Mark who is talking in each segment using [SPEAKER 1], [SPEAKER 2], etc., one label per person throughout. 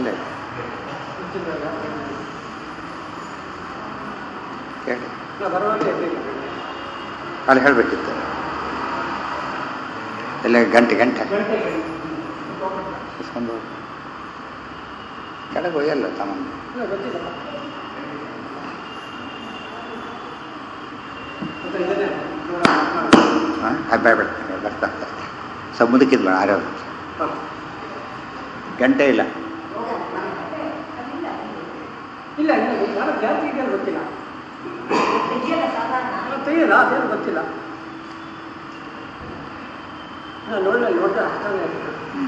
[SPEAKER 1] ಅಲ್ಲೇ ಕೇಳಿ ಅಲ್ಲಿ ಹೇಳಬೇಕಿತ್ತು ಎಲ್ಲ ಗಂಟೆ ಗಂಟೆ ಇಸ್ಕೊಂಡು ಹೋಗು. ಕೆಳಗೆ ಒಯ್ಯಲ್ಲ ಸಾಮಾನು ಹಾಂ ಬೇಡ ಬೇಡ ಬರ್ತಾ ಬರ್ತಾ ಸಮುದ್ರಕ್ಕಿದ್ ಬೇಡ ಆರೋಗ್ಯ ಗಂಟೆ ಇಲ್ಲ
[SPEAKER 2] ಇಲ್ಲ ಇಲ್ಲ ಯಾರ ಜಾತಿ ಇದೆಯಲ್ಲ ಗೊತ್ತಿಲ್ಲ ತೆಗಿಯಲ್ಲ ಅದೇನು ಗೊತ್ತಿಲ್ಲ ನಾನು ನೋಡಲ್ಲ ನೋಡಿದ್ರೆ ಅಷ್ಟೇ
[SPEAKER 1] ಹ್ಞೂ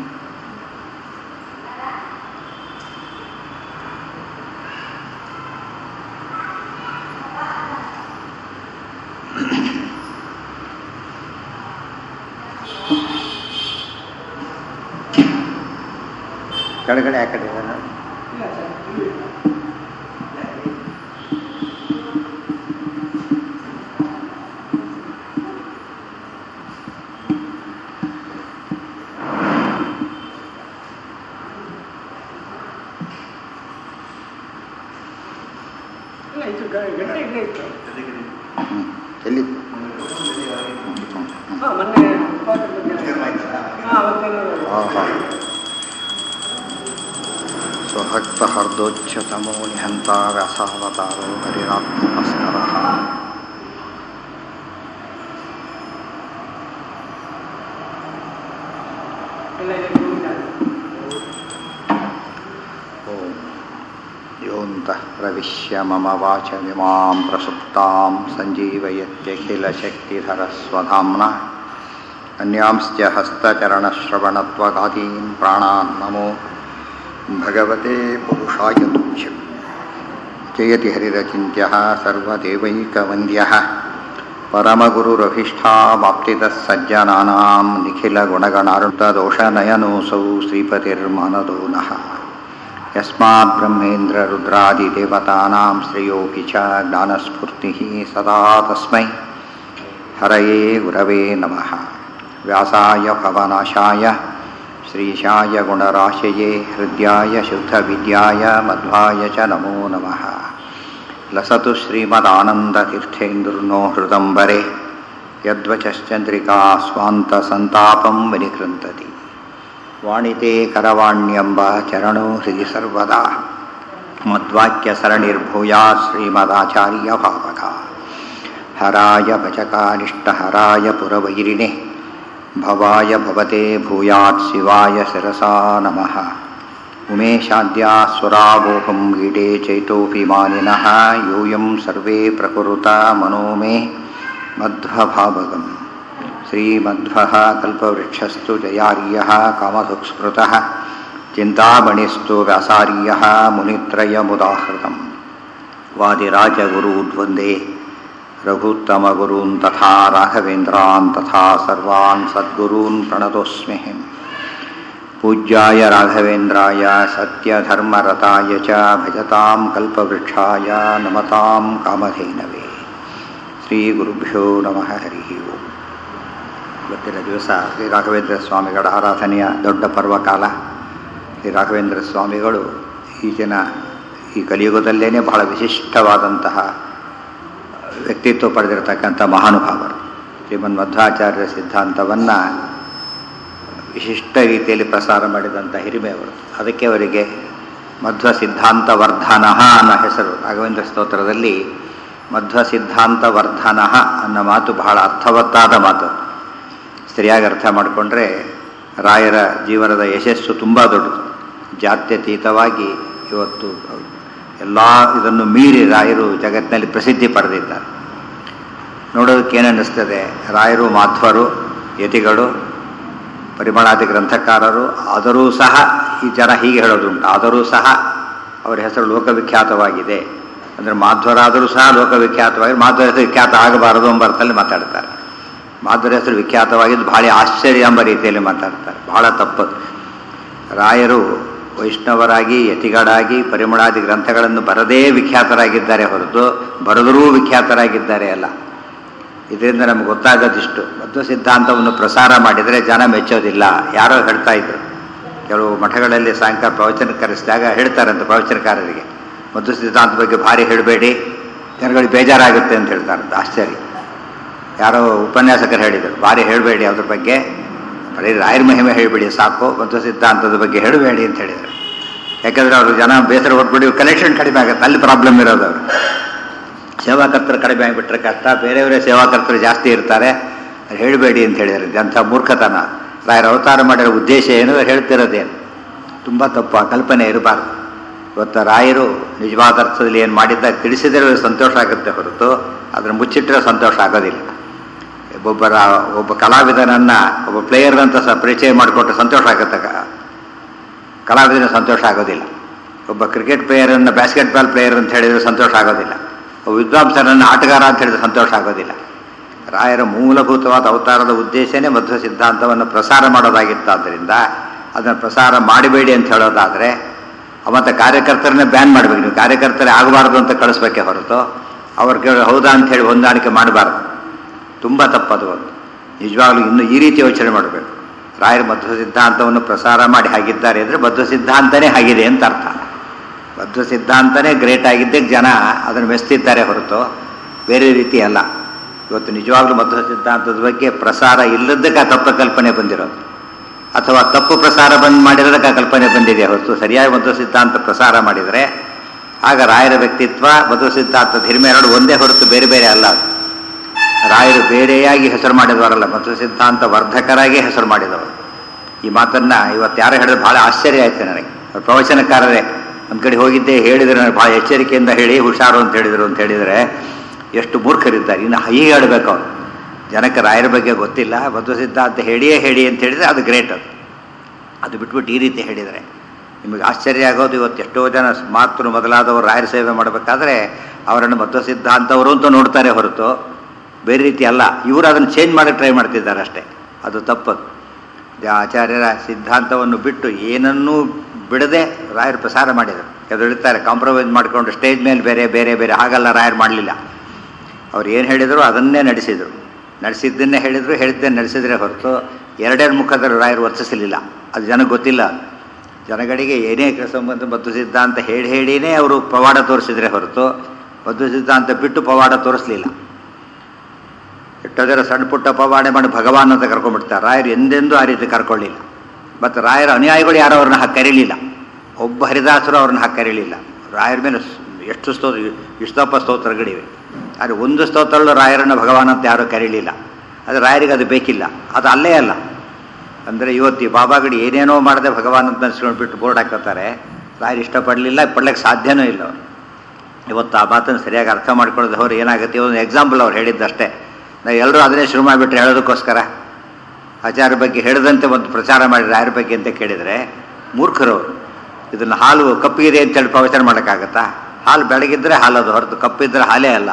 [SPEAKER 1] ಕೆಳಗಡೆ ಆ ಕಡೆ ಇದೆಯಲ್ಲ?
[SPEAKER 2] ಇಲ್ಲ ಸರ್ ಇಲ್ಲ ಇದು ಗ- ಗಂಟೆ ಇಲ್ಲೇ ಇತ್ತು
[SPEAKER 1] ಹ್ಞೂ ಎಲ್ಲಿತ್ತು
[SPEAKER 2] ಹಾಂ ಮೊನ್ನೆ ಉಪವಾಸ ಬಗ್ಗೆ ಹಾಂ ಅವತ್ತೇನೋ
[SPEAKER 1] ಆಹಾ ಸ್ವಭಕ್ತ ಹರ್ದೋಚ್ಯತಮೋ ನಿಹಂತ ವ್ಯಾಸಾವತಾರೋ ಹರಿರಾತ್ಮಸ್ಕರಃ
[SPEAKER 2] ಎಲ್ಲ ಇದೆ ಗೋವಿಂದ
[SPEAKER 1] ಓಂ ಯೋऽन्तः प्रविश्य मम वाचमिमां प्रसुप्तां सञ्जीवयत्यखिलशक्तिधरस्वधाम्ना अन्यांश्च हस्तचरणश्रवणत्वगादीन् प्राणान् नमो भगवते पुरुषाय तुभ्यम् जयति हरिरचिन्त्यः सर्वदेवैकवन्द्यः परमगुरुरभीष्टावाप्तितः सज्जनानां निखिलगुणगणारुतदोषनयनोऽसौ श्रीपतिर्मानदो नः यस्मात् ब्रह्मेन्द्ररुद्रादिदेवतानां श्रेयोऽपि च ज्ञानस्फूर्तिः सदा तस्मै हरये गुरवे नमः व्यासाय भवनाशाय श्रीशाय गुणराशये हृद्याय शुद्धविद्याय मध्वाय च नमो नमः लसतु श्रीमदानन्दतीर्थेन्दुर्नो हृदम्बरे यद्वचश्चन्द्रिका स्वान्तसन्तापं विनिकृन्तति ವಾಣಿತೆ ಕರವಾಣ್ಯಂಬ ಚರಣೋ ಹೃದಿ ಸರ್ವದಾ ಮದ್ವಾಕ್ಯಸರಣಿರ್ಭೂಯಾತ್ ಶ್ರೀಮದಾಚಾರ್ಯ ಭಾವಕ ಹರಾಯ ಭಜಕಾನಿಷ್ಟಹರಾಯ ಪುರವೈರಿಣೆ ಭವಾಯ ಭವತೆ ಭೂಯಾತ್ ಶಿವಾಯ ಶಿರಸಾ ನಮಃ ಉಮೇಶಾದ್ಯಾ ಸ್ವರಾವೋಹಂ ಗೀಡೆ ಚೈತೋಪಿ ಮಾನಿನಃ ಯೂಯಂ ಸರ್ವೇ ಪ್ರಕುರುತ ಮನೋ ಮೇ ಮಧ್ವಭಾವಗಂ श्रीमध्वः कल्पवृक्षस्तु जयार्यः कामधुक्स्मृतः चिन्तामणिस्तु व्यासार्यः मुनित्रयमुदाहृतम् वादिराजगुरूद्वन्दे रघुत्तमगुरून् तथा राघवेन्द्रान् तथा सर्वान् सद्गुरून् प्रणतोऽस्म्यहम् पूज्याय राघवेन्द्राय सत्यधर्मरताय च भजतां कल्पवृक्षाय नमतां कामधेनवे श्रीगुरुभ्यो नमः हरिः ओम् ಇವತ್ತಿನ ದಿವಸ ಶ್ರೀ ರಾಘವೇಂದ್ರ ಸ್ವಾಮಿಗಳ ಆರಾಧನೆಯ ದೊಡ್ಡ ಪರ್ವಕಾಲ ಶ್ರೀ ರಾಘವೇಂದ್ರ ಸ್ವಾಮಿಗಳು ಈಗಿನ ಈ ಕಲಿಯುಗದಲ್ಲೇ ಬಹಳ ವಿಶಿಷ್ಟವಾದಂತಹ ವ್ಯಕ್ತಿತ್ವ ಪಡೆದಿರತಕ್ಕಂಥ ಮಹಾನುಭಾವರು ಶ್ರೀಮನ್ ಮಧ್ವಾಚಾರ್ಯ ಸಿದ್ಧಾಂತವನ್ನು ವಿಶಿಷ್ಟ ರೀತಿಯಲ್ಲಿ ಪ್ರಸಾರ ಮಾಡಿದಂಥ ಹಿರಿಮೆ ಅವರು ಅದಕ್ಕೆ ಅವರಿಗೆ ಮಧ್ವ ಸಿದ್ಧಾಂತ ವರ್ಧನ ಅನ್ನೋ ಹೆಸರು ರಾಘವೇಂದ್ರ ಸ್ತೋತ್ರದಲ್ಲಿ ಮಧ್ವ ಸಿದ್ಧಾಂತ ವರ್ಧನ ಅನ್ನೋ ಮಾತು ಬಹಳ ಅರ್ಥವತ್ತಾದ ಮಾತು ಸರಿಯಾಗಿ ಅರ್ಥ ಮಾಡಿಕೊಂಡ್ರೆ ರಾಯರ ಜೀವನದ ಯಶಸ್ಸು ತುಂಬ ದೊಡ್ಡದು ಜಾತ್ಯತೀತವಾಗಿ ಇವತ್ತು ಎಲ್ಲ ಇದನ್ನು ಮೀರಿ ರಾಯರು ಜಗತ್ತಿನಲ್ಲಿ ಪ್ರಸಿದ್ಧಿ ಪಡೆದಿದ್ದಾರೆ ನೋಡೋದಕ್ಕೆ ಏನನ್ನಿಸ್ತದೆ ರಾಯರು ಮಾಧ್ವರು ಯತಿಗಳು ಪರಿಮಳಾದಿ ಗ್ರಂಥಕಾರರು ಆದರೂ ಸಹ ಈ ಜನ ಹೀಗೆ ಹೇಳೋದುಂಟು ಆದರೂ ಸಹ ಅವರ ಹೆಸರು ಲೋಕವಿಖ್ಯಾತವಾಗಿದೆ ಅಂದರೆ ಮಾಧ್ವರಾದರೂ ಸಹ ಲೋಕವಿಖ್ಯಾತವಾಗಿ ಮಾಧ್ವರ ಹೆಸರು ವಿಖ್ಯಾತ ಆಗಬಾರದು ಎಂಬ ಅರ್ಥದಲ್ಲಿ ಮಾತಾಡ್ತಾರೆ ಮಾಧುರ ಹೆಸರು ವಿಖ್ಯಾತವಾಗಿದ್ದು ಬಹಳ ಆಶ್ಚರ್ಯ ಎಂಬ ರೀತಿಯಲ್ಲಿ ಮಾತಾಡ್ತಾರೆ ಬಹಳ ತಪ್ಪದು ರಾಯರು ವೈಷ್ಣವರಾಗಿ ಯತಿಗಳಾಗಿ ಪರಿಮಳಾದಿ ಗ್ರಂಥಗಳನ್ನು ಬರದೇ ವಿಖ್ಯಾತರಾಗಿದ್ದಾರೆ ಹೊರತು ಬರೆದರೂ ವಿಖ್ಯಾತರಾಗಿದ್ದಾರೆ ಅಲ್ಲ ಇದರಿಂದ ನಮ್ಗೆ ಗೊತ್ತಾಗೋದಿಷ್ಟು ಮಧ್ವ ಸಿದ್ಧಾಂತವನ್ನು ಪ್ರಸಾರ ಮಾಡಿದರೆ ಜನ ಮೆಚ್ಚೋದಿಲ್ಲ ಯಾರೋ ಹೇಳ್ತಾ ಇದ್ರು ಕೆಲವು ಮಠಗಳಲ್ಲಿ ಸಾಯಂಕಾಲ ಪ್ರವಚನ ಕರೆಸಿದಾಗ ಹೇಳ್ತಾರಂತೆ ಪ್ರವಚನಕಾರರಿಗೆ ಮಧು ಸಿದ್ಧಾಂತ ಬಗ್ಗೆ ಭಾರಿ ಹೇಳಬೇಡಿ ಜನಗಳಿಗೆ ಬೇಜಾರಾಗುತ್ತೆ ಅಂತ ಹೇಳ್ತಾರಂತ ಆಶ್ಚರ್ಯ ಯಾರೋ ಉಪನ್ಯಾಸಕರು ಹೇಳಿದರು ಭಾರಿ ಹೇಳಬೇಡಿ ಅದ್ರ ಬಗ್ಗೆ ಬರೀ ರಾಯರ ಮಹಿಮೆ ಹೇಳಿಬಿಡಿ ಸಾಕು ಮಧ್ವ ಸಿದ್ಧಾಂತದ ಬಗ್ಗೆ ಹೇಳಬೇಡಿ ಅಂತ ಹೇಳಿದರು ಯಾಕಂದರೆ ಅವರು ಜನ ಬೇಸರ ಹೊಟ್ಬಿಡಿ ಕಲೆಕ್ಷನ್ ಕಡಿಮೆ ಆಗುತ್ತೆ ಅಲ್ಲಿ ಪ್ರಾಬ್ಲಮ್ ಇರೋದು ಅವರು ಸೇವಾಕರ್ತರು ಕಡಿಮೆ ಆಗಿಬಿಟ್ರೆ ಕಷ್ಟ ಬೇರೆಯವರೇ ಸೇವಾಕರ್ತರು ಜಾಸ್ತಿ ಇರ್ತಾರೆ ಅದು ಹೇಳಬೇಡಿ ಅಂತ ಹೇಳಿದ್ದಾರೆ ಅಂಥ ಮೂರ್ಖತನ ರಾಯರ ಅವತಾರ ಮಾಡಿರೋ ಉದ್ದೇಶ ಏನು ಹೇಳ್ತಿರೋದೇನು ತುಂಬ ತಪ್ಪು ಆ ಕಲ್ಪನೆ ಇರಬಾರ್ದು ಇವತ್ತು ರಾಯರು ನಿಜವಾದ ಅರ್ಥದಲ್ಲಿ ಏನು ಮಾಡಿದ್ದ ತಿಳಿಸಿದರೆ ಸಂತೋಷ ಆಗುತ್ತೆ ಹೊರತು ಅದನ್ನು ಮುಚ್ಚಿಟ್ಟರೆ ಸಂತೋಷ ಆಗೋದಿಲ್ಲ ಒಬ್ಬರ ಒಬ್ಬ ಕಲಾವಿದನನ್ನು ಒಬ್ಬ ಪ್ಲೇಯರ್ನಂತ ಸಹ ಪರಿಚಯ ಮಾಡಿಕೊಟ್ರೆ ಸಂತೋಷ ಆಗುತ್ತೆ ಕ- ಕಲಾವಿದನ ಸಂತೋಷ ಆಗೋದಿಲ್ಲ ಒಬ್ಬ ಕ್ರಿಕೆಟ್ ಪ್ಲೇಯರನ್ನು ಬ್ಯಾಸ್ಕೆಟ್ ಬಾಲ್ ಪ್ಲೇಯರ್ ಅಂತ ಹೇಳಿದರೆ ಸಂತೋಷ ಆಗೋದಿಲ್ಲ ಒಬ್ಬ ವಿದ್ವಾಂಸರನ್ನು ಆಟಗಾರ ಅಂತ ಹೇಳಿದ್ರೆ ಸಂತೋಷ ಆಗೋದಿಲ್ಲ ರಾಯರ ಮೂಲಭೂತವಾದ ಅವತಾರದ ಉದ್ದೇಶನೇ ಮಧ್ವ ಸಿದ್ಧಾಂತವನ್ನು ಪ್ರಸಾರ ಮಾಡೋದಾಗಿತ್ತಾದ್ದರಿಂದ ಅದನ್ನು ಪ್ರಸಾರ ಮಾಡಬೇಡಿ ಅಂತ ಹೇಳೋದಾದರೆ ಮತ್ತು ಕಾರ್ಯಕರ್ತರನ್ನೇ ಬ್ಯಾನ್ ಮಾಡಬೇಕು ನೀವು ಕಾರ್ಯಕರ್ತರೇ ಆಗಬಾರ್ದು ಅಂತ ಕಳಿಸ್ಬೇಕೇ ಹೊರತು ಅವ್ರಿಗೆ ಹೌದಾ ಅಂತ ಹೇಳಿ ಹೊಂದಾಣಿಕೆ ಮಾಡಬಾರ್ದು ತುಂಬ ತಪ್ಪದು ಒಂದು ನಿಜವಾಗ್ಲೂ ಇನ್ನು ಈ ರೀತಿ ಯೋಚನೆ ಮಾಡಬೇಕು ರಾಯರ ಮಧ್ವ ಸಿದ್ಧಾಂತವನ್ನು ಪ್ರಸಾರ ಮಾಡಿ ಹಾಗಿದ್ದಾರೆ ಅಂದರೆ ಮಧ್ವ ಸಿದ್ಧಾಂತನೇ ಆಗಿದೆ ಅಂತ ಅರ್ಥ ಮಧ್ವ ಸಿದ್ಧಾಂತನೇ ಗ್ರೇಟ್ ಆಗಿದ್ದೇ ಜನ ಅದನ್ನು ಮೆಸ್ತಿದ್ದಾರೆ ಹೊರತು ಬೇರೆ ರೀತಿ ಅಲ್ಲ ಇವತ್ತು ನಿಜವಾಗ್ಲೂ ಮಧ್ವ ಸಿದ್ಧಾಂತದ ಬಗ್ಗೆ ಪ್ರಸಾರ ಇಲ್ಲದಕ್ಕೆ ಆ ತಪ್ಪು ಕಲ್ಪನೆ ಬಂದಿರೋದು ಅಥವಾ ತಪ್ಪು ಪ್ರಸಾರ ಬಂದ್ ಮಾಡಿರೋದಕ್ಕೆ ಆ ಕಲ್ಪನೆ ಬಂದಿದೆ ಹೊರತು ಸರಿಯಾಗಿ ಮಧ್ವ ಸಿದ್ಧಾಂತ ಪ್ರಸಾರ ಮಾಡಿದರೆ ಆಗ ರಾಯರ ವ್ಯಕ್ತಿತ್ವ ಮಧ್ವ ಸಿದ್ಧಾಂತದ ಹಿರಿಮೆ ಎರಡು ಒಂದೇ ಹೊರತು ಬೇರೆ ಬೇರೆ ಅಲ್ಲ ಅದು. ರಾಯರು ಬೇರೆಯಾಗಿ ಹೆಸರು ಮಾಡಿದವರಲ್ಲ ಮಧ್ವ ಸಿದ್ಧಾಂತ ವರ್ಧಕರಾಗಿ ಹೆಸರು ಮಾಡಿದವರು ಈ ಮಾತನ್ನ ಇವತ್ತು ಯಾರು ಹೇಳಿದ್ರೆ ಬಹಳ ಆಶ್ಚರ್ಯ ಆಯ್ತು ನನಗೆ ಅವ್ರು ಪ್ರವಚನಕಾರರೇ ಒಂದು ಕಡೆ ಹೋಗಿದ್ದೆ ಹೇಳಿದರೆ ನನಗೆ ಭಾಳ ಎಚ್ಚರಿಕೆಯಿಂದ ಹೇಳಿ ಹುಷಾರು ಅಂತ ಹೇಳಿದರು ಅಂತ ಹೇಳಿದರೆ ಎಷ್ಟು ಮೂರ್ಖರಿದ್ದಾರೆ ಇನ್ನು ಹೀಗೆ ಹೇಳಬೇಕು ಅವರು ಜನಕ್ಕೆ ರಾಯರ ಬಗ್ಗೆ ಗೊತ್ತಿಲ್ಲ ಮಧ್ವ ಸಿದ್ಧಾಂತ ಹೇಳಿಯೇ ಹೇಳಿ ಅಂತ ಹೇಳಿದರೆ ಅದು ಗ್ರೇಟ್ ಅದು ಅದು ಬಿಟ್ಬಿಟ್ಟು ಈ ರೀತಿ ಹೇಳಿದರೆ ನಿಮಗೆ ಆಶ್ಚರ್ಯ ಆಗೋದು ಇವತ್ತು ಎಷ್ಟೋ ಜನ ಮಾತೃ ಮೊದಲಾದವರು ರಾಯರ ಸೇವೆ ಮಾಡಬೇಕಾದ್ರೆ ಅವರನ್ನು ಮಧ್ವ ಸಿದ್ಧಾಂತವರು ಅಂತ ನೋಡ್ತಾರೆ ಹೊರತು ಬೇರೆ ರೀತಿ ಅಲ್ಲ ಇವರು ಅದನ್ನು ಚೇಂಜ್ ಮಾಡೋಕ್ಕೆ ಟ್ರೈ ಮಾಡ್ತಿದ್ದಾರೆ ಅಷ್ಟೇ ಅದು ತಪ್ಪದು ಇದು ಆಚಾರ್ಯರ ಸಿದ್ಧಾಂತವನ್ನು ಬಿಟ್ಟು ಏನನ್ನೂ ಬಿಡದೆ ರಾಯರು ಪ್ರಸಾರ ಮಾಡಿದರು ಅದು ಹೇಳ್ತಾರೆ ಕಾಂಪ್ರಮೈಸ್ ಮಾಡಿಕೊಂಡು ಸ್ಟೇಜ್ ಮೇಲೆ ಬೇರೆ ಬೇರೆ ಬೇರೆ ಹಾಗಲ್ಲ ರಾಯರು ಮಾಡಲಿಲ್ಲ ಅವ್ರು ಏನು ಹೇಳಿದರು ಅದನ್ನೇ ನಡೆಸಿದರು ನಡೆಸಿದ್ದನ್ನೇ ಹೇಳಿದರು ಹೇಳಿದ್ದನ್ನೇ ನಡೆಸಿದ್ರೆ ಹೊರತು ಎರಡೆರಡು ಮುಖದಲ್ಲಿ ರಾಯರು ವರ್ತಿಸಲಿಲ್ಲ ಅದು ಜನಕ್ಕೆ ಗೊತ್ತಿಲ್ಲ ಜನಗಳಿಗೆ ಏನೇ ಸಂಬಂಧ ಮಧ್ವ ಸಿದ್ಧಾಂತ ಹೇಳಿ ಹೇಳಿನೇ ಅವರು ಪವಾಡ ತೋರಿಸಿದ್ರೆ ಹೊರತು ಮಧ್ವ ಸಿದ್ಧಾಂತ ಬಿಟ್ಟು ಪವಾಡ ತೋರಿಸಲಿಲ್ಲ ಎಷ್ಟೋ ಜನ ಸಣ್ಣ ಪುಟ್ಟ ಪವಾಡೆ ಮಾಡಿ ಭಗವಾನ್ ಅಂತ ಕರ್ಕೊಂಡ್ಬಿಡ್ತಾರೆ ರಾಯರು ಎಂದೆಂದೂ ಆ ರೀತಿ ಕರ್ಕೊಳ್ಳಿಲ್ಲ ಮತ್ತು ರಾಯರ ಅನುಯಾಯಿಗಳು ಯಾರು ಅವ್ರನ್ನ ಹಾಕಿ ಕರೀಲಿಲ್ಲ ಒಬ್ಬ ಹರಿದಾಸರು ಅವ್ರನ್ನ ಹಾಕಿ ಕರೀಲಿಲ್ಲ ರಾಯರ ಮೇಲೆ ಸ್- ಎಷ್ಟು ಸ್ತೋತ್ರ ಇಷ್ಟಪ್ಪ ಸ್ತೋತ್ರಗಳಿವೆ ಆದರೆ ಒಂದು ಸ್ತೋತ್ರಲ್ಲೂ ರಾಯರನ್ನು ಭಗವಾನ್ ಅಂತ ಯಾರೂ ಕರೀಲಿಲ್ಲ ಅದು ರಾಯರಿಗೆ ಅದು ಬೇಕಿಲ್ಲ ಅದು ಅಲ್ಲೇ ಅಲ್ಲ ಅಂದರೆ ಇವತ್ತು ಈ ಬಾಬಾಗಡಿ ಏನೇನೋ ಮಾಡದೆ ಭಗವಾನ್ ಅಂತ ಅನ್ಸ್ಕೊಂಡು ಬಿಟ್ಟು ಬೋರ್ಡ್ ಹಾಕೋತಾರೆ ರಾಯರು ಇಷ್ಟಪಡಲಿಲ್ಲ ಪಡ್ಲಿಕ್ಕೆ ಸಾಧ್ಯನೂ ಇಲ್ಲ ಅವರು ಇವತ್ತು ಆ ಮಾತನ್ನು ಸರಿಯಾಗಿ ಅರ್ಥ ಮಾಡ್ಕೊಳ್ಳೋದು ಅವ್ರು ಏನಾಗುತ್ತೆ ಒಂದು ಎಕ್ಸಾಂಪಲ್ ಅವ್ರು ಹೇಳಿದ್ದಷ್ಟೇ ನಾವು ಎಲ್ಲರೂ ಅದನ್ನೇ ಶುರು ಮಾಡಿಬಿಟ್ರೆ ಹೇಳೋದಕ್ಕೋಸ್ಕರ ಆಚಾರ್ಯ ಬಗ್ಗೆ ಹೇಳಿದಂತೆ ಒಂದು ಪ್ರಚಾರ ಮಾಡಿ ರಾಯರ ಬಗ್ಗೆ ಅಂತ ಕೇಳಿದರೆ ಮೂರ್ಖರು ಅವರು ಇದನ್ನು ಹಾಲು ಕಪ್ಪಿಗಿದೆ ಅಂತೇಳಿ ಪ್ರವಚನ ಮಾಡೋಕ್ಕಾಗತ್ತಾ ಹಾಲು ಬೆಳಗಿದ್ರೆ ಹಾಲದು ಹೊರತು ಕಪ್ಪಿದ್ರೆ ಹಾಲೇ ಅಲ್ಲ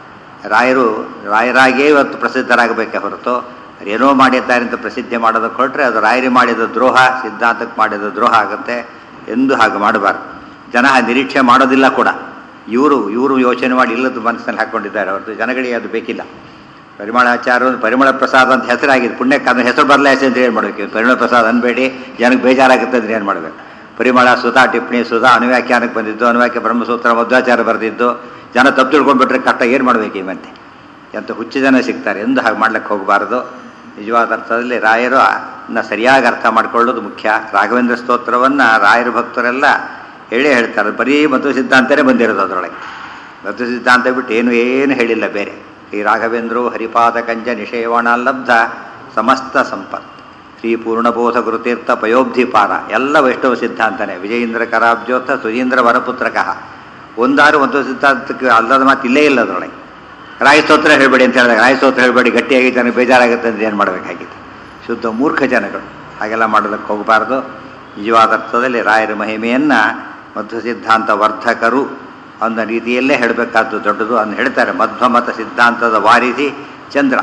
[SPEAKER 1] ರಾಯರು ರಾಯರಾಗಿಯೇ ಇವತ್ತು ಪ್ರಸಿದ್ಧರಾಗಬೇಕೆ ಹೊರತು ಏನೋ ಮಾಡಿದ್ದಾರೆ ಅಂತ ಪ್ರಸಿದ್ಧಿ ಮಾಡೋದಕ್ಕೆ ಹೊರಟ್ರೆ ಅದು ರಾಯರಿ ಮಾಡಿದ ದ್ರೋಹ ಸಿದ್ಧಾಂತಕ್ಕೆ ಮಾಡಿದ ದ್ರೋಹ ಆಗುತ್ತೆ ಎಂದು ಹಾಗೆ ಮಾಡಬಾರ್ದು ಜನ ನಿರೀಕ್ಷೆ ಮಾಡೋದಿಲ್ಲ ಕೂಡ ಇವರು ಇವರು ಯೋಚನೆ ಮಾಡಿ ಇಲ್ಲದ ಮನಸ್ಸಿನಲ್ಲಿ ಹಾಕ್ಕೊಂಡಿದ್ದಾರೆ ಹೊರತು ಜನಗಳಿಗೆ ಅದು ಬೇಕಿಲ್ಲ ಪರಿಮಳಾಚಾರ ಪರಿಮಳ ಪ್ರಸಾದ ಅಂತ ಹೆಸರಾಗಿದೆ ಪುಣ್ಯಕ್ಕೆ ಅದನ್ನ ಹೆಸರು ಬದಲಾಯಿಸಿ ಅಂತ ಏನು ಮಾಡಬೇಕು ಪರಿಮಳ ಪ್ರಸಾದ ಅನ್ಬೇಡಿ ಜನಕ್ಕೆ ಬೇಜಾರಾಗುತ್ತೆ ಅಂದ್ರೆ ಏನು ಮಾಡಬೇಕು ಪರಿಮಳ ಸುಧಾ ಟಿಪ್ಪಣಿ ಸುಧಾ ಅನುವ್ಯಾಖ್ಯಾನಕ್ಕೆ ಬಂದಿದ್ದು ಅನುವ್ಯಾಖ್ಯ ಬ್ರಹ್ಮಸೂತ್ರ ಮಧ್ವಾಚಾರ ಬರೆದಿದ್ದು ಜನ ತಪ್ಪು ತಿಳ್ಕೊಂಡ್ಬಿಟ್ರೆ ಕಷ್ಟ ಏನು ಮಾಡಬೇಕು ಈ ಮತ್ತೆ ಎಂಥ ಹುಚ್ಚು ಜನ ಸಿಗ್ತಾರೆ ಎಂದು ಹಾಗೆ ಮಾಡ್ಲಿಕ್ಕೆ ಹೋಗಬಾರ್ದು ನಿಜವಾದ ಅರ್ಥದಲ್ಲಿ ರಾಯರು ಅನ್ನ ಸರಿಯಾಗಿ ಅರ್ಥ ಮಾಡ್ಕೊಳ್ಳೋದು ಮುಖ್ಯ ರಾಘವೇಂದ್ರ ಸ್ತೋತ್ರವನ್ನು ರಾಯರ ಭಕ್ತರೆಲ್ಲ ಹೇಳೇ ಹೇಳ್ತಾರೆ ಬರೀ ಮಧ್ವ ಸಿದ್ಧಾಂತನೇ ಬಂದಿರೋದು ಅದರೊಳಗೆ ಮಧ್ವ ಸಿದ್ಧಾಂತ ಬಿಟ್ಟು ಏನು ಏನು ಹೇಳಿಲ್ಲ ಬೇರೆ ಶ್ರೀ ರಾಘವೇಂದ್ರೋ ಹರಿಪಾದ ಕಂಜ ನಿಷೇವಣ ಲಬ್ಧ ಸಮಸ್ತ ಸಂಪತ್ ಶ್ರೀ ಪೂರ್ಣಬೋಧ ಗುರುತೀರ್ಥ ಪಯೋಬ್ಧಿಪಾರ ಎಲ್ಲ ವೈಷ್ಣವ ಸಿದ್ಧಾಂತನೇ ವಿಜಯೇಂದ್ರ ಕರಾಬ್ಜೋತ ಸುಜೀಂದ್ರ ವರಪುತ್ರಕಃ ಒಂದಾರು ಒಂದು ಸಿದ್ಧಾಂತಕ್ಕೆ ಅಲ್ಲದ ಮಾತು ಇಲ್ಲೇ ಇಲ್ಲ ಅದರೊಳಗೆ ರಾಯ ಸ್ತೋತ್ರ ಹೇಳಬೇಡಿ ಅಂತ ಹೇಳಿದಾಗ ರಾಯ ಸ್ತೋತ್ರ ಹೇಳಬೇಡಿ ಗಟ್ಟಿಯಾಗಿ ಜನಕ್ಕೆ ಬೇಜಾರಾಗುತ್ತೆ ಅಂತ ಏನು ಮಾಡಬೇಕಾಗಿದೆ ಶುದ್ಧ ಮೂರ್ಖ ಜನಗಳು ಹಾಗೆಲ್ಲ ಮಾಡೋದಕ್ಕೆ ಹೋಗಬಾರ್ದು ನಿಜವಾದ ಅರ್ಥದಲ್ಲಿ ರಾಯರ ಮಹಿಮೆಯನ್ನು ಮಧ್ವ ಸಿದ್ಧಾಂತ ವರ್ಧಕರು ಅನ್ನೋ ರೀತಿಯಲ್ಲೇ ಹೇಳಬೇಕಾದ್ದು ದೊಡ್ಡದು ಅಂತ ಹೇಳ್ತಾರೆ ಮಧ್ವಮತ ಸಿದ್ಧಾಂತದ ವಾರಿಸಿ ಚಂದ್ರ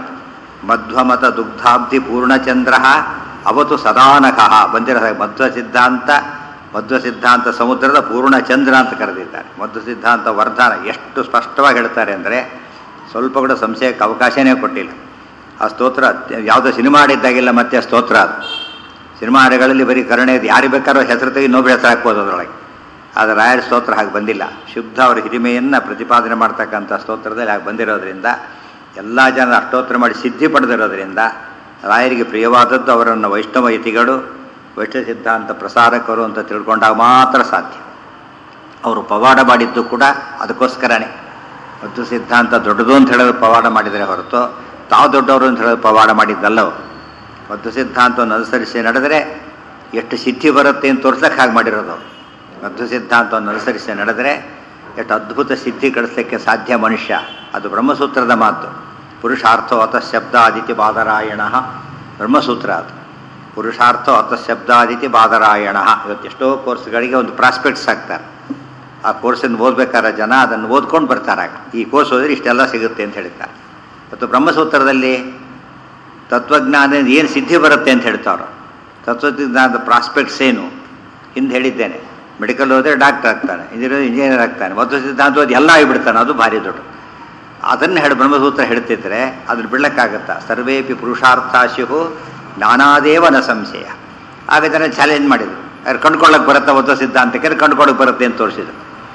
[SPEAKER 1] ಮಧ್ವಮತ ದುಗ್ಧಾಬ್ಧಿ ಪೂರ್ಣಚಂದ್ರ ಅವತು ಸದಾನಕಃ ಬಂದಿರೋ ಹಾಗೆ ಮಧ್ವ ಸಿದ್ಧಾಂತ ಮಧ್ವ ಸಿದ್ಧಾಂತ ಸಮುದ್ರದ ಪೂರ್ಣ ಚಂದ್ರ ಅಂತ ಕರೆದಿದ್ದಾರೆ ಮಧ್ವ ಸಿದ್ಧಾಂತ ವರ್ಧನ ಎಷ್ಟು ಸ್ಪಷ್ಟವಾಗಿ ಹೇಳ್ತಾರೆ ಅಂದರೆ ಸ್ವಲ್ಪ ಕೂಡ ಸಂಶಯಕ್ಕೆ ಅವಕಾಶನೇ ಕೊಟ್ಟಿಲ್ಲ ಆ ಸ್ತೋತ್ರ ಯಾವುದೋ ಸಿನಿಮಾ ಆಡಿದ್ದಾಗಿಲ್ಲ ಮತ್ತೆ ಆ ಸ್ತೋತ್ರ ಅದು ಸಿನಿಮಾ ಹಾಡುಗಳಲ್ಲಿ ಬರೀ ಕರುಣೆ ಇದೆ ಯಾರಿಗೆ ಬೇಕಾದ್ರೂ ಹೆಸರು ತೆಗಿ ಇನ್ನೊಬ್ಬರ ಹೆಸರು ಹಾಕ್ಬೋದು ಅದರೊಳಗೆ ಆದರೆ ರಾಯರ ಸ್ತೋತ್ರ ಹಾಗೆ ಬಂದಿಲ್ಲ ಶುದ್ಧ ಅವರ ಹಿರಿಮೆಯನ್ನು ಪ್ರತಿಪಾದನೆ ಮಾಡ್ತಕ್ಕಂಥ ಸ್ತೋತ್ರದಲ್ಲಿ ಹಾಗೆ ಬಂದಿರೋದ್ರಿಂದ ಎಲ್ಲ ಜನ ಅಷ್ಟೋತ್ತರ ಮಾಡಿ ಸಿದ್ಧಿ ಪಡೆದಿರೋದ್ರಿಂದ ರಾಯರಿಗೆ ಪ್ರಿಯವಾದದ್ದು ಅವರನ್ನು ವೈಷ್ಣವ ಯತಿಗಳು ವೈಷ್ಣವ ಸಿದ್ಧಾಂತ ಪ್ರಸಾರಕರು ಅಂತ ತಿಳ್ಕೊಂಡಾಗ ಮಾತ್ರ ಸಾಧ್ಯ ಅವರು ಪವಾಡ ಮಾಡಿದ್ದು ಕೂಡ ಅದಕ್ಕೋಸ್ಕರನೇ ಮತ್ತು ಸಿದ್ಧಾಂತ ದೊಡ್ಡದು ಅಂತ ಹೇಳೋದು ಪವಾಡ ಮಾಡಿದರೆ ಹೊರತು ತಾವು ದೊಡ್ಡವರು ಅಂತ ಹೇಳೋದು ಪವಾಡ ಮಾಡಿದ್ದಲ್ಲವು ಮತ್ತು ಸಿದ್ಧಾಂತವನ್ನು ಅನುಸರಿಸಿ ನಡೆದರೆ ಎಷ್ಟು ಸಿದ್ಧಿ ಬರುತ್ತೆ ಅಂತ ತೋರ್ಸಕ್ಕೆ ಹಾಗೆ ಮಾಡಿರೋದು ಅವರು ಮಧ್ವ ಸಿದ್ಧಾಂತವನ್ನು ಅನುಸರಿಸಿ ನಡೆದರೆ ಎಷ್ಟು ಅದ್ಭುತ ಸಿದ್ಧಿ ಗಳಿಸಲಿಕ್ಕೆ ಸಾಧ್ಯ ಮನುಷ್ಯ ಅದು ಬ್ರಹ್ಮಸೂತ್ರದ ಮಾತು ಪುರುಷಾರ್ಥೋ ಅತ ಶಬ್ದಾದಿತಿ ಬಾದರಾಯಣ ಬ್ರಹ್ಮಸೂತ್ರ ಅದು ಪುರುಷಾರ್ಥೋ ಅತ ಶಬ್ದಾದಿತಿ ಬಾದರಾಯಣ ಇವತ್ತು ಎಷ್ಟೋ ಕೋರ್ಸ್ಗಳಿಗೆ ಒಂದು ಪ್ರಾಸ್ಪೆಕ್ಟ್ಸ್ ಹಾಕ್ತಾರೆ ಆ ಕೋರ್ಸನ್ನು ಓದ್ಬೇಕಾದ್ರೆ ಜನ ಅದನ್ನು ಓದ್ಕೊಂಡು ಬರ್ತಾರೆ ಈ ಕೋರ್ಸ್ ಓದಿದ್ರೆ ಇಷ್ಟೆಲ್ಲ ಸಿಗುತ್ತೆ ಅಂತ ಹೇಳ್ತಾರೆ ಮತ್ತು ಬ್ರಹ್ಮಸೂತ್ರದಲ್ಲಿ ತತ್ವಜ್ಞಾನ ಏನು ಸಿದ್ಧಿ ಬರುತ್ತೆ ಅಂತ ಹೇಳ್ತಾವ್ರು ತತ್ವಜ್ಞಾನದ ಪ್ರಾಸ್ಪೆಕ್ಟ್ಸ್ ಏನು ಹಿಂದೆ ಹೇಳಿದ್ದೇನೆ ಮೆಡಿಕಲ್ ಹೋದರೆ ಡಾಕ್ಟರ್ ಆಗ್ತಾನೆ ಇಂಜಿನಿಯರ್ ಇಂಜಿನಿಯರ್ ಆಗ್ತಾನೆ ಮತ್ತು ಸಿದ್ಧಾಂತ ಓದಿ ಎಲ್ಲ ಆಗಿಬಿಡ್ತಾನೆ ಅದು ಭಾರಿ ದೊಡ್ಡ ಅದನ್ನು ಹೇಳಿ ಬ್ರಹ್ಮಸೂತ್ರ ಹೇಳ್ತಿದ್ರೆ ಅದನ್ನು ಬಿಡಕ್ಕಾಗತ್ತಾ ಸರ್ವೇಪಿ ಪುರುಷಾರ್ಥಾಶು ಜ್ಞಾನಾದೇವ ನ ಸಂಶಯ ಆಗ ಜನ ಚಾಲೆಂಜ್ ಮಾಡಿದರು ಯಾರು ಕಂಡ್ಕೊಳ್ಳೋಕೆ ಬರುತ್ತಾ ಒತ್ತ ಸಿದ್ಧಾಂತಕ್ಕೆ ಕಂಡ್ಕೊಳ್ಳೋಕೆ ಬರುತ್ತೆ ಅಂತ ತೋರಿಸಿದರು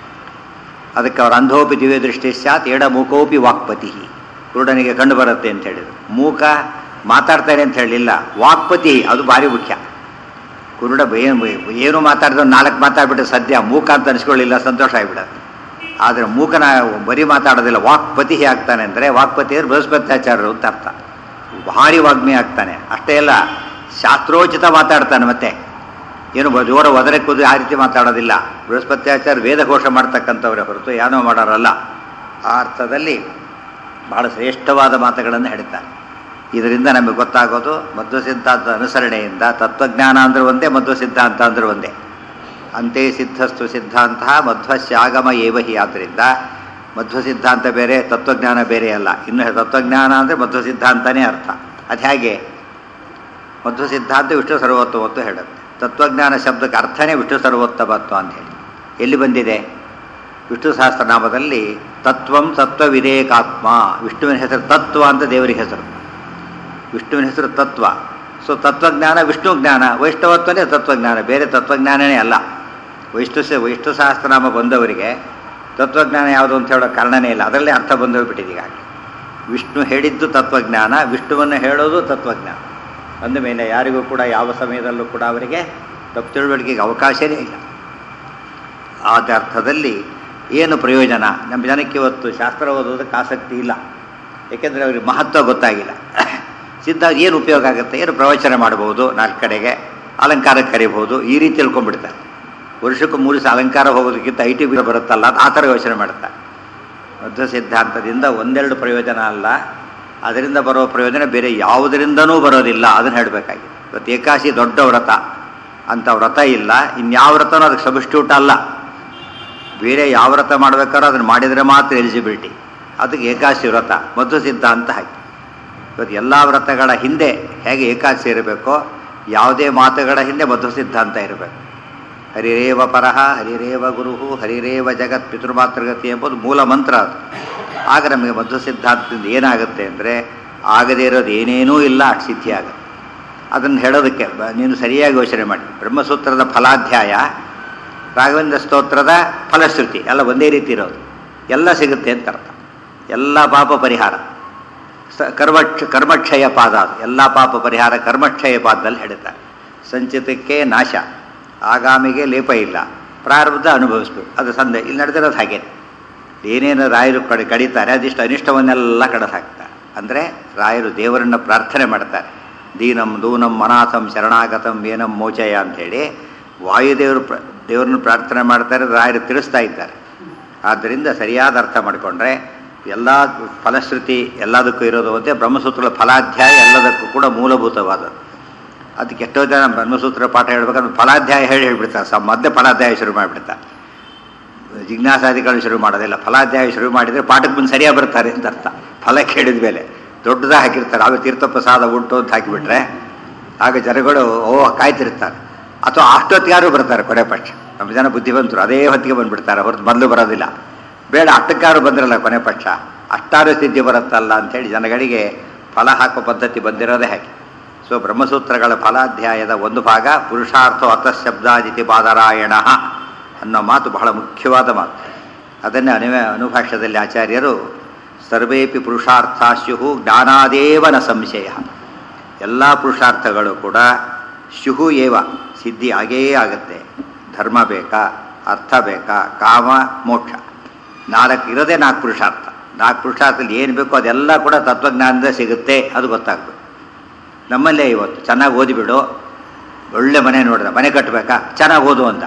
[SPEAKER 1] ಅದಕ್ಕೆ ಅವ್ರ ಅಂಧೋಪಿ ದಿವ್ಯ ದೃಷ್ಟಿ ಸ್ಯಾತ್ ಎಡ ಮೂಕೋಪಿ ವಾಕ್ಪತಿ ಕುರುಡನಿಗೆ ಕಂಡು ಬರುತ್ತೆ ಅಂತ ಹೇಳಿದರು ಮೂಕ ಮಾತಾಡ್ತಾರೆ ಅಂತ ಹೇಳಿಲ್ಲ ವಾಕ್ಪತಿ ಅದು ಭಾರಿ ಮುಖ್ಯ ಕುರುಡ ಏನು ಏನು ಮಾತಾಡಿದ್ರು ನಾಲ್ಕು ಮಾತಾಡ್ಬಿಟ್ಟು ಸದ್ಯ ಮೂಕ ಅಂತ ಅನಿಸ್ಕೊಳ್ಳಿಲ್ಲ ಸಂತೋಷ ಆಗಿಬಿಡತ್ತೆ ಆದರೆ ಮೂಕನ ಬರೀ ಮಾತಾಡೋದಿಲ್ಲ ವಾಕ್ಪತಿ ಆಗ್ತಾನೆ ಅಂದರೆ ವಾಕ್ಪತಿ ಅಂದರೆ ಬೃಹಸ್ಪತ್ಯಾಚಾರ್ಯರು ಅಂತ ಅರ್ಥ ಭಾರಿ ವಾಗ್ಮಿ ಆಗ್ತಾನೆ ಅಷ್ಟೇ ಅಲ್ಲ ಶಾಸ್ತ್ರೋಚಿತ ಮಾತಾಡ್ತಾನೆ ಮತ್ತೆ ಏನು ಬ- ಜೋರ ಒದರೆ ಕುದು ಆ ರೀತಿ ಮಾತಾಡೋದಿಲ್ಲ ಬೃಹಸ್ಪತ್ಯಾಚಾರ್ಯ ವೇದಘೋಷ ಮಾಡ್ತಕ್ಕಂಥವ್ರೆ ಹೊರತು ಏನೋ ಮಾಡೋರಲ್ಲ ಆ ಅರ್ಥದಲ್ಲಿ ಬಹಳ ಶ್ರೇಷ್ಠವಾದ ಮಾತುಗಳನ್ನು ಹೇಳ್ತಾರೆ ಇದರಿಂದ ನಮಗೆ ಗೊತ್ತಾಗೋದು ಮಧ್ವ ಸಿದ್ಧಾಂತ ಅನುಸರಣೆಯಿಂದ ತತ್ವಜ್ಞಾನ ಅಂದ್ರೆ ಒಂದೇ ಮಧ್ವ ಸಿದ್ಧಾಂತ ಅಂದ್ರೆ ಒಂದೇ ಅಂತೆ ಸಿದ್ಧಸ್ತು ಸಿದ್ಧಾಂತ ಮಧ್ವಸ್ಯಾಗಮ ಏವ ಹಿ ಆದ್ದರಿಂದ ಮಧ್ವ ಸಿದ್ಧಾಂತ ಬೇರೆ ತತ್ವಜ್ಞಾನ ಬೇರೆ ಅಲ್ಲ ಇನ್ನು ತತ್ವಜ್ಞಾನ ಅಂದರೆ ಮಧ್ವ ಸಿದ್ಧಾಂತನೇ ಅರ್ಥ ಅದು ಹೇಗೆ ಮಧ್ವ ಸಿದ್ಧಾಂತ ವಿಷ್ಣು ಸರ್ವೋತ್ತಮತ್ವ ಹೇಳುತ್ತೆ ತತ್ವಜ್ಞಾನ ಶಬ್ದಕ್ಕೆ ಅರ್ಥನೇ ವಿಷ್ಣು ಸರ್ವೋತ್ತಮತ್ವ ಅಂತ ಹೇಳಿ ಎಲ್ಲಿ ಬಂದಿದೆ ವಿಷ್ಣು ಸಹಸ್ರನಾಮದಲ್ಲಿ ತತ್ವಂ ತತ್ವವಿದೇಕಾತ್ಮ ವಿಷ್ಣುವಿನ ಹೆಸರು ತತ್ವ ಅಂತ ದೇವರಿಗೆ ಹೆಸರು ವಿಷ್ಣುವಿನ ಹೆಸರು ತತ್ವ ಸೊ ತತ್ವಜ್ಞಾನ ವಿಷ್ಣು ಜ್ಞಾನ ವೈಷ್ಣವತ್ವನೇ ತತ್ವಜ್ಞಾನ ಬೇರೆ ತತ್ವಜ್ಞಾನನೇ ಅಲ್ಲ ವೈಷ್ಣು ಸ ವಿಷ್ಣು ಸಹಸ್ರನಾಮ ಬಂದವರಿಗೆ ತತ್ವಜ್ಞಾನ ಯಾವುದು ಅಂತ ಹೇಳೋ ಕಾರಣನೇ ಇಲ್ಲ ಅದರಲ್ಲೇ ಅರ್ಥ ಬಂದೋಗ್ಬಿಟ್ಟಿದೆ ಈಗಾಗಲೇ ವಿಷ್ಣು ಹೇಳಿದ್ದು ತತ್ವಜ್ಞಾನ ವಿಷ್ಣುವನ್ನು ಹೇಳೋದು ತತ್ವಜ್ಞಾನ ಅಂದ ಮೇಲೆ ಯಾರಿಗೂ ಕೂಡ ಯಾವ ಸಮಯದಲ್ಲೂ ಕೂಡ ಅವರಿಗೆ ತಪ್ಪು ತಿಳುವಳಿಕೆಗೆ ಅವಕಾಶವೇ ಇಲ್ಲ ಆದ ಅರ್ಥದಲ್ಲಿ ಏನು ಪ್ರಯೋಜನ ನಮ್ಮ ಜನಕ್ಕೆ ಇವತ್ತು ಶಾಸ್ತ್ರ ಓದೋದಕ್ಕೆ ಆಸಕ್ತಿ ಇಲ್ಲ ಏಕೆಂದರೆ ಅವ್ರಿಗೆ ಮಹತ್ವ ಗೊತ್ತಾಗಿಲ್ಲ ಸಿದ್ಧ ಏನು ಉಪಯೋಗ ಆಗುತ್ತೆ ಏನು ಪ್ರವಚನ ಮಾಡ್ಬೋದು ನಾಲ್ಕು ಕಡೆಗೆ ಅಲಂಕಾರಕ್ಕೆ ಕರಿಬೋದು ಈ ರೀತಿ ತಿಳ್ಕೊಂಡ್ಬಿಡ್ತಾರೆ ವರ್ಷಕ್ಕೂ ಮೂರು ಸಲ ಅಲಂಕಾರ ಹೋಗೋದಕ್ಕಿಂತ ಐ ಟಿ ಬಿ ಬರುತ್ತಲ್ಲ ಅದು ಆ ಥರ ಯೋಚನೆ ಮಾಡ್ತಾರೆ ಮಧ್ವ ಸಿದ್ಧಾಂತದಿಂದ ಒಂದೆರಡು ಪ್ರಯೋಜನ ಅಲ್ಲ ಅದರಿಂದ ಬರೋ ಪ್ರಯೋಜನ ಬೇರೆ ಯಾವುದರಿಂದನೂ ಬರೋದಿಲ್ಲ ಅದನ್ನು ಹೇಳಬೇಕಾಗಿದೆ ಇವತ್ತು ಏಕಾಶಿ ದೊಡ್ಡ ವ್ರತ ಅಂಥ ವ್ರತ ಇಲ್ಲ ಇನ್ಯಾವ ವ್ರತನೂ ಅದಕ್ಕೆ ಸಬ್ಸ್ಟ್ಯೂಟ್ ಅಲ್ಲ ಬೇರೆ ಯಾವ ವ್ರತ ಮಾಡ್ಬೇಕಾದ್ರೂ ಅದನ್ನು ಮಾಡಿದರೆ ಮಾತ್ರ ಎಲಿಜಿಬಿಲಿಟಿ ಅದಕ್ಕೆ ಏಕಾಶಿ ವ್ರತ ಮಧ್ವ ಸಿದ್ಧಾಂತ ಹಾಕಿ ಇವತ್ತು ಎಲ್ಲ ವ್ರತಗಳ ಹಿಂದೆ ಹೇಗೆ ಏಕಾದಶಿ ಇರಬೇಕೋ ಯಾವುದೇ ಮಾತುಗಳ ಹಿಂದೆ ಮಧ್ವ ಸಿದ್ಧಾಂತ ಇರಬೇಕು ಹರಿರೇವ ಪರಹ ಹರಿರೇವ ಗುರು ಹರಿರೇವ ಜಗತ್ ಪಿತೃಮಾತೃಗತಿ ಎಂಬುದು ಮೂಲ ಮಂತ್ರ ಅದು ಆಗ ನಮಗೆ ಮಧ್ವ ಸಿದ್ಧಾಂತದಿಂದ ಏನಾಗುತ್ತೆ ಅಂದರೆ ಆಗದೇ ಇರೋದು ಏನೇನೂ ಇಲ್ಲ ಅಷ್ಟು ಸಿದ್ಧಿ ಆಗುತ್ತೆ ಅದನ್ನು ಹೇಳೋದಕ್ಕೆ ಬ- ನೀನು ಸರಿಯಾಗಿ ಯೋಚನೆ ಮಾಡಿ ಬ್ರಹ್ಮಸೂತ್ರದ ಫಲಾಧ್ಯಾಯ ರಾಘವೇಂದ್ರ ಸ್ತೋತ್ರದ ಫಲಶ್ರುತಿ ಎಲ್ಲ ಒಂದೇ ರೀತಿ ಇರೋದು ಎಲ್ಲ ಸಿಗುತ್ತೆ ಅಂತ ಅರ್ಥ ಎಲ್ಲ ಪಾಪ ಪರಿಹಾರ ಸ ಕರ್ಮಕ್ಷ ಕರ್ಮಕ್ಷಯ ಪಾದ ಅದು ಎಲ್ಲ ಪಾಪ ಪರಿಹಾರ ಕರ್ಮಕ್ಷಯ ಪಾದದಲ್ಲಿ ಹೇಳ್ತಾರೆ ಸಂಚಿತಕ್ಕೆ ನಾಶ ಆಗಾಮಿಗೆ ಲೇಪ ಇಲ್ಲ ಪ್ರಾರಬ್ಧ ಅನುಭವಿಸ್ಬೇಕು ಅದು ಸಂದೆ ಇಲ್ಲಿ ನಡೆದಿರೋದು ಹಾಗೆ ಏನೇನು ರಾಯರು ಕಡೆ ಕಡಿತಾರೆ ಅದಿಷ್ಟು ಅನಿಷ್ಟವನ್ನೆಲ್ಲ ಕಡೆ ಹಾಕ್ತಾರೆ ಅಂದರೆ ರಾಯರು ದೇವರನ್ನು ಪ್ರಾರ್ಥನೆ ಮಾಡ್ತಾರೆ ದೀನಂ ದೂನಂ ಮನಾಥಂ ಶರಣಾಗತಂ ಏನಂ ಮೋಚಯ ಅಂಥೇಳಿ ವಾಯುದೇವರು ಪ್ರ ದೇವರನ್ನು ಪ್ರಾರ್ಥನೆ ಮಾಡ್ತಾರೆ ರಾಯರು ತಿಳಿಸ್ತಾ ಇದ್ದಾರೆ ಆದ್ದರಿಂದ ಸರಿಯಾದ ಅರ್ಥ ಮಾಡಿಕೊಂಡ್ರೆ ಎಲ್ಲ ಫಲಶ್ರುತಿ ಎಲ್ಲದಕ್ಕೂ ಇರೋದು ಒಂದೇ ಬ್ರಹ್ಮಸೂತ್ರಗಳ ಫಲಾಧ್ಯಾಯ ಎಲ್ಲದಕ್ಕೂ ಕೂಡ ಮೂಲಭೂತವಾದದ್ದು ಅದಕ್ಕೆ ಎಷ್ಟೋ ಜನ ಬ್ರಹ್ಮಸೂತ್ರ ಪಾಠ ಹೇಳ್ಬೇಕಾದ್ರೆ ಫಲಾಧ್ಯಾಯ ಹೇಳಿ ಹೇಳ್ಬಿಡ್ತಾರೆ ಸ ಮಧ್ಯೆ ಫಲಾಧ್ಯಾಯ ಶುರು ಮಾಡಿಬಿಡ್ತಾರೆ ಜಿಜ್ಞಾಸಾದಿಗಳು ಶುರು ಮಾಡೋದಿಲ್ಲ ಫಲಾಧ್ಯಾಯ ಶುರು ಮಾಡಿದರೆ ಪಾಠಕ್ಕೆ ಮುಂದೆ ಸರಿಯಾಗಿ ಬರ್ತಾರೆ ಅಂತ ಅರ್ಥ ಫಲ ಕೇಳಿದ ಮೇಲೆ ದೊಡ್ಡದಾಗಿ ಹಾಕಿರ್ತಾರೆ ಆಗ ತೀರ್ಥಪ್ರಸಾದ ಉಂಟು ಅಂತ ಹಾಕಿಬಿಟ್ರೆ ಆಗ ಜನಗಳು ಓ ಕಾಯ್ತಿರ್ತಾರೆ ಅಥವಾ ಅಷ್ಟೊತ್ತಿಗಾರು ಬರ್ತಾರೆ ಕೊನೆ ಪಕ್ಷ ನಮ್ಮ ಜನ ಬುದ್ಧಿವಂತರು ಅದೇ ಹೊತ್ತಿಗೆ ಬಂದುಬಿಡ್ತಾರೆ ಹೊರತು ಮೊದಲು ಬರೋದಿಲ್ಲ ಬೇಡ ಅಷ್ಟಕ್ಕಾರು ಬಂದಿರಲ್ಲ ಕೊನೆ ಪಕ್ಷ ಅಷ್ಟಾರು ಸಿದ್ಧಿ ಬರುತ್ತಲ್ಲ ಅಂಥೇಳಿ ಜನಗಳಿಗೆ ಫಲ ಹಾಕೋ ಪದ್ಧತಿ ಬಂದಿರೋದೇ ಹಾಗೆ ಸೊ ಬ್ರಹ್ಮಸೂತ್ರಗಳ ಫಲಾಧ್ಯಾಯದ ಒಂದು ಭಾಗ ಪುರುಷಾರ್ಥ ಅತಃಶಬ್ದಾದಿತಿ ಬಾದರಾಯಣ ಅನ್ನೋ ಮಾತು ಬಹಳ ಮುಖ್ಯವಾದ ಮಾತು ಅದನ್ನೇ ಅನು ಅನುಭಾಷ್ಯದಲ್ಲಿ ಆಚಾರ್ಯರು ಸರ್ವೇಪಿ ಪುರುಷಾರ್ಥಾಶ್ಯು ಜ್ಞಾನಾದೇವ ನ ಸಂಶಯ ಎಲ್ಲ ಪುರುಷಾರ್ಥಗಳು ಕೂಡ ಶುಹು ಏವ ಸಿದ್ಧಿ ಆಗೇ ಆಗುತ್ತೆ ಧರ್ಮ ಬೇಕಾ ಅರ್ಥ ಬೇಕಾ ಕಾಮ ಮೋಕ್ಷ ನಾಲ್ಕು ಇರೋದೇ ನಾಲ್ಕು ಪುರುಷಾರ್ಥ ನಾಲ್ಕು ಪುರುಷಾರ್ಥದಲ್ಲಿ ಏನು ಬೇಕೋ ಅದೆಲ್ಲ ಕೂಡ ತತ್ವಜ್ಞಾನದಿಂದ ಸಿಗುತ್ತೆ ಅದು ಗೊತ್ತಾಗಬೇಕು ನಮ್ಮಲ್ಲೇ ಇವತ್ತು ಚೆನ್ನಾಗಿ ಓದಿಬಿಡು ಒಳ್ಳೆ ಮನೆ ನೋಡಿದ ಮನೆ ಕಟ್ಟಬೇಕಾ ಚೆನ್ನಾಗಿ ಓದು ಅಂತ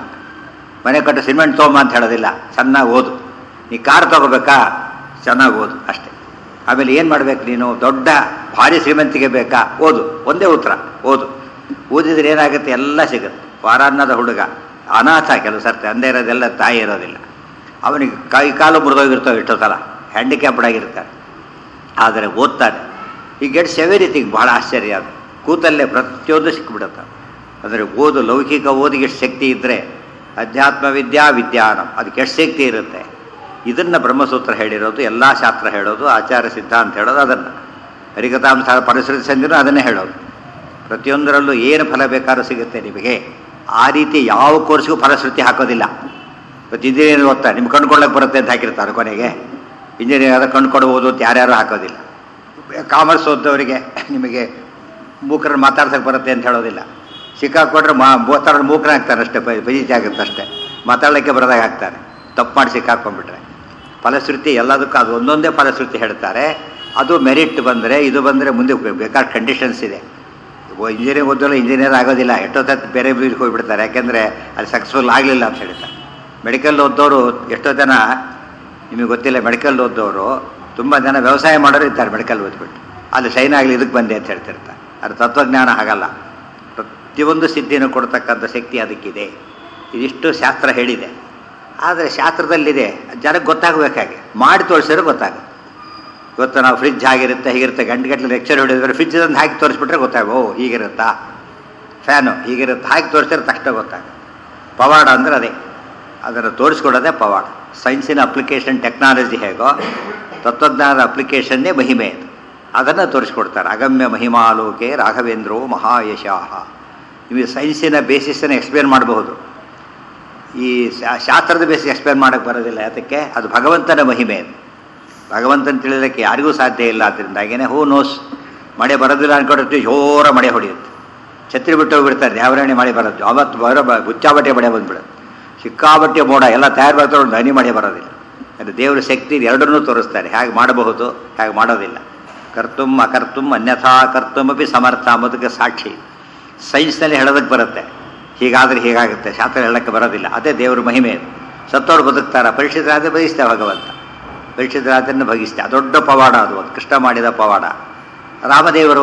[SPEAKER 1] ಮನೆ ಕಟ್ಟು ಸಿಮೆಂಟ್ ತೊಗೊಂಬ ಅಂತ ಹೇಳೋದಿಲ್ಲ ಚೆನ್ನಾಗಿ ಓದು ನೀ ಕಾರ್ ತೊಗೋಬೇಕಾ ಚೆನ್ನಾಗಿ ಓದು ಅಷ್ಟೇ ಆಮೇಲೆ ಏನು ಮಾಡ್ಬೇಕು ನೀನು ದೊಡ್ಡ ಭಾರಿ ಶ್ರೀಮಂತಿಗೆ ಬೇಕಾ ಓದು ಒಂದೇ ಉತ್ತರ ಓದು ಓದಿದ್ರೆ ಏನಾಗುತ್ತೆ ಎಲ್ಲ ಸಿಗುತ್ತೆ ವಾರಾನ್ನದ ಹುಡುಗ ಅನಾಥ ಕೆಲವು ಸರ್ತಿ ಅಂದೇ ಇರೋದೆಲ್ಲ ತಾಯಿ ಇರೋದಿಲ್ಲ ಅವನಿಗೆ ಕೈ ಕಾಲು ಮುರಿದೋಗಿರ್ತಾವೆ ಎಷ್ಟೋ ಸಲ ಹ್ಯಾಂಡಿಕ್ಯಾಪ್ಡ್ ಆಗಿರ್ತಾರೆ ಆದರೆ ಓದ್ತಾನೆ ಈ ಗೆಟ್ ಸೆವೆರಿತಿಗೆ ಬಹಳ ಆಶ್ಚರ್ಯ ಅದು ಕೂತಲ್ಲೇ ಪ್ರತಿಯೊಂದು ಸಿಕ್ಕಿಬಿಡುತ್ತೆ ಅಂದರೆ ಓದು ಲೌಕಿಕ ಓದಿಗೆ ಎಷ್ಟು ಶಕ್ತಿ ಇದ್ದರೆ ಅಧ್ಯಾತ್ಮ ವಿದ್ಯಾ ವಿಜ್ಞಾನ ಅದಕ್ಕೆ ಎಷ್ಟು ಶಕ್ತಿ ಇರುತ್ತೆ ಇದನ್ನು ಬ್ರಹ್ಮಸೂತ್ರ ಹೇಳಿರೋದು ಎಲ್ಲ ಶಾಸ್ತ್ರ ಹೇಳೋದು ಆಚಾರ ಸಿದ್ಧಾಂತ ಹೇಳೋದು ಅದನ್ನು ಹರಿಕಥಾಂಸ ಪರಿಸರ ಸಂಧಿನೂ ಅದನ್ನೇ ಹೇಳೋದು ಪ್ರತಿಯೊಂದರಲ್ಲೂ ಏನು ಫಲ ಬೇಕಾದ್ರೂ ಸಿಗುತ್ತೆ ನಿಮಗೆ ಆ ರೀತಿ ಯಾವ ಕೋರ್ಸ್ಗೂ ಫಲಶ್ರುತಿ ಹಾಕೋದಿಲ್ಲ ಇವತ್ತು ಇಂಜಿನಿಯರ್ ಓದ್ತಾ ನಿಮ್ಗೆ ಕಂಡುಕೊಳ್ಳಕ್ಕೆ ಬರುತ್ತೆ ಅಂತ ಹಾಕಿರ್ತಾರೆ ಕೊನೆಗೆ ಇಂಜಿನಿಯರ್ ಆದ ಕಂಡುಕೊಡ್ಬೋದು ಅಂತ ಯಾರ್ಯಾರು ಹಾಕೋದಿಲ್ಲ ಕಾಮರ್ಸ್ ಓದ್ದವರಿಗೆ ನಿಮಗೆ ಮೂಕರನ್ನು ಮಾತಾಡ್ಸಕ್ಕೆ ಬರುತ್ತೆ ಅಂತ ಹೇಳೋದಿಲ್ಲ ಸಿಕ್ಕಾಕೊಂಡ್ರೆ ಮಾ ಮಾತಾಡೋ ಮೂಕರಾಗ್ತಾನೆ ಅಷ್ಟೇ ಬಜಿತಿ ಆಗುತ್ತೆ ಅಷ್ಟೇ ಮಾತಾಡಲಿಕ್ಕೆ ಬರೋದಾಗ ಆಗ್ತಾನೆ ತಪ್ಪು ಮಾಡಿ ಸಿಕ್ಕಾಕೊಂಡ್ಬಿಟ್ರೆ ಫಲಶ್ರುತಿ ಎಲ್ಲದಕ್ಕೂ ಅದು ಒಂದೊಂದೇ ಫಲಶ್ರುತಿ ಹೇಳ್ತಾರೆ ಅದು ಮೆರಿಟ್ ಬಂದರೆ ಇದು ಬಂದರೆ ಮುಂದೆ ಬೇಕಾದ ಕಂಡೀಷನ್ಸ್ ಇದೆ ಇಂಜಿನಿಯರಿಂಗ್ ಓದೋಲ್ಲ ಇಂಜಿನಿಯರ್ ಆಗೋದಿಲ್ಲ ಎಷ್ಟೊತ್ತ ಬೇರೆ ಬೀದಿಗೆ ಹೋಗ್ಬಿಡ್ತಾರೆ ಯಾಕೆಂದರೆ ಅದು ಸಕ್ಸಸ್ಫುಲ್ ಆಗಲಿಲ್ಲ ಅಂತ ಹೇಳ್ತಾರೆ ಮೆಡಿಕಲ್ ಓದೋರು ಎಷ್ಟೋ ಜನ ನಿಮಗೆ ಗೊತ್ತಿಲ್ಲ ಮೆಡಿಕಲ್ ಓದೋರು ತುಂಬ ಜನ ವ್ಯವಸಾಯ ಮಾಡೋರು ಇದ್ದಾರೆ ಮೆಡಿಕಲ್ ಓದ್ಬಿಟ್ಟು ಅಲ್ಲಿ ಶೈನ್ ಆಗಲಿ ಇದಕ್ಕೆ ಬಂದೆ ಅಂತ ಹೇಳ್ತಿರ್ತಾರೆ ಅದು ತತ್ವಜ್ಞಾನ ಹಾಗಲ್ಲ ಪ್ರತಿಯೊಂದು ಸಿದ್ಧಿಯನ್ನು ಕೊಡ್ತಕ್ಕಂಥ ಶಕ್ತಿ ಅದಕ್ಕಿದೆ ಇದಿಷ್ಟು ಶಾಸ್ತ್ರ ಹೇಳಿದೆ ಆದರೆ ಶಾಸ್ತ್ರದಲ್ಲಿದೆ ಜನಕ್ಕೆ ಗೊತ್ತಾಗಬೇಕಾಗೆ ಮಾಡಿ ತೋರಿಸಿದ್ರೆ ಗೊತ್ತಾಗುತ್ತೆ ಇವತ್ತು ನಾವು ಫ್ರಿಜ್ ಆಗಿರುತ್ತೆ ಹೀಗಿರುತ್ತೆ ಗಂಟೆಗಟ್ಟಲೆ ಲೆಕ್ಚರ್ ಹೊಡಿದ್ರೆ ಫ್ರಿಜ್ ತಂದು ಹಾಕಿ ತೋರಿಸ್ಬಿಟ್ರೆ ಗೊತ್ತಾಗ ಓ ಹೀಗಿರುತ್ತಾ ಫ್ಯಾನು ಹೀಗಿರುತ್ತೆ ಹಾಕಿ ತೋರಿಸಿದ್ರೆ ತಕ್ಷಣ ಗೊತ್ತಾಗುತ್ತೆ ಪವಾಡ ಅಂದರೆ ಅದೇ ಅದನ್ನು ತೋರಿಸ್ಕೊಡೋದೇ ಪವಾಡ ಸೈನ್ಸಿನ ಅಪ್ಲಿಕೇಶನ್ ಟೆಕ್ನಾಲಜಿ ಹೇಗೋ ತತ್ವಜ್ಞಾನದ ಅಪ್ಲಿಕೇಶನ್ನೇ ಮಹಿಮೆ ಅದು ಅದನ್ನು ತೋರಿಸ್ಕೊಡ್ತಾರೆ ಅಗಮ್ಯ ಮಹಿಮಾಲೋಕೆ ರಾಘವೇಂದ್ರೋ ಮಹಾಯಶಾಹ ನಿಮಗೆ ಸೈನ್ಸಿನ ಬೇಸಿಸನ್ನು ಎಕ್ಸ್ಪ್ಲೇನ್ ಮಾಡಬಹುದು ಈ ಶಾಸ್ತ್ರದ ಬೇಸಿಸ್ ಎಕ್ಸ್ಪ್ಲೇನ್ ಮಾಡೋಕ್ಕೆ ಬರೋದಿಲ್ಲ ಯಾತಕ್ಕೆ ಅದು ಭಗವಂತನ ಮಹಿಮೆ ಅದು ಭಗವಂತನ ತಿಳಿಯೋದಕ್ಕೆ ಯಾರಿಗೂ ಸಾಧ್ಯ ಇಲ್ಲ ಅದರಿಂದಾಗೇನೆ ಹೂ ನೋಸ್ ಮಳೆ ಬರೋದಿಲ್ಲ ಅನ್ಕೊಂಡ್ರೆ ಜೋರ ಮಳೆ ಹೊಡೆಯುತ್ತೆ ಛತ್ರಿ ಬಿಟ್ಟು ಹೋಗ್ಬಿಡ್ತಾರೆ ದೇವರಾಣಿ ಮಳೆ ಬರೋದು ಅವತ್ತು ಬರೋ ಹುಚ್ಚಾಬಟ್ಟೆ ಮಳೆ ಬಂದ್ಬಿಡುತ್ತೆ ಸಿಕ್ಕಾಬಟ್ಟೆ ಮೋಡ ಎಲ್ಲ ತಯಾರು ಮಾಡ್ತಾರೆ ಒಂದು ಹನಿ ಮಳೆ ಬರೋದಿಲ್ಲ ಅದು ದೇವರ ಶಕ್ತಿ ಎರಡನ್ನೂ ತೋರಿಸ್ತಾರೆ ಹೇಗೆ ಮಾಡಬಹುದು ಹೇಗೆ ಮಾಡೋದಿಲ್ಲ ಕರ್ತುಮ್ ಅಕರ್ತುಮ್ ಅನ್ಯಥಾ ಕರ್ತುಮಪಿ ಸಮರ್ಥ ಅನ್ನೋದಕ್ಕೆ ಸಾಕ್ಷಿ ಸೈನ್ಸ್ನಲ್ಲಿ ಹೇಳೋದಕ್ಕೆ ಬರುತ್ತೆ ಹೀಗಾದರೆ ಹೀಗಾಗುತ್ತೆ ಶಾಸ್ತ್ರ ಹೇಳೋಕ್ಕೆ ಬರೋದಿಲ್ಲ ಅದೇ ದೇವ್ರ ಮಹಿಮೆ ಸತ್ತೋರು ಬದುಕ್ತಾರ ಪರೀಕ್ಷಿತರಾದರೆ ಬಯಸ್ತೆ ಭಗವಂತ ಪರೀಕ್ಷಿತರಾದನ್ನು ಭಗಿಸ್ತೆ ದೊಡ್ಡ ಪವಾಡ ಅದು ಅದು ಕೃಷ್ಣ ಮಾಡಿದ ಪವಾಡ ರಾಮದೇವರು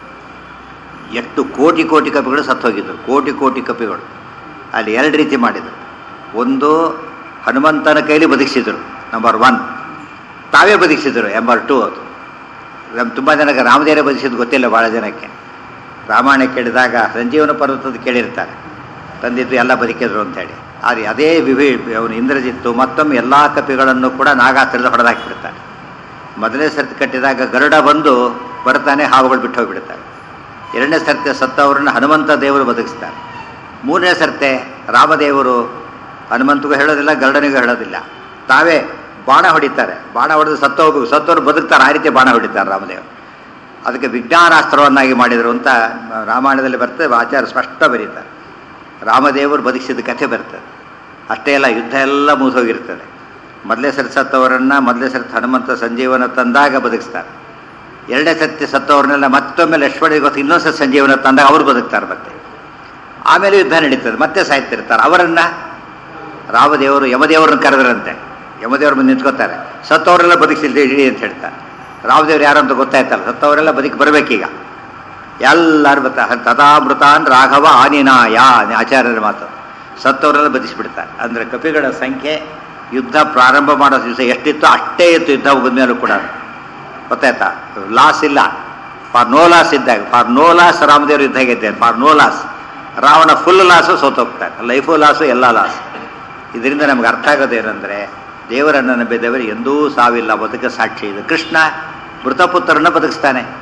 [SPEAKER 1] ಎಷ್ಟು ಕೋಟಿ ಕೋಟಿ ಕಪಿಗಳು ಸತ್ತೋಗಿದ್ದರು ಕೋಟಿ ಕೋಟಿ ಕಪಿಗಳು ಅಲ್ಲಿ ಎರಡು ರೀತಿ ಮಾಡಿದರು ಒಂದು ಹನುಮಂತನ ಕೈಲಿ ಬದುಕಿಸಿದರು ನಂಬರ್ ಒನ್ ತಾವೇ ಬದುಕಿಸಿದರು ಎಂಬರ್ ಟು ಅದು ನಮ್ಮ ತುಂಬ ಜನಕ್ಕೆ ರಾಮದೇವರೇ ಬದುಕಿಸಿದ್ದು ಗೊತ್ತಿಲ್ಲ ಭಾಳ ಜನಕ್ಕೆ ರಾಮಾಯಣ ಕೇಳಿದಾಗ ಸಂಜೀವನ ಪರ್ವತದ ಕೇಳಿರ್ತಾರೆ ತಂದಿದ್ದು ಎಲ್ಲ ಬದುಕಿದ್ರು ಅಂತೇಳಿ ಆದರೆ ಅದೇ ವಿಭಿ ಅವನು ಇಂದ್ರಜಿತ್ತು ಮತ್ತೊಮ್ಮೆ ಎಲ್ಲ ಕಪಿಗಳನ್ನು ಕೂಡ ನಾಗಾಸ್ತ್ರದ ಹೊಡೆದಾಕಿಬಿಡ್ತಾನೆ ಮೊದಲನೇ ಸರ್ತಿ ಕಟ್ಟಿದಾಗ ಗರುಡ ಬಂದು ಬರ್ತಾನೆ ಹಾವುಗಳು ಬಿಟ್ಟು ಹೋಗಿಬಿಡ್ತಾರೆ ಎರಡನೇ ಸರ್ತಿ ಸತ್ತವರನ್ನು ಹನುಮಂತ ದೇವರು ಬದುಕಿಸ್ತಾರೆ ಮೂರನೇ ಸರ್ತೆ ರಾಮದೇವರು ಹನುಮಂತಗೂ ಹೇಳೋದಿಲ್ಲ ಗರುಡನಿಗೂ ಹೇಳೋದಿಲ್ಲ ತಾವೇ ಬಾಣ ಹೊಡಿತಾರೆ ಬಾಣ ಹೊಡೆದು ಸತ್ತ ಹೋಗ್ಬೇಕು ಸತ್ತವರು ಬದುಕ್ತಾರೆ ಆ ರೀತಿ ಬಾಣ ಹೊಡಿತಾರೆ ರಾಮದೇವರು ಅದಕ್ಕೆ ವಿಜ್ಞಾನಾಸ್ತ್ರವನ್ನಾಗಿ ಮಾಡಿದರು ಅಂತ ರಾಮಾಯಣದಲ್ಲಿ ಬರ್ತದೆ ಆಚಾರ್ಯ ಸ್ಪಷ್ಟ ಬರೀತಾರೆ ರಾಮದೇವರು ಬದುಕಿಸಿದ ಕಥೆ ಬರ್ತದೆ ಅಷ್ಟೇ ಅಲ್ಲ ಯುದ್ಧ ಎಲ್ಲ ಮುಗಿದೋಗಿರ್ತದೆ ಮೊದಲೇ ಸರಿ ಸತ್ತವರನ್ನು ಮೊದಲೇ ಸರ್ತಿ ಹನುಮಂತ ಸಂಜೀವನ ತಂದಾಗ ಬದುಕಿಸ್ತಾರೆ ಎರಡನೇ ಸರ್ತಿ ಸತ್ತವ್ರನ್ನೆಲ್ಲ ಮತ್ತೊಮ್ಮೆ ಲಕ್ಷ್ಮಣಿಗೋಸ್ಕರ ಇನ್ನೊಂದು ಸರ್ತಿ ಸಂಜೀವನ ತಂದಾಗ ಅವರು ಬದುಕ್ತಾರೆ ಮತ್ತೆ ಆಮೇಲೆ ಯುದ್ಧ ನಡೀತದೆ ಮತ್ತೆ ಸಾಯ್ತಿರ್ತಾರೆ ಅವರನ್ನು ರಾಮದೇವರು ಯಮದೇವರನ್ನ ಕರೆದ್ರಂತೆ ಯಮದೇವ್ರ ಮುಂದೆ ನಿಂತ್ಕೋತಾರೆ ಸತ್ತವರೆಲ್ಲ ಬದುಕಿಸಿಲ್ದೆ ಇಡಿ ಅಂತ ಹೇಳ್ತಾರೆ ರಾಮದೇವ್ರು ಯಾರು ಅಂತ ಗೊತ್ತಾಯ್ತಲ್ಲ ಸತ್ತವರೆಲ್ಲ ಬದುಕಿ ಬರಬೇಕೀಗ ಎಲ್ಲರೂ ಬರ್ತಾರೆ ತಥಾಮೃತಾನ್ ರಾಘವ ಆನಿನಾಯ ಆಚಾರ್ಯರ ಮಾತು ಸತ್ತವರೆಲ್ಲ ಬದುಕಿಸ್ಬಿಡ್ತಾರೆ ಅಂದರೆ ಕಪಿಗಳ ಸಂಖ್ಯೆ ಯುದ್ಧ ಪ್ರಾರಂಭ ಮಾಡೋ ದಿವಸ ಎಷ್ಟಿತ್ತು ಅಷ್ಟೇ ಇತ್ತು ಯುದ್ಧ ಮೇಲೂ ಕೂಡ ಗೊತ್ತಾಯ್ತಾ ಲಾಸ್ ಇಲ್ಲ ಫಾರ್ ನೋ ಲಾಸ್ ಇದ್ದಾಗ ಫಾರ್ ನೋ ಲಾಸ್ ರಾಮದೇವ್ರ ಯುದ್ಧ ಗೆದ್ದೆ for no loss Ravana full loss ಸೋತೋಗ್ತಾರೆ ಲೈಫು ಲಾಸು ಎಲ್ಲ ಲಾಸ್ ಇದರಿಂದ ನಮ್ಗೆ ಅರ್ಥ ಆಗೋದೇನೆಂದರೆ ದೇವರನ್ನು ನಂಬಿದವರು ಎಂದೂ ಸಾವಿಲ್ಲ ಬದುಕ ಸಾಕ್ಷಿ ಇದು ಕೃಷ್ಣ ಮೃತಪುತ್ರರನ್ನು ಬದುಕಿಸ್ತಾನೆ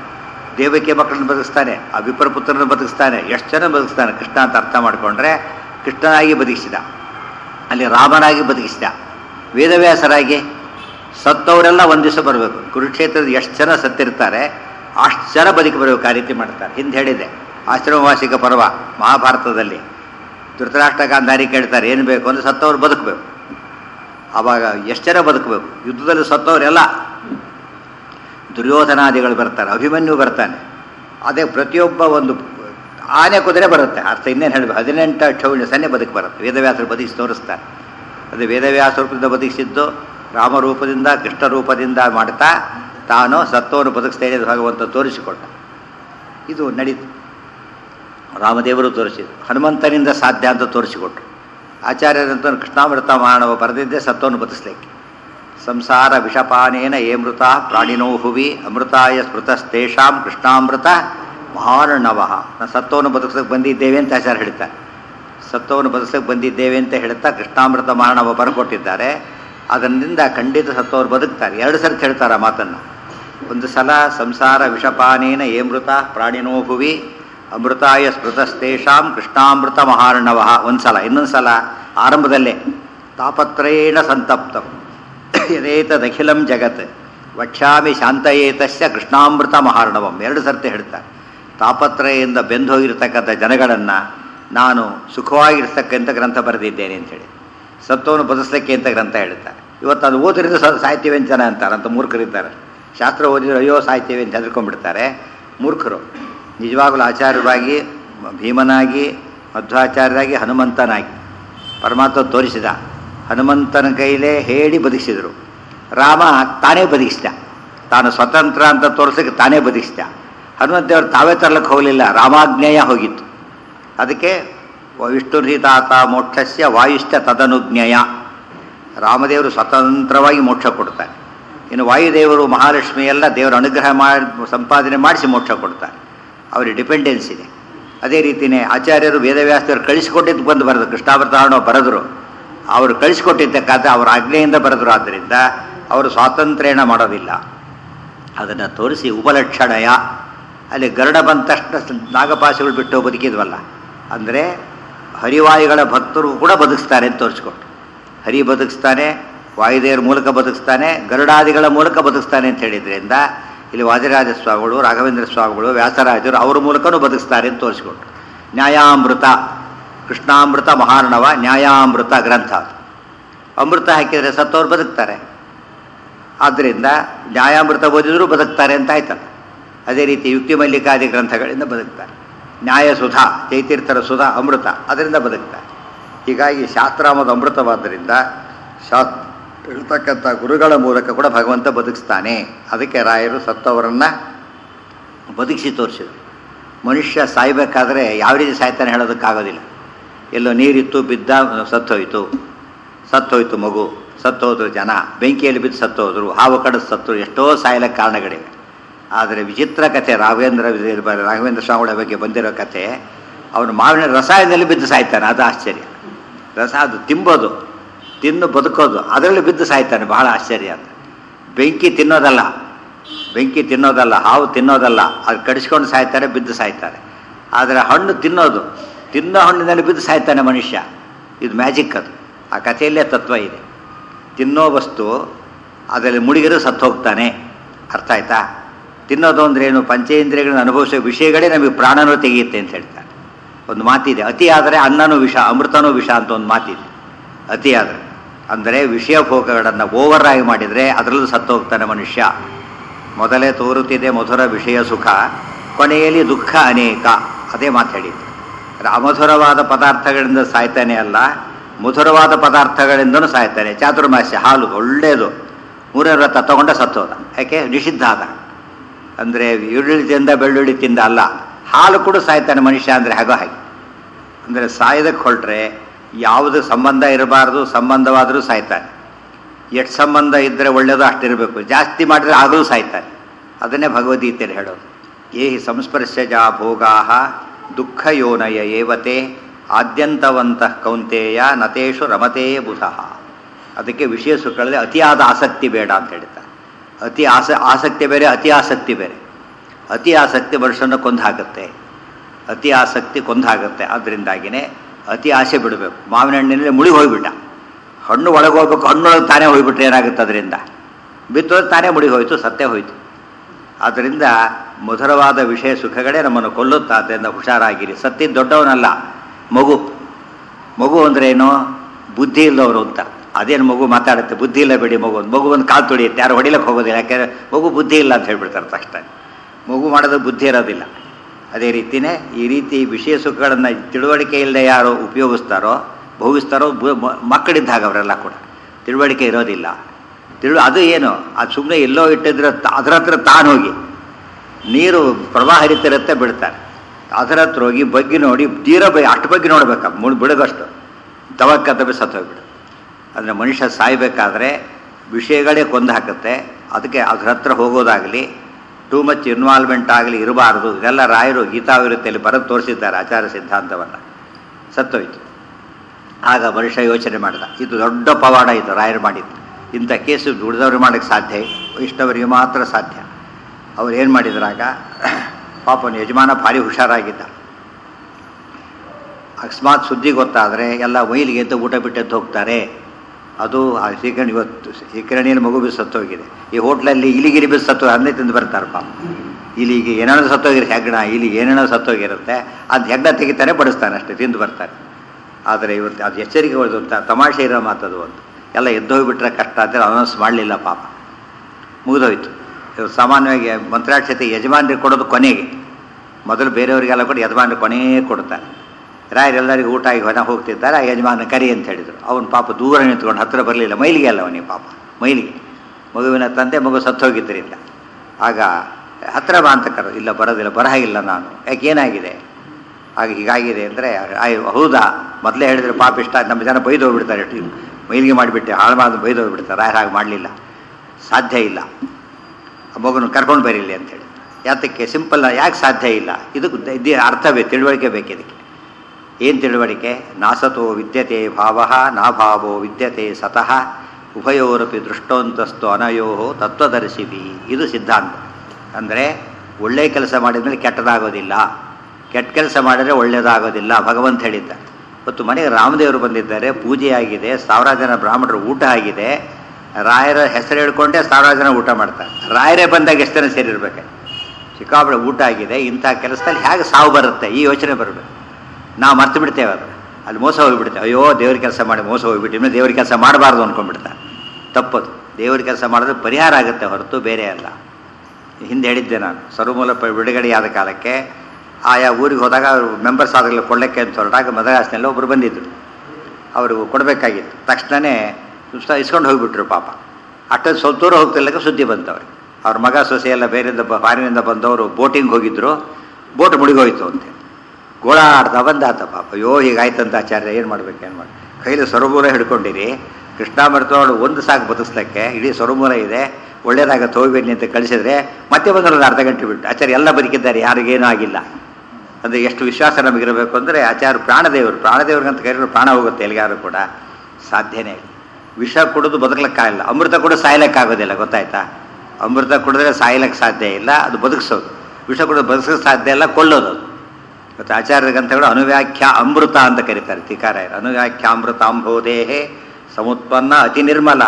[SPEAKER 1] ದೇವಕ್ಕೆ ಮಕ್ಕಳನ್ನ ಬದುಕಿಸ್ತಾನೆ ಆ ವಿಪ್ರ ಪುತ್ರನ ಬದುಕಿಸ್ತಾನೆ ಎಷ್ಟು ಜನ ಬದುಕಿಸ್ತಾನೆ ಕೃಷ್ಣ ಅಂತ ಅರ್ಥ ಮಾಡಿಕೊಂಡ್ರೆ ಕೃಷ್ಣನಾಗಿ ಬದುಕಿಸಿದ ಅಲ್ಲಿ ರಾಮನಾಗಿ ಬದುಕಿಸಿದ ವೇದವ್ಯಾಸರಾಗಿ ಸತ್ತವರೆಲ್ಲ ಒಂದು ದಿವಸ ಬರಬೇಕು ಕುರುಕ್ಷೇತ್ರದ ಎಷ್ಟು ಜನ ಸತ್ತಿರ್ತಾರೆ ಅಷ್ಟು ಜನ ಬದುಕಿ ಬರಬೇಕು ಆ ರೀತಿ ಮಾಡ್ತಾರೆ ಹಿಂದೆ ಹೇಳಿದೆ ಆಶ್ರಮವಾಸಿಕ ಪರ್ವ ಮಹಾಭಾರತದಲ್ಲಿ ಧೃತರಾಷ್ಟ್ರ ಗಾಂಧಾರಿ ಕೇಳ್ತಾರೆ ಏನು ಬೇಕು ಅಂದರೆ ಸತ್ತವ್ರು ಬದುಕಬೇಕು ಆವಾಗ ಎಷ್ಟು ಜನ ಬದುಕಬೇಕು ಯುದ್ಧದಲ್ಲಿ ಸತ್ತವರೆಲ್ಲ ದುರ್ಯೋಧನಾದಿಗಳು ಬರ್ತಾರೆ ಅಭಿಮನ್ಯು ಬರ್ತಾನೆ ಅದೇ ಪ್ರತಿಯೊಬ್ಬ ಒಂದು ಆನೆ ಕುದುರೆ ಬರುತ್ತೆ ಅರ್ಥ ಇನ್ನೇನು ಹೇಳಬೇಕು ಹದಿನೆಂಟು ಅಕ್ಷೌಣ್ಯ ಸನ್ನೆ ಬದುಕು ಬರುತ್ತೆ ವೇದವ್ಯಾಸರು ಬದುಕಿಸಿ ತೋರಿಸ್ತಾರೆ ಅದು ವೇದವ್ಯಾಸ ರೂಪದಿಂದ ಬದುಕಿಸಿದ್ದು ರಾಮರೂಪದಿಂದ ಕೃಷ್ಣ ರೂಪದಿಂದ ಮಾಡ್ತಾ ತಾನು ಸತ್ವವನ್ನು ಬದುಕಿಸ್ತೇನೆ ಅಂತ ಭಗವಂತ ತೋರಿಸಿಕೊಟ್ಟ ಇದು ನಡೀತು ರಾಮದೇವರು ತೋರಿಸಿದ್ರು ಹನುಮಂತನಿಂದ ಸಾಧ್ಯ ಅಂತ ತೋರಿಸಿಕೊಟ್ರು ಆಚಾರ್ಯರಂತ ಕೃಷ್ಣಾಮೃತ ಮಾನವ ಬರೆದಿದ್ದೇ ಸತ್ವವನ್ನು ಬದುಕಲಿಕ್ಕೆ ಸಂಸಾರ ವಿಷಪಾನೇನ ಏಮೃತ ಪ್ರಾಣಿನೋ ಹುವಿ ಅಮೃತಾಯ ಸ್ಮೃತಸ್ತೇಷಾಂ ಕೃಷ್ಣಾಮೃತ ಮಹಾರ್ಣವ ನಾನು ಸತ್ವವನ್ನು ಬದುಕಿಸಕ್ಕೆ ಬಂದಿದ್ದೇವೆ ಅಂತ ಆಚಾರ್ಯ ಹೇಳ್ತಾರೆ ಸತ್ವವನ್ನು ಬದುಕಿಸಕ್ಕೆ ಬಂದಿದ್ದೇವೆ ಅಂತ ಹೇಳ್ತಾ ಕೃಷ್ಣಾಮೃತ ಮಾನವ ಬರ್ಕೊಟ್ಟಿದ್ದಾರೆ ಅದರಿಂದ ಖಂಡಿತ ಸತ್ವವರು ಬದುಕ್ತಾರೆ ಎರಡು ಸರ್ತಿ ಹೇಳ್ತಾರೆ ಆ ಮಾತನ್ನು ಒಂದು ಸಲ ಸಂಸಾರ ವಿಷಪಾನೇನ ಏಮೃತ ಪ್ರಾಣಿನೋ ಹುವಿ ಅಮೃತಾಯ ಸ್ಮೃತಸ್ತೇಷಾಂ ಕೃಷ್ಣಾಮೃತ ಮಹಾರ್ಣವ ಒಂದು ಸಲ ಇನ್ನೊಂದು ಸಲ ಆರಂಭದಲ್ಲೇ ತಾಪತ್ರಯೇಣ ಸಂತಪ್ತಂ ಯದೇತದಖಿಲಂ ಜಗತ್ ವಕ್ಷ್ಯಾಮಿ ಶಾಂತಯೇತಸ್ಯ ಕೃಷ್ಣಾಮೃತ ಮಹಾರ್ಣವಂ ಎರಡು ಸರ್ತಿ ಹೇಳ್ತಾರೆ ತಾಪತ್ರಯದಿಂದ ಬೆಂದು ಹೋಗಿರ್ತಕ್ಕಂಥ ಜನಗಳನ್ನು ನಾನು ಸುಖವಾಗಿರ್ತಕ್ಕಂಥ ಗ್ರಂಥ ಬರೆದಿದ್ದೇನೆ ಅಂತೇಳಿ ಸತ್ವವನ್ನು ಬದಲಿಸಲಿಕ್ಕೆ ಅಂತ ಗ್ರಂಥ ಹೇಳ್ತಾರೆ ಇವತ್ತು ಅದು ಓದರಿಂದ ಸ ಸಾಯ್ತೀವಿ ಅಂತ ಜನ ಅಂತಾರೆ ಅಂತ ಮೂರ್ಖರಿದ್ದಾರೆ ಶಾಸ್ತ್ರ ಓದಿದ್ರೆ ಅಯ್ಯೋ ಸಾಯ್ತೀವಿ ಅಂತ ಹೆದರ್ಕೊಂಡ್ಬಿಡ್ತಾರೆ ಮೂರ್ಖರು ನಿಜವಾಗಲೂ ಆಚಾರ್ಯರಾಗಿ ಭೀಮನಾಗಿ ಮಧ್ವಾಚಾರ್ಯರಾಗಿ ಹನುಮಂತನಾಗಿ ಪರಮಾತ್ಮ ತೋರಿಸಿದ ಹನುಮಂತನ ಕೈಲೇ ಹೇಳಿ ಬದುಕಿಸಿದರು ರಾಮ ತಾನೇ ಬದುಕಿಸಿದ ತಾನು ಸ್ವತಂತ್ರ ಅಂತ ತೋರಿಸಕ್ಕೆ ತಾನೇ ಬದುಕಿಸಿದ ಹನುಮಂತೇವರು ತಾವೇ ತರಲಿಕ್ಕೆ ಹೋಗಲಿಲ್ಲ ರಾಮಾಜ್ಞೇಯ ಹೋಗಿತ್ತು ಅದಕ್ಕೆ ವಿಷ್ಣುರ್ಹಿತಾತ ಮೋಕ್ಷಸ್ಯ ವಾಯುಶ್ಚ ತದನುಜ್ಞೇಯ ರಾಮದೇವರು ಸ್ವತಂತ್ರವಾಗಿ ಮೋಕ್ಷ ಕೊಡ್ತಾರೆ ಇನ್ನು ವಾಯುದೇವರು ಮಹಾಲಕ್ಷ್ಮಿ ಎಲ್ಲ ದೇವರ ಅನುಗ್ರಹ ಮಾಡಿ ಸಂಪಾದನೆ ಮಾಡಿಸಿ ಮೋಕ್ಷ ಕೊಡ್ತಾರೆ ಅವರಿಗೆ ಡಿಪೆಂಡೆನ್ಸ್ ಇದೆ ಅದೇ ರೀತಿಯೇ ಆಚಾರ್ಯರು ವೇದವ್ಯಾಸರು ಕಳಿಸಿಕೊಟ್ಟಿದ್ದು ಬಂದು ಬರೆದು ಕೃಷ್ಣಾವತಾರಣ ಬರೆದರು ಅವರು ಕಳಿಸಿಕೊಟ್ಟಿದ್ದಕ್ಕಾದ್ರೆ ಅವರ ಆಜ್ಞೆಯಿಂದ ಬರೆದರು ಆದ್ದರಿಂದ ಅವರು ಸ್ವಾತಂತ್ರ್ಯನ ಮಾಡೋದಿಲ್ಲ ಅದನ್ನು ತೋರಿಸಿ ಉಪಲಕ್ಷಣಯ ಅಲ್ಲಿ ಗರುಡ ಬಂದ ತಕ್ಷಣ ನಾಗಪಾಶಗಳು ಬಿಟ್ಟು ಬದುಕಿದ್ವಲ್ಲ ಅಂದರೆ ಹರಿವಾಯುಗಳ ಭಕ್ತರು ಕೂಡ ಬದುಕಿಸ್ತಾರೆ ಅಂತ ತೋರಿಸ್ಕೊಟ್ರು ಹರಿ ಬದುಕಿಸ್ತಾನೆ ವಾಯುದೇವರ ಮೂಲಕ ಬದುಕಿಸ್ತಾನೆ ಗರುಡಾದಿಗಳ ಮೂಲಕ ಬದುಕಿಸ್ತಾನೆ ಅಂತ ಹೇಳಿದ್ರಿಂದ ಇಲ್ಲಿ ವಾದಿರಾಜ ಸ್ವಾಮಿಗಳು ರಾಘವೇಂದ್ರ ಸ್ವಾಮಿಗಳು ವ್ಯಾಸರಾಜರು ಅವ್ರ ಮೂಲಕನೂ ಬದುಕಿಸ್ತಾರೆ ಅಂತ ತೋರಿಸ್ಕೊಟ್ರು ನ್ಯಾಯಾಮೃತ ಕೃಷ್ಣಾಮೃತ ಮಹಾರ್ಣವ ನ್ಯಾಯಾಮೃತ ಗ್ರಂಥ ಅದು. ಅಮೃತ ಹಾಕಿದರೆ ಸತ್ತವ್ರು ಬದುಕ್ತಾರೆ ಆದ್ದರಿಂದ ನ್ಯಾಯಾಮೃತ ಓದಿದರೂ ಬದುಕ್ತಾರೆ ಅಂತ ಆಯ್ತಲ್ಲ ಅದೇ ರೀತಿ ಯುಕ್ತಿ ಮಲ್ಲಿಕಾದಿ ಗ್ರಂಥಗಳಿಂದ ಬದುಕ್ತಾರೆ ನ್ಯಾಯ ಸುಧಾ ಚೈತೀರ್ಥರ ಸುಧಾ ಅಮೃತ ಅದರಿಂದ ಬದುಕ್ತಾರೆ ಹೀಗಾಗಿ ಶಾಸ್ತ್ರ ಅನ್ನೋದು ಅಮೃತವಾದ್ದರಿಂದ ಶಾಸ್ತ್ರ ಹೇಳ್ತಕ್ಕಂಥ ಗುರುಗಳ ಮೂಲಕ ಕೂಡ ಭಗವಂತ ಬದುಕಿಸ್ತಾನೆ ಅದಕ್ಕೆ ರಾಯರು ಸತ್ತವರನ್ನು ಬದುಕಿಸಿ ತೋರಿಸಿದರು ಮನುಷ್ಯ ಸಾಯ್ಬೇಕಾದ್ರೆ ಯಾವ ರೀತಿ ಸಾಯ್ತಾನೆ ಹೇಳೋದಕ್ಕಾಗೋದಿಲ್ಲ ಎಲ್ಲೋ ನೀರಿತ್ತು ಬಿದ್ದ ಸತ್ತೋಯ್ತು ಸತ್ತೋಯ್ತು ಮಗು ಸತ್ತೋದ್ರು ಜನ ಬೆಂಕಿಯಲ್ಲಿ ಬಿದ್ದು ಸತ್ತೋದ್ರು ಹಾವು ಕಡಿದು ಸತ್ತರು ಎಷ್ಟೋ ಸಾಯಲಕ್ಕೆ ಕಾರಣಗಳಿವೆ ಆದರೆ ವಿಚಿತ್ರ ಕಥೆ ರಾಘವೇಂದ್ರ ರಾಘವೇಂದ್ರ ಸ್ವಾಮಿಗಳ ಬಗ್ಗೆ ಬಂದಿರೋ ಕಥೆ ಅವನು ಮಾವಿನ ರಸಾಯನದಲ್ಲಿ ಬಿದ್ದು ಸಾಯ್ತಾನೆ ಅದು ಆಶ್ಚರ್ಯ ರಸ ಅದು ತಿಂಬೋದು ತಿನ್ನು ಬದುಕೋದು ಅದರಲ್ಲಿ ಬಿದ್ದು ಸಾಯ್ತಾನೆ ಬಹಳ ಆಶ್ಚರ್ಯ ಅಂತ ಬೆಂಕಿ ತಿನ್ನೋದಲ್ಲ ಬೆಂಕಿ ತಿನ್ನೋದಲ್ಲ ಹಾವು ತಿನ್ನೋದಲ್ಲ ಅದು ಕಡಿಸ್ಕೊಂಡು ಸಾಯ್ತಾರೆ ಬಿದ್ದು ಸಾಯ್ತಾರೆ ಆದರೆ ಹಣ್ಣು ತಿನ್ನೋದು ತಿನ್ನೋ ಹಣ್ಣಿನಲ್ಲಿ ಬಿದ್ದು ಸಾಯ್ತಾನೆ ಮನುಷ್ಯ ಇದು ಮ್ಯಾಜಿಕ್ ಅದು ಆ ಕಥೆಯಲ್ಲೇ ತತ್ವ ಇದೆ ತಿನ್ನೋ ವಸ್ತು ಅದರಲ್ಲಿ ಮುಳುಗಿರೋ ಸತ್ತು ಹೋಗ್ತಾನೆ ಅರ್ಥ ಆಯ್ತಾ ತಿನ್ನೋದು ಅಂದ್ರೆ ಏನು ಪಂಚೇಂದ್ರಿಯಗಳನ್ನ ಅನುಭವಿಸೋ ವಿಷಯಗಳೇ ನಮಗೆ ಪ್ರಾಣನೂ ತೆಗೆಯುತ್ತೆ ಅಂತ ಹೇಳ್ತಾರೆ ಒಂದು ಮಾತಿದೆ ಅತಿ ಆದರೆ ಅನ್ನನೂ ವಿಷ ಅಮೃತನೂ ವಿಷ ಅಂತ ಒಂದು ಮಾತಿದೆ ಅತಿ ಆದರೆ ಅಂದರೆ ವಿಷಯ ಭೋಗಗಳನ್ನು ಓವರ್ ಆಗಿ ಮಾಡಿದರೆ ಅದರಲ್ಲೂ ಸತ್ತು ಹೋಗ್ತಾನೆ ಮನುಷ್ಯ ಮೊದಲೇ ತೋರುತ್ತಿದೆ ಮಧುರ ವಿಷಯ ಸುಖ ಕೊನೆಯಲ್ಲಿ ದುಃಖ ಅನೇಕ ಅದೇ ಮಾತು ಹೇಳಿದ್ದು ಅಮಧುರವಾದ ಪದಾರ್ಥಗಳಿಂದ ಸಾಯ್ತಾನೆ ಅಲ್ಲ ಮಧುರವಾದ ಪದಾರ್ಥಗಳಿಂದನೂ ಸಾಯ್ತಾನೆ ಚಾತುರ್ಮಾಸ್ಯ ಹಾಲು ಒಳ್ಳೆಯದು ಮೂರನೇ ವ್ರತ ತಗೊಂಡ ಸತ್ತೋದ ಯಾಕೆ ನಿಷಿದ್ಧ ಆದ ಅಂದರೆ ಈರುಳ್ಳಿ ತಿಂದ ಬೆಳ್ಳುಳ್ಳಿ ತಿಂದ ಅಲ್ಲ ಹಾಲು ಕೂಡ ಸಾಯ್ತಾನೆ ಮನುಷ್ಯ ಅಂದರೆ ಹಾಗೋ ಹಾಗೆ ಅಂದರೆ ಸಾಯೋದಕ್ಕೆ ಹೊರಟ್ರೆ ಯಾವುದು ಸಂಬಂಧ ಇರಬಾರ್ದು ಸಂಬಂಧವಾದರೂ ಸಾಯ್ತಾನೆ ಎಷ್ಟು ಸಂಬಂಧ ಇದ್ದರೆ ಒಳ್ಳೆಯದು ಅಷ್ಟಿರಬೇಕು ಜಾಸ್ತಿ ಮಾಡಿದ್ರೆ ಆಗಲೂ ಸಾಯ್ತಾನೆ ಅದನ್ನೇ ಭಗವದ್ಗೀತೆಯಲ್ಲಿ ಹೇಳೋದು ಏ ಸಂಸ್ಪರ್ಶಜ ಭೋಗಾ ದುಃಖ ಯೋನಯ ಏವತೆ ಆದ್ಯಂತವಂತಃ ಕೌಂತೆಯ ನತೇಶು ರಮತೇ ಬುಧಃ ಅದಕ್ಕೆ ವಿಷಯ ಸುಖಗಳಲ್ಲಿ ಅತಿಯಾದ ಆಸಕ್ತಿ ಬೇಡ ಅಂತ ಹೇಳ್ತಾರೆ ಅತಿ ಆಸ ಆಸಕ್ತಿ ಬೇರೆ ಅತಿ ಆಸಕ್ತಿ ಬೇರೆ ಅತಿ ಆಸಕ್ತಿ ಮನುಷ್ಯನ ಕೊಂದು ಹಾಕುತ್ತೆ ಅತಿ ಆಸಕ್ತಿ ಕೊಂದು ಹಾಕುತ್ತೆ ಅದರಿಂದಾಗಿನೇ ಅತಿ ಆಸೆ ಬಿಡಬೇಕು ಮಾವಿನ ಹಣ್ಣಿನಲ್ಲಿ ಮುಳಿ ಹೋಗ್ಬಿಟ್ಟ ಹಣ್ಣು ಒಳಗೆ ಹೋಗ್ಬೇಕು ಹಣ್ಣೊಳಗೆ ತಾನೇ ಹೋಗ್ಬಿಟ್ರೆ ಏನಾಗುತ್ತೆ ಅದರಿಂದ ಬಿತ್ತೋದು ತಾನೇ ಮುಡಿ ಹೋಯಿತು ಸತ್ತೇ ಹೋಯಿತು ಆದ್ದರಿಂದ ಮಧುರವಾದ ವಿಷಯ ಸುಖಗಳೇ ನಮ್ಮನ್ನು ಕೊಲ್ಲುತ್ತಾ ಅದರಿಂದ ಹುಷಾರಾಗಿರಿ ಸತ್ತಿದ್ದು ದೊಡ್ಡವನಲ್ಲ ಮಗು ಮಗು ಅಂದ್ರೆ ಏನು ಬುದ್ಧಿ ಇಲ್ಲದವರು ಅಂತ ಅದೇನು ಮಗು ಮಾತಾಡುತ್ತೆ ಬುದ್ಧಿ ಇಲ್ಲ ಬಿಡಿ ಮಗು ಮಗು ಒಂದು ಕಾಲು ತುಳಿಯುತ್ತೆ ಯಾರು ಹೊಡಿಲಕ್ಕೆ ಹೋಗೋದಿಲ್ಲ ಯಾಕೆಂದರೆ ಮಗು ಬುದ್ಧಿ ಇಲ್ಲ ಅಂತ ಹೇಳ್ಬಿಡ್ತಾರೆ ತಕ್ಷಣ ಮಗು ಮಾಡೋದು ಬುದ್ಧಿ ಇರೋದಿಲ್ಲ ಅದೇ ರೀತಿಯೇ ಈ ರೀತಿ ವಿಷಯ ಸುಖಗಳನ್ನು ತಿಳುವಳಿಕೆ ಇಲ್ಲದೆ ಯಾರು ಉಪಯೋಗಿಸ್ತಾರೋ ಭೋಗಿಸ್ತಾರೋ ಬು- ಮ- ಮಕ್ಕಳಿದ್ದಾಗ ಅವರೆಲ್ಲ ಕೂಡ ತಿಳುವಳಿಕೆ ಇರೋದಿಲ್ಲ ತಿಳು ಅದು ಏನು ಅದು ಸುಮ್ಮನೆ ಎಲ್ಲೋ ಇಟ್ಟಿದ್ರೆ ತ- ಅದರ ಹತ್ರ ತಾನು ಹೋಗಿ ನೀರು ಪ್ರವಾಹ ಹರಿತಿರುತ್ತೆ ಬಿಡ್ತಾರೆ ಅದರ ಹತ್ರ ಹೋಗಿ ಬಗ್ಗಿ ನೋಡಿ ತೀರ ಬೈ ಅಷ್ಟು ಬಗ್ಗೆ ನೋಡ್ಬೇಕು ಮುಳು ಬಿಡಗಷ್ಟು ದವಕ್ಕ ತಪ್ಪಿ ಸತ್ತೋಗ್ಬಿಡು ಅಂದರೆ ಮನುಷ್ಯ ಸಾಯಬೇಕಾದ್ರೆ ವಿಷಯಗಳೇ ಕೊಂದು ಹಾಕುತ್ತೆ ಅದಕ್ಕೆ ಅದ್ರ ಹತ್ರ ಹೋಗೋದಾಗಲಿ ಟೂ ಮಚ್ ಇನ್ವಾಲ್ವ್ಮೆಂಟ್ ಆಗಲಿ ಇರಬಾರ್ದು ಇದೆಲ್ಲ ರಾಯರು ಗೀತಾವಿರುತ್ತೆಯಲ್ಲಿ ಬರೆದು ತೋರಿಸಿದ್ದಾರೆ ಆಚಾರ ಸಿದ್ಧಾಂತವನ್ನು ಸತ್ತೋಯ್ತು ಆಗ ಮನುಷ್ಯ ಯೋಚನೆ ಮಾಡಿದ ಇದು ದೊಡ್ಡ ಪವಾಡ ಇದು ರಾಯರು ಮಾಡಿದ್ದು ಇಂಥ ಕೇಸು ದುಡಿದವ್ರು ಮಾಡೋಕ್ಕೆ ಸಾಧ್ಯ ಇಷ್ಟವರಿಗೆ ಮಾತ್ರ ಸಾಧ್ಯ ಅವ್ರು ಏನು ಮಾಡಿದ್ರಾಗ ಪಾಪನ ಯಜಮಾನ ಭಾರಿ ಹುಷಾರಾಗಿದ್ದ ಅಕಸ್ಮಾತ್ ಸುದ್ದಿ ಗೊತ್ತಾದರೆ ಎಲ್ಲ ಮೈಲಿಗೆ ಎದ್ದು ಊಟ ಬಿಟ್ಟೆದ್ದು ಹೋಗ್ತಾರೆ ಅದು ಆ ಶ್ರೀಕರಣಿ ಇವತ್ತು ಶ್ರೀಕರಣಿಯಲ್ಲಿ ಮಗು ಬಿದ್ದು ಸತ್ತೋಗಿದೆ ಈ ಹೋಟ್ಲಲ್ಲಿ ಇಲಿಗಿರಿ ಬಿದ್ದು ಸತ್ತು ಅನ್ನೇ ತಿಂದು ಬರ್ತಾರೆ ಪಾಪ ಇಲಿಗೆ ಏನೇನೋ ಸತ್ತೋಗಿರುತ್ತೆ ಹೆಗ್ಗಣ ಇಲ್ಲಿ ಏನೇನೋ ಸತ್ತೋಗಿರುತ್ತೆ ಅದು ಹೆಗ್ಗಣ ತೆಗಿತಾನೆ ಬಡಿಸ್ತಾನೆ ಅಷ್ಟೇ ತಿಂದು ಬರ್ತಾರೆ ಆದರೆ ಇವತ್ತು ಅದು ಎಚ್ಚರಿಕೆ ಹೊಡೆದು ಅಂತ ತಮಾಷೆ ಇರೋ ಮಾತದು ಒಂದು ಎಲ್ಲ ಎದ್ದೋಗ್ಬಿಟ್ರೆ ಕಷ್ಟ ಅಂತೇಳಿ ಅನೌನ್ಸ್ ಮಾಡಲಿಲ್ಲ ಪಾಪ ಮುಗಿದೋಯ್ತು ಇವ್ರು ಸಾಮಾನ್ಯವಾಗಿ ಮಂತ್ರಾಕ್ಷತೆ ಯಜಮಾನ್ರಿಗೆ ಕೊಡೋದು ಕೊನೆಗೆ ಮೊದಲು ಬೇರೆಯವರಿಗೆಲ್ಲ ಕೊಟ್ಟು ಯಜಮಾನ್ರು ಕೊನೆಗೆ ಕೊಡ್ತಾರೆ ರಾಯರೆಲ್ಲರಿಗೂ ಊಟ ಆಗಿ ಹೊರ ಹೋಗ್ತಿದ್ದಾರೆ ಆ ಯಜಮಾನ ಕರಿ ಅಂತ ಹೇಳಿದರು ಅವನು ಪಾಪ ದೂರ ನಿಂತ್ಕೊಂಡು ಹತ್ತಿರ ಬರಲಿಲ್ಲ ಮೈಲಿಗೆ ಅಲ್ಲ ಅವನಿಗೆ ಪಾಪ ಮೈಲಿಗೆ ಮಗುವಿನ ತಂದೆ ಮಗು ಸತ್ತೋಗಿದ್ದರಿಂದ ಆಗ ಹತ್ತಿರ ಬಾ ಅಂತ ಕರೆದು ಇಲ್ಲ ಬರೋದಿಲ್ಲ ಬರಹಾಗಿಲ್ಲ ನಾನು ಯಾಕೆ ಏನಾಗಿದೆ ಆಗ ಹೀಗಾಗಿದೆ ಅಂದರೆ ಹೌದಾ ಮೊದಲೇ ಹೇಳಿದ್ರೆ ಪಾಪ ಇಷ್ಟ ನಮ್ಮ ಜನ ಬೈದು ಹೋಗ್ಬಿಡ್ತಾರೆ ಎಷ್ಟು ಮೈಲಿಗೆ ಮಾಡಿಬಿಟ್ಟೆ ಹಾಳು ಮಾಡಿ ಬೈದು ಹೋಗ್ಬಿಡ್ತಾರೆ ರಾಯರು ಹಾಗೆ ಮಾಡಲಿಲ್ಲ ಸಾಧ್ಯ ಇಲ್ಲ ಆ ಮಗುನ ಕರ್ಕೊಂಡು ಬರೀಲಿ ಅಂತೇಳಿ ಯಾತಕ್ಕೆ ಸಿಂಪಲ್ ಯಾಕೆ ಸಾಧ್ಯ ಇಲ್ಲ ಇದು ಇದು ಅರ್ಥವೇ ತಿಳುವಳಿಕೆ ಬೇಕು ಇದಕ್ಕೆ ಏನು ತಿಳುವಳಿಕೆ ನಾಸತೋ ವಿದ್ಯತೆ ಭಾವ ನಾಭಾವೋ ವಿದ್ಯತೆ ಸತಃ ಉಭಯೋರಪಿ ದೃಷ್ಟೋಂತಸ್ತು ಅನಯೋ ತತ್ವದರ್ಶಿವಿ ಇದು ಸಿದ್ಧಾಂತ ಅಂದರೆ ಒಳ್ಳೆಯ ಕೆಲಸ ಮಾಡಿದ್ಮೇಲೆ ಕೆಟ್ಟದಾಗೋದಿಲ್ಲ ಕೆಟ್ಟ ಕೆಲಸ ಮಾಡಿದರೆ ಒಳ್ಳೆಯದಾಗೋದಿಲ್ಲ ಭಗವಂತ ಹೇಳಿದ್ದ ಇವತ್ತು ಮನೆಗೆ ರಾಮದೇವರು ಬಂದಿದ್ದಾರೆ ಪೂಜೆ ಆಗಿದೆ ಸಾವಿರಾರು ಜನ ಬ್ರಾಹ್ಮಣರು ಊಟ ಆಗಿದೆ ರಾಯರ ಹೆಸರು ಹೇಳ್ಕೊಂಡೇ ಸಾವಿರಾರು ಜನ ಊಟ ಮಾಡ್ತಾರೆ ರಾಯರೇ ಬಂದಾಗ ಎಷ್ಟು ಜನ ಸೇರಿರ್ಬೇಕು ಸಿಕ್ಕಾಪಟ್ಟೆ ಊಟ ಆಗಿದೆ ಇಂಥ ಕೆಲಸದಲ್ಲಿ ಹೇಗೆ ಸಾವು ಬರುತ್ತೆ ಈ ಯೋಚನೆ ಬರಬೇಕು ನಾವು ಮರ್ತು ಬಿಡ್ತೇವೆ ಅದು ಅಲ್ಲಿ ಮೋಸ ಹೋಗಿಬಿಡ್ತೇವೆ ಅಯ್ಯೋ ದೇವ್ರ ಕೆಲಸ ಮಾಡಿ ಮೋಸ ಹೋಗ್ಬಿಟ್ಟು ಇನ್ನು ದೇವ್ರ ಕೆಲಸ ಮಾಡಬಾರ್ದು ಅಂದ್ಕೊಂಡ್ಬಿಡ್ತಾರೆ ತಪ್ಪದು ದೇವ್ರ ಕೆಲಸ ಮಾಡಿದ್ರೆ ಪರಿಹಾರ ಆಗುತ್ತೆ ಹೊರತು ಬೇರೆ ಅಲ್ಲ ಹಿಂದೆ ಹೇಳಿದ್ದೆ ನಾನು ಸರ್ವಮೂಲ ಪ ಬಿಡುಗಡೆಯಾದ ಕಾಲಕ್ಕೆ ಆಯಾ ಊರಿಗೆ ಹೋದಾಗ ಅವರು ಮೆಂಬರ್ಸ್ ಆದಾಗಲೇ ಕೊಡಲಿಕ್ಕೆ ಅಂತ ಹೊರಟಾಗ ಮದರಾಸ್ನಲ್ಲಿ ಒಬ್ಬರು ಬಂದಿದ್ದರು ಅವ್ರಿಗೆ ಕೊಡಬೇಕಾಗಿತ್ತು ತಕ್ಷಣವೇ ಸುಸ್ತ ಇಸ್ಕೊಂಡು ಹೋಗಿಬಿಟ್ರು ಪಾಪ ಅಷ್ಟೊಂದು ಸ್ವಲ್ಪ ದೂರ ಹೋಗ್ತಿಲ್ಲಕ್ಕೆ ಸುದ್ದಿ ಬಂತವ್ರಿಗೆ ಅವ್ರ ಮಗ ಸೊಸೆ ಎಲ್ಲ ಬೇರೆಯಿಂದ ಬ ಫಾರಿನಿಂದ ಬಂದವರು ಬೋಟಿಂಗ್ ಹೋಗಿದ್ರು ಬೋಟ್ ಮುಳುಗೋಯ್ತು ಅಂತೆ ಗೋಳಾಡ್ದ ಬಂದಾತ ಪಾಪ ಅಯ್ಯೋ ಹೀಗಾಯ್ತಂತ ಆಚಾರ್ಯ ಏನು ಮಾಡ್ಬೇಕು ಏನು ಮಾಡಿ ಕೈಲಿ ಸೊರಮೂಲ ಹಿಡ್ಕೊಂಡಿರಿ ಕೃಷ್ಣಾಮೃತ ನೋಡಿ ಒಂದು ಸಾಕು ಬದುಕ್ಸ್ಲಿಕ್ಕೆ ಇಡೀ ಸೊರಮೂಲ ಇದೆ ಒಳ್ಳೇದಾಗತ್ತೆ ಹೋಗ್ಬೇಡಿ ಅಂತ ಕಳಿಸಿದ್ರೆ ಮತ್ತೆ ಬಂದರು ಒಂದು ಅರ್ಧ ಗಂಟೆ ಬಿಟ್ಟು ಆಚಾರ್ಯ ಎಲ್ಲ ಬದುಕಿದ್ದಾರೆ ಯಾರಿಗೇನೂ ಆಗಿಲ್ಲ ಅಂದರೆ ಎಷ್ಟು ವಿಶ್ವಾಸ ನಮಗಿರಬೇಕು ಅಂದರೆ ಆಚಾರ್ಯ ಪ್ರಾಣದೇವರು ಪ್ರಾಣದೇವ್ರಿಗಂತ ಕರೆದ್ರೆ ಪ್ರಾಣ ಹೋಗುತ್ತೆ ಎಲ್ಲಿಗಾರು ಕೂಡ ಸಾಧ್ಯನೇ ಇಲ್ಲ ವಿಷ ಕುಡಿದು ಬದುಕಲಿಕ್ಕಾಗಲ್ಲ ಅಮೃತ ಕೂಡ ಸಾಯ್ಲಿಕ್ಕಾಗೋದಿಲ್ಲ ಗೊತ್ತಾಯ್ತಾ ಅಮೃತ ಕುಡಿದ್ರೆ ಸಾಯ್ಲಿಕ್ಕೆ ಸಾಧ್ಯ ಇಲ್ಲ ಅದು ಬದುಕಿಸೋದು ವಿಷ ಕುಡಿದು ಬದುಕಿಸೋಕೆ ಸಾಧ್ಯ ಇಲ್ಲ ಕೊಲ್ಲೋದು ಅದು ಮತ್ತು ಆಚಾರ್ಯ ಗ್ರಂಥಗಳು ಅನುವ್ಯಾಖ್ಯ ಅಮೃತ ಅಂತ ಕರೀತಾರೆ ತಿಕಾರಾಯರು ಅನುವ್ಯಾಖ್ಯ ಅಮೃತ ಅಂಬೋದೇಹೆ ಸಮುತ್ಪನ್ನ ಅತಿ ನಿರ್ಮಲ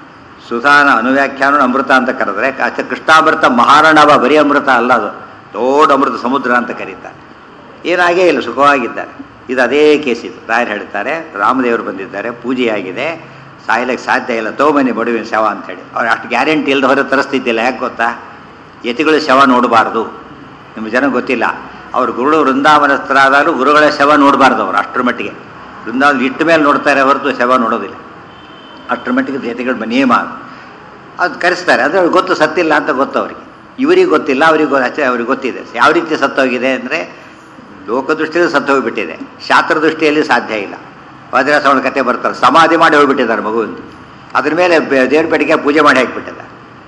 [SPEAKER 1] ಸುಧಾನ ಅನುವ್ಯಾಖ್ಯಾನ ಅಮೃತ ಅಂತ ಕರೆದ್ರೆ ಆಚೆ ಕೃಷ್ಣಾಮೃತ ಮಹಾರಣವ ಬರೀ ಅಮೃತ ಅಲ್ಲ ಅದು ದೊಡ್ಡ ಅಮೃತ ಸಮುದ್ರ ಅಂತ ಕರೀತಾರೆ ಏನಾಗೇ ಇಲ್ಲ ಸುಖವಾಗಿದ್ದಾರೆ ಇದು ಅದೇ ಕೇಸ್ ಇದು ರಾಯರು ಹೇಳ್ತಾರೆ ರಾಮದೇವರು ಬಂದಿದ್ದಾರೆ ಪೂಜೆಯಾಗಿದೆ ಸಾಯ್ಲಿಕ್ಕೆ ಸಾಧ್ಯ ಇಲ್ಲ ತೋಮನಿ ಬಡುವಿನ ಶವ ಅಂತೇಳಿ ಅವ್ರು ಅಷ್ಟು ಗ್ಯಾರಂಟಿ ಇಲ್ಲದ ಹೊರ ತರಿಸ್ತಿದ್ದಿಲ್ಲ ಯಾಕೆ ಗೊತ್ತಾ ಯತಿಗಳ ಶವ ನೋಡಬಾರ್ದು ನಿಮ್ಗೆ ಜನ ಗೊತ್ತಿಲ್ಲ ಅವ್ರ ಗುರುಗಳು ವೃಂದಾವನಸ್ಥರಾದಾಗಲೂ ಗುರುಗಳ ಶವ ನೋಡಬಾರ್ದು ಅವರು ಅಷ್ಟರ ಮಟ್ಟಿಗೆ ವೃಂದಾವನ ಇಟ್ಟ ಮೇಲೆ ನೋಡ್ತಾರೆ ಹೊರತು ಶವ ನೋಡೋದಿಲ್ಲ ಅಷ್ಟರ ಮಟ್ಟಿಗೆ ಯತಿಗಳ ನಿಯಮ ಅದು. ಅದು ಕರೆಸ್ತಾರೆ ಅಂದರೆ ಅವ್ರಿಗೆ ಗೊತ್ತು ಸತ್ತಿಲ್ಲ ಅಂತ ಗೊತ್ತು ಅವರಿಗೆ ಇವರಿಗೆ ಗೊತ್ತಿಲ್ಲ ಅವ್ರಿಗೆ ಗೊ- ಆಚೆ ಅವ್ರಿಗೆ ಗೊತ್ತಿದೆ ಯಾವ ರೀತಿ ಸತ್ತೋಗಿದೆ ಅಂದರೆ ಲೋಕದೃಷ್ಟಿಯಲ್ಲಿ ಸತ್ತೋಗ್ಬಿಟ್ಟಿದೆ ಶಾಸ್ತ್ರ ದೃಷ್ಟಿಯಲ್ಲಿ ಸಾಧ್ಯ ಇಲ್ಲ ವಜ್ರಾಸವಣ ಕತೆ ಬರ್ತಾರೆ ಸಮಾಧಿ ಮಾಡಿ ಹೋಗ್ಬಿಟ್ಟಿದ್ದಾರೆ ಮಗುವಿಂದು ಅದ್ರ ಮೇಲೆ ಬೆ- ದೇವ್ರ ಪೆಟ್ಟಿಗೆ ಪೂಜೆ ಮಾಡಿ ಹಾಕಿಬಿಟ್ಟಿದ್ದಾರೆ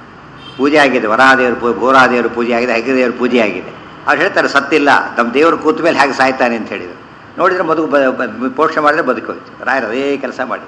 [SPEAKER 1] ಪೂಜೆ ಆಗಿದೆ ವರಾದೇವ್ರ ಪೂ ಭೂರಾದೇವ್ರ ಪೂಜೆ ಆಗಿದೆ ಅಗ್ರದೇವ್ರ ಪೂಜೆ ಆಗಿದೆ ಅವ್ರು ಹೇಳ್ತಾರೆ ಸತ್ತಿಲ್ಲ ನಮ್ಮ ದೇವ್ರ ಕೂತ ಮೇಲೆ ಹೇಗೆ ಸಾಯ್ತಾನೆ ಅಂತ ಹೇಳಿದರು ನೋಡಿದರೆ ಮದುವೆ ಬ ಬ- ಪೋಷಣೆ ಮಾಡಿದ್ರೆ ಬದುಕೋಯ್ತು ರಾಯರು ಅದೇ ಕೆಲಸ ಮಾಡಿ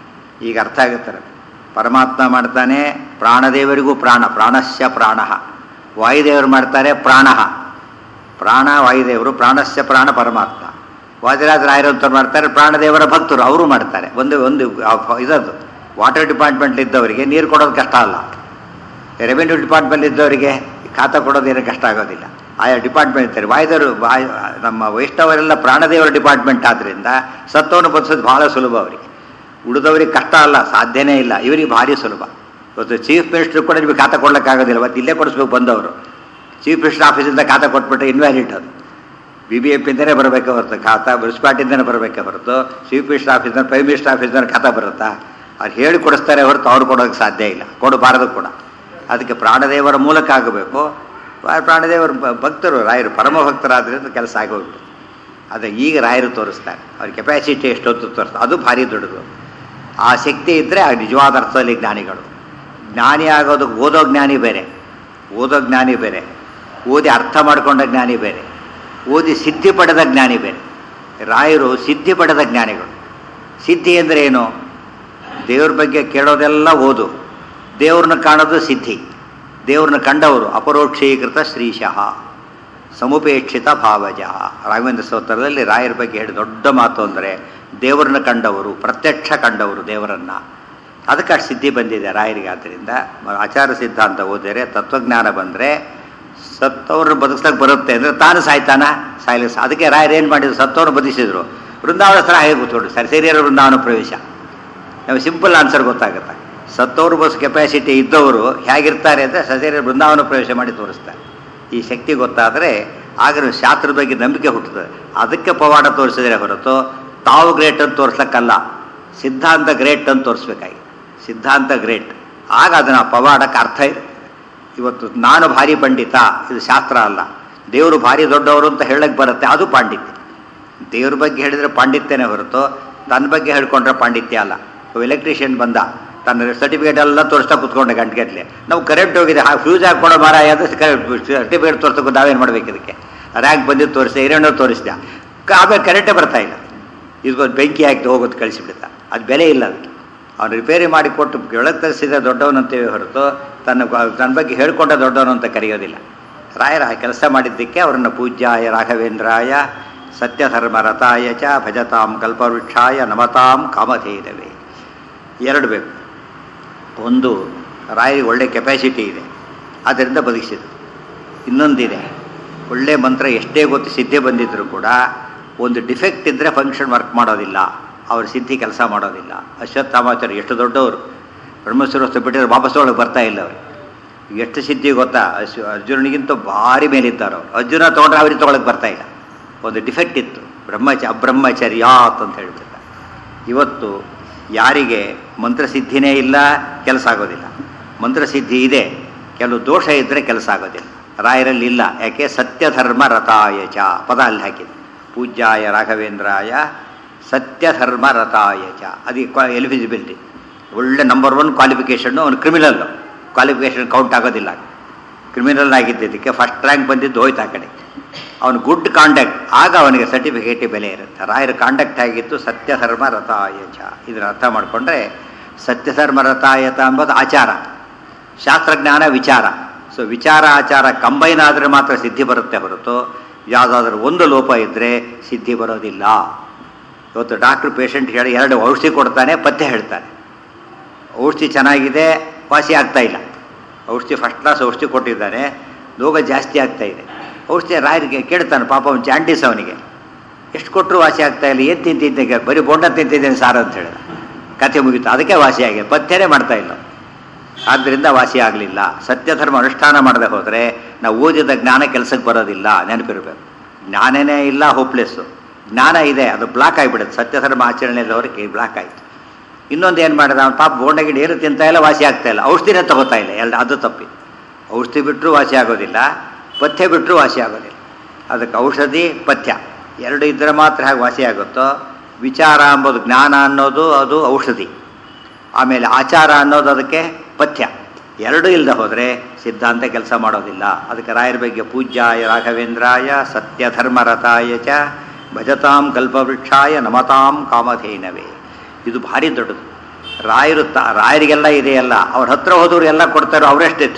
[SPEAKER 1] ಈಗ ಅರ್ಥ ಆಗುತ್ತಾರೆ ಪರಮಾತ್ಮ ಮಾಡ್ತಾನೆ ಪ್ರಾಣದೇವರಿಗೂ ಪ್ರಾಣ ಪ್ರಾಣಸ್ಯ ಪ್ರಾಣ ವಾಯುದೇವರು ಮಾಡ್ತಾರೆ ಪ್ರಾಣಃ ಪ್ರಾಣ ವಾಯುದೇವರು ಪ್ರಾಣಸ್ಯ ಪ್ರಾಣ ಪರಮಾತ್ಮ ವಾದಿರಾಜ ರಾಯರಂತವ್ರು ಮಾಡ್ತಾರೆ ಪ್ರಾಣದೇವರ ಭಕ್ತರು ಅವರು ಮಾಡ್ತಾರೆ ಒಂದು ಒಂದು ಆ- ಇದದ್ದು ವಾಟರ್ ಡಿಪಾರ್ಟ್ಮೆಂಟ್ ಇದ್ದವರಿಗೆ ನೀರು ಕೊಡೋದು ಕಷ್ಟ ಅಲ್ಲ ರೆವೆನ್ಯೂ ಡಿಪಾರ್ಟ್ಮೆಂಟ್ ಇದ್ದವರಿಗೆ ಖಾತಾ ಕೊಡೋದು ಏನು ಕಷ್ಟ ಆಗೋದಿಲ್ಲ ಆಯಾ ಡಿಪಾರ್ಟ್ಮೆಂಟ್ ಇರ್ತಾರೆ ವಾಯುದೇವರು ವಾಯು ನಮ್ಮ ವೈಷ್ಣವರೆಲ್ಲ ಪ್ರಾಣದೇವರ ಡಿಪಾರ್ಟ್ಮೆಂಟ್ ಆದ್ದರಿಂದ ಸತ್ವವನ್ನು ಬದುಸೋದು ಬಹಳ ಸುಲಭ ಅವರಿಗೆ ಉಳಿದವರಿಗೆ ಕಷ್ಟ ಅಲ್ಲ ಸಾಧ್ಯನೇ ಇಲ್ಲ ಇವರಿಗೆ ಭಾರಿ ಸುಲಭ ಇವತ್ತು ಚೀಫ್ ಮಿನಿಸ್ಟರ್ ಕೂಡ ನಿಮಗೆ ಖಾತಾ ಕೊಡ್ಲಿಕ್ಕಾಗೋದಿಲ್ಲ ಇವತ್ತು ಇಲ್ಲೇ ಕೊಡಿಸ್ಬೇಕು ಬಂದವರು ಚೀಫ್ ಮಿನಿಸ್ಟರ್ ಆಫೀಸಿಂದ ಖಾತಾ ಕೊಟ್ಬಿಟ್ರೆ ಇನ್ವ್ಯಾಲಿಡ್ ಅದು ಬಿ ಬಿ ಎಫ್ ಇಂದನೇ ಬರಬೇಕೆ ಹೊರತು ಖಾತಾ ಮುನ್ಸಿಪಾಲ್ಟಿಂದನೇ ಬರಬೇಕೆ ಹೊರತು ಚೀಫ್ ಮಿನಿಸ್ಟರ್ ಆಫೀಸ್ನ ಪ್ರೈಮ್ ಮಿನಿಸ್ಟರ್ ಆಫೀಸ್ನ ಖಾತಾ ಬರುತ್ತಾ ಅವ್ರು ಹೇಳಿ ಕೊಡಿಸ್ತಾರೆ ಹೊರತು ಅವ್ರು ಕೊಡೋಕ್ಕೆ ಸಾಧ್ಯ ಇಲ್ಲ ಕೊಡಬಾರದು ಕೂಡ ಅದಕ್ಕೆ ಪ್ರಾಣದೇವರ ಮೂಲಕ ಆಗಬೇಕು ಆ ಪ್ರಾಣದೇವರ ಭ- ಭಕ್ತರು ರಾಯರು ಪರಮ ಭಕ್ತರಾದ್ರಿಂದ ಕೆಲಸ ಆಗೋಗ್ಬಿಟ್ಟು ಆದರೆ ಈಗ ರಾಯರು ತೋರಿಸ್ತಾರೆ ಅವ್ರ ಕೆಪಾಸಿಟಿ ಎಷ್ಟೊತ್ತು ತೋರಿಸ್ತಾರೆ ಅದು ಭಾರಿ ದೊಡ್ಡದು ಆ ಶಕ್ತಿ ಇದ್ದರೆ ಆ ನಿಜವಾದ ಅರ್ಥದಲ್ಲಿ ಜ್ಞಾನಿಗಳು ಜ್ಞಾನಿ ಆಗೋದು ಓದೋ ಜ್ಞಾನಿ ಬೇರೆ ಓದೋ ಜ್ಞಾನಿ ಬೇರೆ ಓದಿ ಅರ್ಥ ಮಾಡಿಕೊಂಡ ಜ್ಞಾನಿ ಬೇರೆ ಓದಿ ಸಿದ್ಧಿ ಪಡೆದ ಜ್ಞಾನಿ ಬೇರೆ ರಾಯರು ಸಿದ್ಧಿ ಪಡೆದ ಜ್ಞಾನಿಗಳು ಸಿದ್ಧಿ ಅಂದರೆ ಏನು ದೇವ್ರ ಬಗ್ಗೆ ಕೇಳೋದೆಲ್ಲ ಓದು ದೇವ್ರನ್ನ ಕಾಣೋದು ಸಿದ್ಧಿ ದೇವ್ರನ್ನ ಕಂಡವರು ಅಪರೋಕ್ಷೀಕೃತ ಶ್ರೀಶಃ ಸಮುಪೇಕ್ಷಿತ ಭಾವಜ ರಾಘವೇಂದ್ರ ಸ್ತೋತ್ರದಲ್ಲಿ ರಾಯರ ಬಗ್ಗೆ ಹೇಳಿ ದೊಡ್ಡ ಮಾತು ಅಂದರೆ ದೇವರನ್ನ ಕಂಡವರು ಪ್ರತ್ಯಕ್ಷ ಕಂಡವರು ದೇವರನ್ನ ಅದಕ್ಕೆ ಅಷ್ಟು ಸಿದ್ಧಿ ಬಂದಿದೆ ರಾಯರಿಗೆ ಆದ್ದರಿಂದ ಆಚಾರ ಸಿದ್ಧಾಂತ ಓದಿದರೆ ತತ್ವಜ್ಞಾನ ಬಂದರೆ ಸತ್ತವ್ರನ್ನ ಬದುಕ್ಸಕ್ಕೆ ಬರುತ್ತೆ ಅಂದರೆ ತಾನು ಸಾಯ್ತಾನ ಸಾಯ್ಲಿ ಅದಕ್ಕೆ ರಾಯರು ಏನು ಮಾಡಿದ್ರು ಸತ್ತವ್ರನ್ನ ಬದುಕಿಸಿದ್ರು ವೃಂದಾವನ ಹತ್ರ ಹಾಗೆ ಕೂತ್ಕೊಂಡು ಸರಿ ಸರಿಯರ ವೃಂದಾವನ ಪ್ರವೇಶ ನಮಗೆ ಸಿಂಪಲ್ ಆನ್ಸರ್ ಗೊತ್ತಾಗುತ್ತೆ ಸತ್ತವರು ಬಸ್ ಕೆಪಾಸಿಟಿ ಇದ್ದವರು ಹೇಗಿರ್ತಾರೆ ಅಂತ ಸಸೇರಿ ಬೃಂದಾವನ ಪ್ರವೇಶ ಮಾಡಿ ತೋರಿಸ್ತಾರೆ ಈ ಶಕ್ತಿ ಗೊತ್ತಾದರೆ ಆಗ ನೀವು ಶಾಸ್ತ್ರದ ಬಗ್ಗೆ ನಂಬಿಕೆ ಹುಟ್ಟುತ್ತದೆ ಅದಕ್ಕೆ ಪವಾಡ ತೋರಿಸಿದರೆ ಹೊರತು ತಾವು ಗ್ರೇಟ್ ಅಂತ ತೋರಿಸ್ಲಿಕ್ಕಲ್ಲ ಸಿದ್ಧಾಂತ ಗ್ರೇಟ್ ಅಂತ ತೋರಿಸ್ಬೇಕಾಗಿ ಸಿದ್ಧಾಂತ ಗ್ರೇಟ್ ಆಗ ಅದನ್ನು ಪವಾಡಕ್ಕೆ ಅರ್ಥ ಇದೆ ಇವತ್ತು ನಾನು ಭಾರಿ ಪಂಡಿತ ಇದು ಶಾಸ್ತ್ರ ಅಲ್ಲ ದೇವರು ಭಾರಿ ದೊಡ್ಡವರು ಅಂತ ಹೇಳಕ್ಕೆ ಬರುತ್ತೆ ಅದು ಪಾಂಡಿತ್ಯ ದೇವ್ರ ಬಗ್ಗೆ ಹೇಳಿದರೆ ಪಾಂಡಿತ್ಯನೇ ಹೊರತು ತನ್ನ ಬಗ್ಗೆ ಹೇಳ್ಕೊಂಡ್ರೆ ಪಾಂಡಿತ್ಯ ಅಲ್ಲ ಎಲೆಕ್ಟ್ರಿಷಿಯನ್ ಬಂದ ತನ್ನ ಸರ್ಟಿಫಿಕೇಟ್ ಎಲ್ಲ ತೋರಿಸ್ತಾ ಕುತ್ಕೊಂಡೆ ಗಂಟೆಗಟ್ಟಲೆ ನಾವು ಕರೆಂಟ್ ಹೋಗಿದೆ ಆ ಫ್ಯೂಸ್ ಹಾಕ್ಕೊಡೋ ಮರ ಯಾವುದು ಸರ್ಟಿಫಿಕೇಟ್ ತೋರಿಸೋಕೆ ನಾವೇನು ಮಾಡ್ಬೇಕು ಇದಕ್ಕೆ ರ್ಯಾಂಕ್ ಬಂದಿದ್ದು ತೋರಿಸಿದೆ ಏನೇನೋ ತೋರಿಸಿದ ಆಮೇಲೆ ಕರೆಂಟೇ ಬರ್ತಾ ಇಲ್ಲ ಇದಕ್ಕೊಂದು ಬೆಂಕಿ ಹಾಕಿ ಹೋಗೋದು ಕಳಿಸಿಬಿಡ್ತ ಅದು ಬೆಲೆ ಇಲ್ಲ ಅದಕ್ಕೆ ಅವ್ನು ರಿಪೇರಿ ಮಾಡಿ ಕೊಟ್ಟು ಕೆಳಗೆ ತರಿಸಿದ ದೊಡ್ಡವನಂತೇವೆ ಹೊರತು ತನ್ನ ತನ್ನ ಬಗ್ಗೆ ಹೇಳ್ಕೊಂಡ ದೊಡ್ಡವನು ಅಂತ ಕರೆಯೋದಿಲ್ಲ ರಾಯರ ಆ ಕೆಲಸ ಮಾಡಿದ್ದಕ್ಕೆ ಅವರನ್ನು ಪೂಜ್ಯಾಯ ರಾಘವೇಂದ್ರಾಯ ಸತ್ಯಧರ್ಮ ರಥಾಯ ಚ ಭಜತಾಂ ಕಲ್ಪವೃಕ್ಷಾಯ ನಮತಾಂ ಕಾಮಧೇನವೇ ಎರಡು ಬೇಕು ಒಂದು ರಾಯರಿಗೆ ಒಳ್ಳೆ ಕೆಪಾಸಿಟಿ ಇದೆ ಆದ್ದರಿಂದ ಬದುಕಿಸಿದ್ರು ಇನ್ನೊಂದಿದೆ ಒಳ್ಳೆ ಮಂತ್ರ ಎಷ್ಟೇ ಗೊತ್ತು ಸಿದ್ಧಿ ಬಂದಿದ್ದರೂ ಕೂಡ ಒಂದು ಡಿಫೆಕ್ಟ್ ಇದ್ದರೆ ಫಂಕ್ಷನ್ ವರ್ಕ್ ಮಾಡೋದಿಲ್ಲ ಅವ್ರ ಸಿದ್ಧಿ ಕೆಲಸ ಮಾಡೋದಿಲ್ಲ ಅಶ್ವತ್ಥಾಮಾಚಾರ್ಯ ಎಷ್ಟು ದೊಡ್ಡವರು ಬ್ರಹ್ಮಸ್ವರಸ್ತು ಬಿಟ್ಟಿದ್ರೆ ವಾಪಸ್ ಒಳಗೆ ಬರ್ತಾ ಇಲ್ಲ ಅವರು ಎಷ್ಟು ಸಿದ್ಧಿ ಗೊತ್ತಾ ಅಶ್ವ ಅರ್ಜುನನಿಗಿಂತ ಭಾರಿ ಮೇಲಿದ್ದಾರೆ ಅವರು ಅರ್ಜುನ ತೊಗೊಂಡ್ರೆ ಅವ್ರಿಗೆ ತೊಗೊಳಕ್ಕೆ ಬರ್ತಾ ಇಲ್ಲ ಒಂದು ಡಿಫೆಕ್ಟ್ ಇತ್ತು ಬ್ರಹ್ಮಚ ಅಬ್ರಹ್ಮಚರ್ಯಾತ್ ಅಂತ ಹೇಳ್ಬಿಡ್ತಾರೆ ಇವತ್ತು ಯಾರಿಗೆ ಮಂತ್ರಸಿದ್ಧಿನೇ ಇಲ್ಲ ಕೆಲಸ ಆಗೋದಿಲ್ಲ ಮಂತ್ರಸಿದ್ಧಿ ಇದೆ ಕೆಲವು ದೋಷ ಇದ್ದರೆ ಕೆಲಸ ಆಗೋದಿಲ್ಲ ರಾಯರಲ್ಲಿ ಇಲ್ಲ ಯಾಕೆ ಸತ್ಯಧರ್ಮ ರಥಾಯ ಚ ಪದ ಅಲ್ಲಿ ಹಾಕಿದೆ ಪೂಜ್ಯಾಯ ರಾಘವೇಂದ್ರಾಯ ಸತ್ಯಧರ್ಮ ರಥಾಯ ಚ ಅದಕ್ಕೆ ಎಲಿಜಿಬಿಲಿಟಿ ಒಳ್ಳೆ ನಂಬರ್ ಒನ್ ಕ್ವಾಲಿಫಿಕೇಷನ್ನು ಅವನು ಕ್ರಿಮಿನಲ್ಲು ಕ್ವಾಲಿಫಿಕೇಷನ್ ಕೌಂಟ್ ಆಗೋದಿಲ್ಲ ಕ್ರಿಮಿನಲ್ ಆಗಿದ್ದಕ್ಕೆ ಫಸ್ಟ್ ರ್ಯಾಂಕ್ ಬಂದಿದ್ದು ಹೋಯ್ತು ಆ ಕಡೆ ಅವನು ಗುಡ್ ಕಾಂಡಕ್ಟ್ ಆಗ ಅವನಿಗೆ ಸರ್ಟಿಫಿಕೇಟ್ ಬೆಲೆ ಇರುತ್ತೆ ರಾಯರ ಕಾಂಡಕ್ಟ್ ಆಗಿತ್ತು ಸತ್ಯಧರ್ಮ ರಥಾಯಚ ಇದನ್ನು ಅರ್ಥ ಮಾಡಿಕೊಂಡ್ರೆ ಸತ್ಯಧರ್ಮ ರಥಾಯತ ಅಂಬೋದು ಆಚಾರ ಶಾಸ್ತ್ರಜ್ಞಾನ ವಿಚಾರ ಸೊ ವಿಚಾರ ಆಚಾರ ಕಂಬೈನ್ ಆದರೆ ಮಾತ್ರ ಸಿದ್ಧಿ ಬರುತ್ತೆ ಹೊರತು ಯಾವುದಾದ್ರೂ ಒಂದು ಲೋಪ ಇದ್ದರೆ ಸಿದ್ಧಿ ಬರೋದಿಲ್ಲ ಇವತ್ತು ಡಾಕ್ಟ್ರು ಪೇಷಂಟ್ ಹೇಳಿ ಎರಡು ಔಷಧಿ ಕೊಡ್ತಾನೆ ಪಥ್ಯ ಹೇಳ್ತಾನೆ ಔಷಧಿ ಚೆನ್ನಾಗಿದೆ ವಾಸಿ ಆಗ್ತಾ ಇಲ್ಲ ಔಷಧಿ ಫಸ್ಟ್ ಕ್ಲಾಸ್ ಔಷಧಿ ಕೊಟ್ಟಿದ್ದಾನೆ ರೋಗ ಜಾಸ್ತಿ ಆಗ್ತಾ ಇದೆ ಔಷಧಿ ರಾಯರಿಗೆ ಕೇಳ್ತಾನೆ ಪಾಪ ಅವ್ನು ಜಾಂಡೀಸ್ ಅವನಿಗೆ ಎಷ್ಟು ಕೊಟ್ಟರು ವಾಸಿ ಆಗ್ತಾ ಇಲ್ಲ ಏನು ತಿಂತಿದ್ದೆ ಬರೀ ಬೋಂಡ ತಿಂತಿದ್ದೇನೆ ಸಾರ್ ಅಂತ ಹೇಳಿದ ಕತೆ ಮುಗೀತು ಅದಕ್ಕೆ ವಾಸಿ ಆಗಿದೆ ಪಥ್ಯನೇ ಮಾಡ್ತಾ ಇಲ್ಲ ಆದ್ದರಿಂದ ವಾಸಿ ಆಗಲಿಲ್ಲ ಸತ್ಯಧರ್ಮ ಅನುಷ್ಠಾನ ಮಾಡದೆ ಹೋದರೆ ನಾವು ಓದಿದ ಜ್ಞಾನ ಕೆಲಸಕ್ಕೆ ಬರೋದಿಲ್ಲ ನೆನಪಿರಬೇಕು ಜ್ಞಾನನೇ ಇಲ್ಲ ಹೋಪ್ಲೆಸ್ಸು ಜ್ಞಾನ ಇದೆ ಅದು ಬ್ಲಾಕ್ ಆಗಿಬಿಡುತ್ತೆ ಸತ್ಯಧರ್ಮ ಆಚರಣೆ ಇದ್ದವರಿಗೆ ಬ್ಲಾಕ್ ಆಯಿತು ಇನ್ನೊಂದು ಏನು ಮಾಡಿದ ಅವ್ನು ಪಾಪ ಬೋಂಡ ಗಿಡ ಏನು ತಿಂತಾ ಇಲ್ಲ ವಾಸಿ ಆಗ್ತಾ ಇಲ್ಲ ಔಷಧಿನೇ ತಗೋತಾ ಇಲ್ಲ ಎಲ್ಲ ಅದು ತಪ್ಪಿ ಔಷಧಿ ಬಿಟ್ಟರು ವಾಸಿ ಆಗೋದಿಲ್ಲ ಪಥ್ಯ ಬಿಟ್ಟರು ವಾಸಿ ಆಗೋದಿಲ್ಲ ಅದಕ್ಕೆ ಔಷಧಿ ಪಥ್ಯ ಎರಡು ಇದ್ದರೆ ಮಾತ್ರ ಹಾಗೆ ವಾಸಿ ಆಗುತ್ತೋ ವಿಚಾರ ಅಂಬೋದು ಜ್ಞಾನ ಅನ್ನೋದು ಅದು ಔಷಧಿ ಆಮೇಲೆ ಆಚಾರ ಅನ್ನೋದು ಅದಕ್ಕೆ ಪಥ್ಯ ಎರಡೂ ಇಲ್ಲದೆ ಹೋದರೆ ಸಿದ್ಧಾಂತ ಕೆಲಸ ಮಾಡೋದಿಲ್ಲ ಅದಕ್ಕೆ ರಾಯರ ಬಗ್ಗೆ ಪೂಜ್ಯಾಯ ರಾಘವೇಂದ್ರಾಯ ಸತ್ಯಧರ್ಮರಥಾಯ ಚ ಭಜತಾಂ ಕಲ್ಪವೃಕ್ಷಾಯ ನಮತಾಂ ಕಾಮಧೇನವೇ ಇದು ಭಾರಿ ದೊಡ್ಡದು ರಾಯರು ತ ರಾಯರಿಗೆಲ್ಲ ಇದೆಯಲ್ಲ ಅವ್ರ ಹತ್ರ ಹೋದವ್ರು ಎಲ್ಲ ಕೊಡ್ತಾರೋ ಅವರೆಷ್ಟು ಎತ್ತಿರಬೇಕು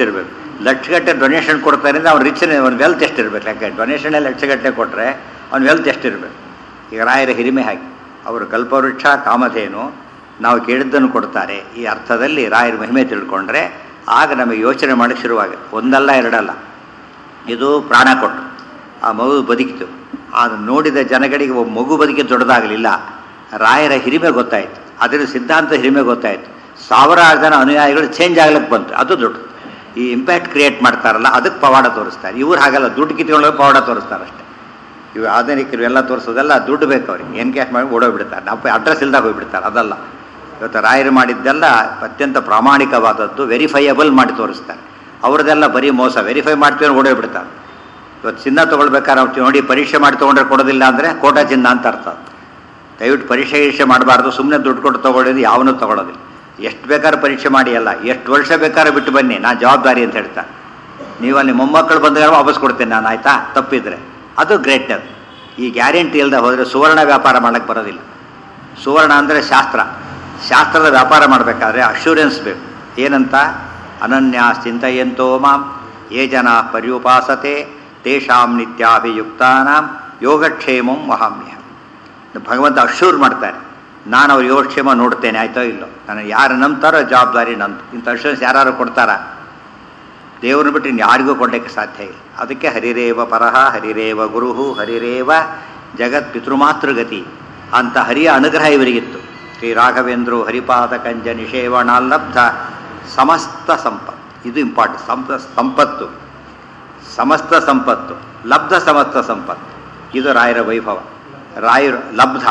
[SPEAKER 1] ಲಕ್ಷಗಟ್ಟೆ ಡೊನೇಷನ್ ಕೊಡ್ತಾರೆ ಅಂದರೆ ಅವ್ನು ರಿಚ್ ಅವ್ನ ವೆಲ್ತ್ ಎಷ್ಟಿರ್ಬೇಕು ಯಾಕೆ ಡೊನೇಷನ್ನೇ ಲಕ್ಷಗಟ್ಟೆ ಕೊಟ್ಟರೆ ಅವ್ನ ವೆಲ್ತ್ ಎಷ್ಟಿರ್ಬೇಕು ಈಗ ರಾಯರ ಹಿರಿಮೆ ಹಾಗೆ ಅವರು ಕಲ್ಪವೃಕ್ಷ ಕಾಮಧೇನು ನಾವು ಕೇಳಿದ್ದನ್ನು ಕೊಡ್ತಾರೆ ಈ ಅರ್ಥದಲ್ಲಿ ರಾಯರ ಮಹಿಮೆ ತಿಳ್ಕೊಂಡ್ರೆ ಆಗ ನಮಗೆ ಯೋಚನೆ ಮಾಡಕ್ಕೆ ಶುರುವಾಗುತ್ತೆ ಒಂದಲ್ಲ ಎರಡಲ್ಲ ಇದು ಪ್ರಾಣ ಕೊಟ್ಟು ಆ ಮಗು ಬದುಕಿತು ಅದನ್ನು ನೋಡಿದ ಜನಗಳಿಗೆ ಒಬ್ಬ ಮಗು ಬದುಕಿ ದೊಡ್ಡದಾಗಲಿಲ್ಲ ರಾಯರ ಹಿರಿಮೆ ಗೊತ್ತಾಯಿತು ಅದರ ಸಿದ್ಧಾಂತ ಹಿರಿಮೆ ಗೊತ್ತಾಯಿತು ಸಾವಿರಾರು ಜನ ಅನುಯಾಯಿಗಳು ಚೇಂಜ್ ಆಗ್ಲಿಕ್ಕೆ ಬಂತು ಅದು ದುಡ್ಡು ಈ ಇಂಪ್ಯಾಕ್ಟ್ ಕ್ರಿಯೇಟ್ ಮಾಡ್ತಾರಲ್ಲ ಅದಕ್ಕೆ ಪವಾಡ ತೋರಿಸ್ತಾರೆ ಇವ್ರು ಹಾಗಲ್ಲ ದುಡ್ಡು ಕಿತ್ಕೊಳ್ಳೋಕೆ ಪವಾಡ ತೋರಿಸ್ತಾರೆ ಅಷ್ಟೇ ಇವು ಆಧುನಿಕರು ಎಲ್ಲ ತೋರಿಸೋದೆಲ್ಲ ದುಡ್ಡು ಬೇಕು ಅವ್ರಿಗೆ ಏನು ಕ್ಯಾಶ್ ಮಾಡಿ ಓಡೋಗ್ಬಿಡ್ತಾರೆ ನಾವು ಅಡ್ರೆಸ್ ಇಲ್ದಾಗ ಹೋಗ್ಬಿಡ್ತಾರೆ ಅದಲ್ಲ ಇವತ್ತು ರಾಯರು ಮಾಡಿದ್ದೆಲ್ಲ ಅತ್ಯಂತ ಪ್ರಾಮಾಣಿಕವಾದದ್ದು ವೆರಿಫೈಯಬಲ್ ಮಾಡಿ ತೋರಿಸ್ತಾರೆ ಅವ್ರದ್ದೆಲ್ಲ ಬರೀ ಮೋಸ ವೆರಿಫೈ ಮಾಡ್ತೀವಿ ಓಡೋಗ್ಬಿಡ್ತಾರೆ ಇವತ್ತು ಚಿನ್ನ ತೊಗೊಳ್ಬೇಕಾದ್ರೆ ನಾವು ನೋಡಿ ಪರೀಕ್ಷೆ ಮಾಡಿ ತೊಗೊಂಡ್ರೆ ಕೊಡೋದಿಲ್ಲ ಅಂದರೆ ಕೋಟಾ ಚಿನ್ನ ಅಂತ ಅರ್ಥ ಅದು. ದಯವಿಟ್ಟು ಪರೀಕ್ಷೆ ಗಿರೀಕ್ಷೆ ಮಾಡಬಾರ್ದು ಸುಮ್ಮನೆ ದುಡ್ಡು ಕೊಟ್ಟು ತೊಗೊಳ್ಳೋದು ಯಾವನೂ ತೊಗೊಳೋದಿಲ್ಲ ಎಷ್ಟು ಬೇಕಾದ್ರೂ ಪರೀಕ್ಷೆ ಮಾಡಿ ಅಲ್ಲ ಎಷ್ಟು ವರ್ಷ ಬೇಕಾದ್ರೂ ಬಿಟ್ಟು ಬನ್ನಿ ನಾನು ಜವಾಬ್ದಾರಿ ಅಂತ ಹೇಳ್ತಾ ನೀವು ಅಲ್ಲಿ ಮೊಮ್ಮಕ್ಕಳು ಬಂದಾಗ ವಾಪಸ್ ಕೊಡ್ತೇನೆ ನಾನು ಆಯಿತಾ ತಪ್ಪಿದ್ರೆ ಅದು ಗ್ರೇಟ್ನೆಸ್ ಈ ಗ್ಯಾರಂಟಿ ಇಲ್ಲದೆ ಹೋದರೆ ಸುವರ್ಣ ವ್ಯಾಪಾರ ಮಾಡಕ್ಕೆ ಬರೋದಿಲ್ಲ ಸುವರ್ಣ ಅಂದರೆ ಶಾಸ್ತ್ರ ಶಾಸ್ತ್ರದ ವ್ಯಾಪಾರ ಮಾಡಬೇಕಾದ್ರೆ ಅಶ್ಯೂರೆನ್ಸ್ ಬೇಕು ಏನಂತ ಅನನ್ಯ ಚಿಂತೆಯಂತೋ ಮಾಂ ಯೇ ಜನ ಪರ್ಯುಪಾಸತೆ ತೇಷಾಂ ನಿತ್ಯಾಭಿಯುಕ್ತಾನಾಂ ಯೋಗಕ್ಷೇಮಂ ವಹಾಮ್ಯ ಭಗವಂತ ಅಶ್ಯೂರ್ ಮಾಡ್ತಾರೆ ನಾನು ಅವ್ರ ಯೋಗಕ್ಷೇಮ ನೋಡ್ತೇನೆ ಆಯ್ತೋ ಇಲ್ಲೋ ನಾನು ಯಾರು ನಂಬ್ತಾರೋ ಜವಾಬ್ದಾರಿ ನಂದು ಇಂಥ ಅಶ್ಯೂರೆನ್ಸ್ ಯಾರು ಕೊಡ್ತಾರಾ ದೇವ್ರನ್ನ ಬಿಟ್ಟು ಇನ್ನು ಯಾರಿಗೂ ಕೊಡಲಿಕ್ಕೆ ಸಾಧ್ಯ ಇಲ್ಲ ಅದಕ್ಕೆ ಹರಿರೇವ ಪರಹ ಹರಿರೇವ ಗುರುಹು ಹರಿರೇವ ಜಗತ್ ಪಿತೃಮಾತೃಗತಿ ಅಂತ ಹರಿಯ ಅನುಗ್ರಹ ಇವರಿಗಿತ್ತು ಶ್ರೀ ರಾಘವೇಂದ್ರು ಹರಿಪಾದ ಕಂಜ ನಿಷೇವಣಾಲಬ್ಧ ಸಮಸ್ತ ಸಂಪತ್ತು ಇದು ಇಂಪಾರ್ಟೆಂಟ್ ಸಂಪ ಸಂಪತ್ತು ಸಮಸ್ತ ಸಂಪತ್ತು ಲಬ್ಧ ಸಮಸ್ತ ಸಂಪತ್ತು ಇದು ರಾಯರ ವೈಭವ ರಾಯರು ಲಬ್ಧ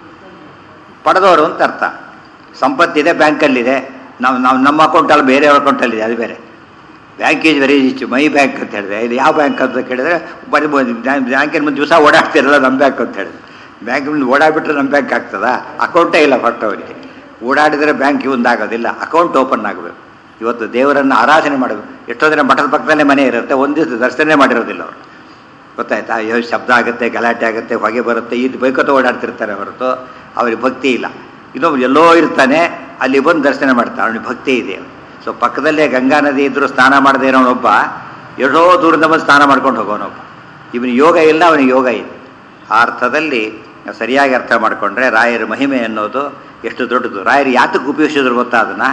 [SPEAKER 1] ಪಡೆದವರು ಅಂತ ಅರ್ಥ ಸಂಪತ್ತಿದೆ ಬ್ಯಾಂಕಲ್ಲಿದೆ ನಾವು ನಾವು ನಮ್ಮ ಅಕೌಂಟಲ್ಲಿ ಬೇರೆ ಅಕೌಂಟಲ್ಲಿದೆ ಅದು ಬೇರೆ bank is very rich my bank ಅಂತ ಹೇಳಿದೆ ಇದು ಯಾವ ಬ್ಯಾಂಕ್ ಅಂತ ಕೇಳಿದ್ರೆ ಬರೀ ಬ್ಯಾಂಕಿನ ಮುಂದೆ ದಿವಸ ಓಡಾಡ್ತಿರಲ್ಲ ನಮ್ಮ ಬ್ಯಾಂಕ್ ಅಂತ ಹೇಳಿದ್ರು ಬ್ಯಾಂಕ್ ಮುಂದೆ ಓಡಾಡ್ಬಿಟ್ರೆ ನಮ್ಮ ಬ್ಯಾಂಕ್ ಆಗ್ತದಾ ಅಕೌಂಟೇ ಇಲ್ಲ ಫಸ್ಟ್ ಅವರಿಗೆ ಓಡಾಡಿದರೆ ಬ್ಯಾಂಕ್ ಒಂದಾಗೋದಿಲ್ಲ ಅಕೌಂಟ್ ಓಪನ್ ಆಗಬೇಕು ಇವತ್ತು ದೇವರನ್ನು ಆರಾಧನೆ ಮಾಡಬೇಕು ಎಷ್ಟೋ ದಿನ ಮಠದ ಪಕ್ಕದಲ್ಲೇ ಮನೆ ಇರುತ್ತೆ ಒಂದು ದಿವಸ ದರ್ಶನ ಮಾಡಿರೋದಿಲ್ಲ ಅವರು ಗೊತ್ತಾಯ್ತಾ ಅಯ್ಯೋ ಶಬ್ದ ಆಗುತ್ತೆ ಗಲಾಟೆ ಆಗುತ್ತೆ ಹೊಗೆ ಬರುತ್ತೆ ಇದು ಬೈಕೋತ ಓಡಾಡ್ತಿರ್ತಾರೆ ಹೊರತು ಅವ್ರಿಗೆ ಭಕ್ತಿ ಇಲ್ಲ ಇನ್ನೊಬ್ರು ಎಲ್ಲೋ ಇರ್ತಾನೆ ಅಲ್ಲಿ ಬಂದು ದರ್ಶನ ಮಾಡ್ತಾನೆ ಅವನಿಗೆ ಭಕ್ತಿ ಇದೆ ಸೊ ಪಕ್ಕದಲ್ಲೇ ಗಂಗಾ ನದಿ ಇದ್ದರೂ ಸ್ನಾನ ಮಾಡದೇ ಇರೋನೊಬ್ಬ ಎಷ್ಟೋ ದೂರದಿಂದ ಬಂದು ಸ್ನಾನ ಮಾಡ್ಕೊಂಡು ಹೋಗೋನೊಬ್ಬ ಇವನು ಯೋಗ ಇಲ್ಲ ಅವನಿಗೆ ಯೋಗ ಇದೆ ಆ ಅರ್ಥದಲ್ಲಿ ನಾವು ಸರಿಯಾಗಿ ಅರ್ಥ ಮಾಡಿಕೊಂಡ್ರೆ ರಾಯರ ಮಹಿಮೆ ಅನ್ನೋದು ಎಷ್ಟು ದೊಡ್ಡದು ರಾಯರು ಯಾತಕ್ಕೆ ಉಪಯೋಗಿಸಿದ್ರು ಗೊತ್ತಾ ಅದನ್ನು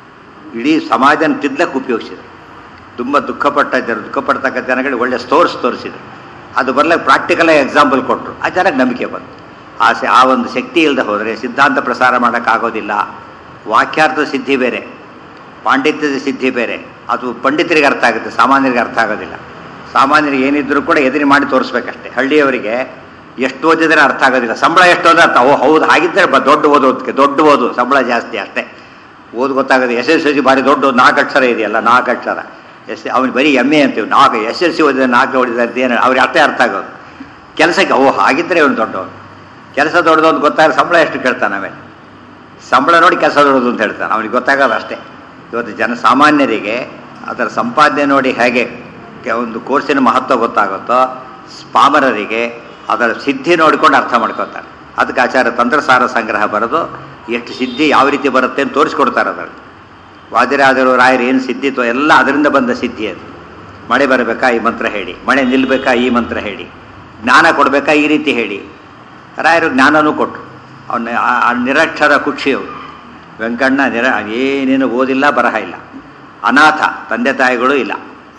[SPEAKER 1] ಇಡೀ ಸಮಾಜನ ತಿದ್ದಕ್ಕೆ ಉಪಯೋಗಿಸಿದ್ರು ತುಂಬ ದುಃಖಪಟ್ಟ ಜನ ದುಃಖಪಡ್ತಕ್ಕ ಜನಗಳಿಗೆ ಒಳ್ಳೆ ಸ್ಟೋರ್ಸ್ ತೋರಿಸಿದ್ರು ಅದು ಬರ್ಲಿಕ್ಕೆ ಪ್ರಾಕ್ಟಿಕಲಾಗಿ ಎಕ್ಸಾಂಪಲ್ ಕೊಟ್ಟರು ಆ ಜನಕ್ಕೆ ನಂಬಿಕೆ ಬಂತು ಆ ಸ ಆ ಒಂದು ಶಕ್ತಿ ಇಲ್ಲದೆ ಹೋದರೆ ಸಿದ್ಧಾಂತ ಪ್ರಸಾರ ಮಾಡೋಕ್ಕಾಗೋದಿಲ್ಲ ವಾಕ್ಯಾರ್ಥದ ಸಿದ್ಧಿ ಬೇರೆ ಪಾಂಡಿತ್ಯದ ಸಿದ್ಧಿ ಬೇರೆ ಅದು ಪಂಡಿತರಿಗೆ ಅರ್ಥ ಆಗುತ್ತೆ ಸಾಮಾನ್ಯರಿಗೆ ಅರ್ಥ ಆಗೋದಿಲ್ಲ ಸಾಮಾನ್ಯರಿಗೆ ಏನಿದ್ರೂ ಕೂಡ ಎದುರು ಮಾಡಿ ತೋರಿಸ್ಬೇಕಷ್ಟೇ ಹಳ್ಳಿಯವರಿಗೆ ಎಷ್ಟು ಓದಿದ್ರೆ ಅರ್ಥ ಆಗೋದಿಲ್ಲ ಸಂಬಳ ಎಷ್ಟು ಓದ ಅರ್ಥ ಓ ಹೌದು ಹಾಗಿದ್ದರೆ ಬ ದೊಡ್ಡ ಓದೋದಕ್ಕೆ ದೊಡ್ಡ ಓದು ಸಂಬಳ ಜಾಸ್ತಿ ಅಷ್ಟೇ ಓದು ಗೊತ್ತಾಗೋದು ಎಸ್ ಎಸ್ ಎಲ್ ಸಿ ಭಾರಿ ದೊಡ್ಡ ನಾಲ್ಕು ಅಕ್ಷರ ಇದೆಯಲ್ಲ ನಾಲ್ಕು ಅಕ್ಷರ ಎಸ್ ಅವನು ಬರೀ ಎಮ್ ಎ ಅಂತೀವಿ ನಾಲ್ಕು ಎಸ್ ಎಲ್ ಸಿ ಓದಿದ್ರೆ ನಾಲ್ಕು ಓದಿದ್ರೆ ಏನು ಅವ್ರಿಗೆ ಅಷ್ಟೇ ಅರ್ಥ ಆಗೋದು ಕೆಲಸಕ್ಕೆ ಓ ಹಾಗಿದ್ದರೆ ಇವನು ದೊಡ್ಡವನು ಕೆಲಸ ದೊಡ್ಡದು ಅಂತ ಗೊತ್ತಾಗ ಸಂಬಳ ಎಷ್ಟು ಕೇಳ್ತಾನೆ ಆಮೇಲೆ ಸಂಬಳ ನೋಡಿ ಕೆಲಸ ದೊಡ್ಡದು ಅಂತ ಹೇಳ್ತಾನೆ ಅವನಿಗೆ ಗೊತ್ತಾಗೋದು ಅಷ್ಟೇ ಇವತ್ತು ಜನ ಸಾಮಾನ್ಯರಿಗೆ ಅದರ ಸಂಪಾದನೆ ನೋಡಿ ಹೇಗೆ ಕೆ- ಒಂದು ಕೋರ್ಸಿನ ಮಹತ್ವ ಗೊತ್ತಾಗುತ್ತೋ ಪಾಮರರಿಗೆ ಅದರ ಸಿದ್ಧಿ ನೋಡಿಕೊಂಡು ಅರ್ಥ ಮಾಡ್ಕೋತಾರೆ ಅದಕ್ಕೆ ಆಚಾರ ತಂತ್ರಸಾರ ಸಂಗ್ರಹ ಬರೆದು ಎಷ್ಟು ಸಿದ್ಧಿ ಯಾವ ರೀತಿ ಬರುತ್ತೆ ಅಂತ ತೋರಿಸ್ಕೊಡ್ತಾರೆ ಅದರಲ್ಲಿ ವಾದಿರಾದರು ರಾಯರು ಏನು ಸಿದ್ಧಿ ತೋ ಎಲ್ಲ ಅದರಿಂದ ಬಂದ ಸಿದ್ಧಿ ಅದು ಮಳೆ ಬರಬೇಕಾ ಈ ಮಂತ್ರ ಹೇಳಿ ಮಳೆ ನಿಲ್ಲಬೇಕಾ ಈ ಮಂತ್ರ ಹೇಳಿ ಜ್ಞಾನ ಕೊಡಬೇಕಾ ಈ ರೀತಿ ಹೇಳಿ ರಾಯರು ಜ್ಞಾನನೂ ಕೊಟ್ಟರು ಅವನ ಆ- ಆ ನಿರಕ್ಷರ ಕುಕ್ಷಿಯವರು ವೆಂಕಣ್ಣ ನಿರ ಏನೇನು ಓದಿಲ್ಲ ಬರಹ ಇಲ್ಲ ಅನಾಥ ತಂದೆ ತಾಯಿಗಳು ಇಲ್ಲ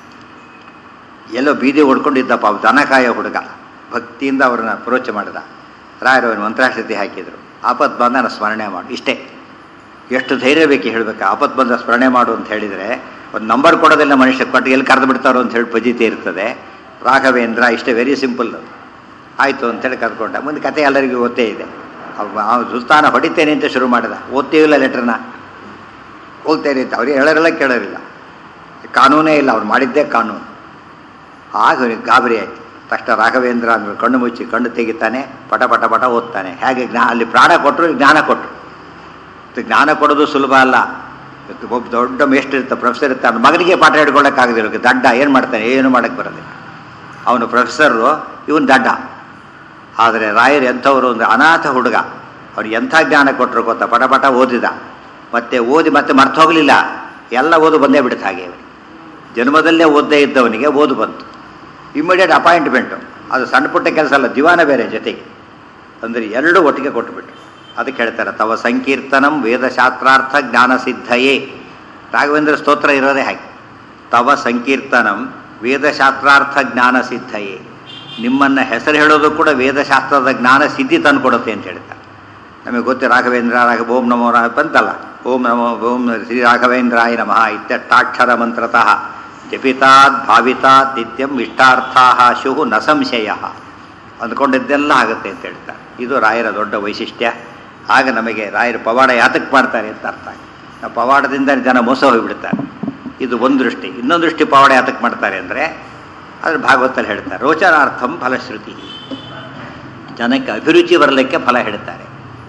[SPEAKER 1] ಎಲ್ಲೋ ಬೀದಿ ಹೊಡ್ಕೊಂಡಿದ್ದ ಪಾಪ ದನಕಾಯ ಹುಡುಗ ಭಕ್ತಿಯಿಂದ ಅವ್ರನ್ನ ಅಪ್ರೋಚ್ ಮಾಡಿದ ರಾಯರು ಅವನ ಮಂತ್ರಾಕ್ಷತೆ ಹಾಕಿದರು ಆಪತ್ ಬಂದನ ಸ್ಮರಣೆ ಮಾಡು ಇಷ್ಟೇ ಎಷ್ಟು ಧೈರ್ಯ ಬೇಕು ಹೇಳಬೇಕು ಆಪತ್ ಬಂದ ಸ್ಮರಣೆ ಮಾಡು ಅಂತ ಹೇಳಿದರೆ ಒಂದು ನಂಬರ್ ಕೊಡೋದಿಲ್ಲ ಮನುಷ್ಯ ಕೊಟ್ಟು ಎಲ್ಲಿ ಕರೆದು ಬಿಡ್ತಾರೋ ಅಂತ ಹೇಳಿ ಪಜಿತಿ ಇರ್ತದೆ ರಾಘವೇಂದ್ರ ಇಷ್ಟೇ ವೆರಿ ಸಿಂಪಲ್ ಅದು ಆಯಿತು ಅಂತೇಳಿ ಕರ್ಕೊಂಡ ಮುಂದೆ ಕತೆ ಎಲ್ಲರಿಗೂ ಗೊತ್ತೇ ಇದೆ ಅವ ಆ ಸುಲ್ತಾನ ಹೊಡಿತೇನೆ ಅಂತ ಶುರು ಮಾಡಿದ ಓದ್ತೀವಿಲ್ಲ ಲೆಟ್ರನ್ನ ಹೋಗ್ತೇನೆ ಅಂತ ಅವ್ರಿಗೆ ಹೇಳೋರಿಲ್ಲ ಕೇಳೋರಿಲ್ಲ ಕಾನೂನೇ ಇಲ್ಲ ಅವ್ರು ಮಾಡಿದ್ದೇ ಕಾನೂನು ಆಗ ಅವನಿಗೆ ಗಾಬರಿ ಆಯ್ತು ತಕ್ಷಣ ರಾಘವೇಂದ್ರ ಅಂದ್ರೆ ಕಣ್ಣು ಮುಚ್ಚಿ ಕಣ್ಣು ತೆಗಿತಾನೆ ಪಟ ಪಟ ಪಟ ಓದ್ತಾನೆ ಹೇಗೆ ಜ್ಞಾ ಅಲ್ಲಿ ಪ್ರಾಣ ಕೊಟ್ಟರು ಜ್ಞಾನ ಕೊಟ್ಟರು ಇದು ಜ್ಞಾನ ಕೊಡೋದು ಸುಲಭ ಅಲ್ಲ ಇವತ್ತು ಒಬ್ಬ ದೊಡ್ಡ ಮೇಷ್ಟ್ರು ಇರ್ತಾರೆ ಪ್ರೊಫೆಸರ್ ಇರ್ತಾನೆ ಅವ್ನ ಮಗನಿಗೆ ಪಾಠ ಹಿಡ್ಕೊಳ್ಳೋಕ್ಕಾಗದಿಲ್ಲ ದಡ್ಡ ಏನು ಮಾಡ್ತಾನೆ ಏನು ಮಾಡೋಕ್ಕೆ ಬರೋದಿಲ್ಲ ಅವನು ಪ್ರೊಫೆಸರು ಇವನು ದಡ್ಡ ಆದರೆ ರಾಯರು ಎಂಥವರು ಒಂದು ಅನಾಥ ಹುಡುಗ ಅವ್ರು ಎಂಥ ಜ್ಞಾನ ಕೊಟ್ಟರು ಗೊತ್ತಾ ಪಟ ಪಟ ಓದಿದ ಮತ್ತೆ ಓದಿ ಮತ್ತೆ ಮರ್ತು ಹೋಗಲಿಲ್ಲ ಎಲ್ಲ ಓದು ಬಂದೇ ಬಿಡುತ್ತೆ ಹಾಗೆ ಅವ್ನಿಗೆ. ಜನ್ಮದಲ್ಲೇ ಓದ್ದೇ ಇದ್ದವನಿಗೆ ಓದು ಬಂತು ಇಮಿಡಿಯೇಟ್ ಅಪಾಯಿಂಟ್ಮೆಂಟು ಅದು ಸಣ್ಣ ಪುಟ್ಟ ಕೆಲಸ ಅಲ್ಲ ದಿವಾನ ಬೇರೆ ಜೊತೆಗೆ ಅಂದರೆ ಎರಡೂ ಒಟ್ಟಿಗೆ ಕೊಟ್ಟುಬಿಟ್ರು ಅದಕ್ಕೆ ಹೇಳ್ತಾರೆ ತವ ಸಂಕೀರ್ತನಂ ವೇದಶಾಸ್ತ್ರಾರ್ಥ ಜ್ಞಾನ ಸಿದ್ಧಯೇ ರಾಘವೇಂದ್ರ ಸ್ತೋತ್ರ ಇರೋದೇ ಹಾಗೆ ತವ ಸಂಕೀರ್ತನಂ ವೇದಶಾಸ್ತ್ರಾರ್ಥ ಜ್ಞಾನ ಸಿದ್ಧಯೇ ನಿಮ್ಮನ್ನು ಹೆಸರು ಹೇಳೋದು ಕೂಡ ವೇದಶಾಸ್ತ್ರದ ಜ್ಞಾನ ಸಿದ್ಧಿ ತಂದುಕೊಡುತ್ತೆ ಅಂತ ಹೇಳ್ತಾರೆ ನಮಗೆ ಗೊತ್ತು ರಾಘವೇಂದ್ರ ರಾಘ ಓಂ ನಮೋ ರಾಘ ಬಂತಲ್ಲ ಓಂ ನಮೋ ಓಂ ಶ್ರೀ ರಾಘವೇಂದ್ರಾಯ ನಮಃ ಇತ್ಯಷ್ಟಾಕ್ಷರ ಮಂತ್ರತಃ ಜಪಿತಾತ್ ಭಾವಿತಾತ್ ನಿತ್ಯಂ ಇಷ್ಟಾರ್ಥಾ ಶುಹು ನ ಸಂಶಯ ಅಂದ್ಕೊಂಡಿದ್ದೆಲ್ಲ ಆಗುತ್ತೆ ಅಂತ ಹೇಳ್ತಾರೆ ಇದು ರಾಯರ ದೊಡ್ಡ ವೈಶಿಷ್ಟ್ಯ ಆಗ ನಮಗೆ ರಾಯರು ಪವಾಡ ಯಾತಕ್ಕೆ ಮಾಡ್ತಾರೆ ಅಂತ ಅರ್ಥ ಆಗುತ್ತೆ ಆ ಪವಾಡದಿಂದ ಜನ ಮೋಸ ಹೋಗಿಬಿಡ್ತಾರೆ ಇದು ಒಂದು ದೃಷ್ಟಿ ಇನ್ನೊಂದು ದೃಷ್ಟಿ ಪವಾಡ ಯಾತಕ್ಕೆ ಮಾಡ್ತಾರೆ ಅಂದರೆ ಅದ್ರ ಭಾಗವತಲ್ಲಿ ಹೇಳ್ತಾರೆ ರೋಚನಾರ್ಥಂ ಫಲಶ್ರುತಿ ಜನಕ್ಕೆ ಅಭಿರುಚಿ ಬರಲಿಕ್ಕೆ ಫಲ ಹೇಳ್ತಾರೆ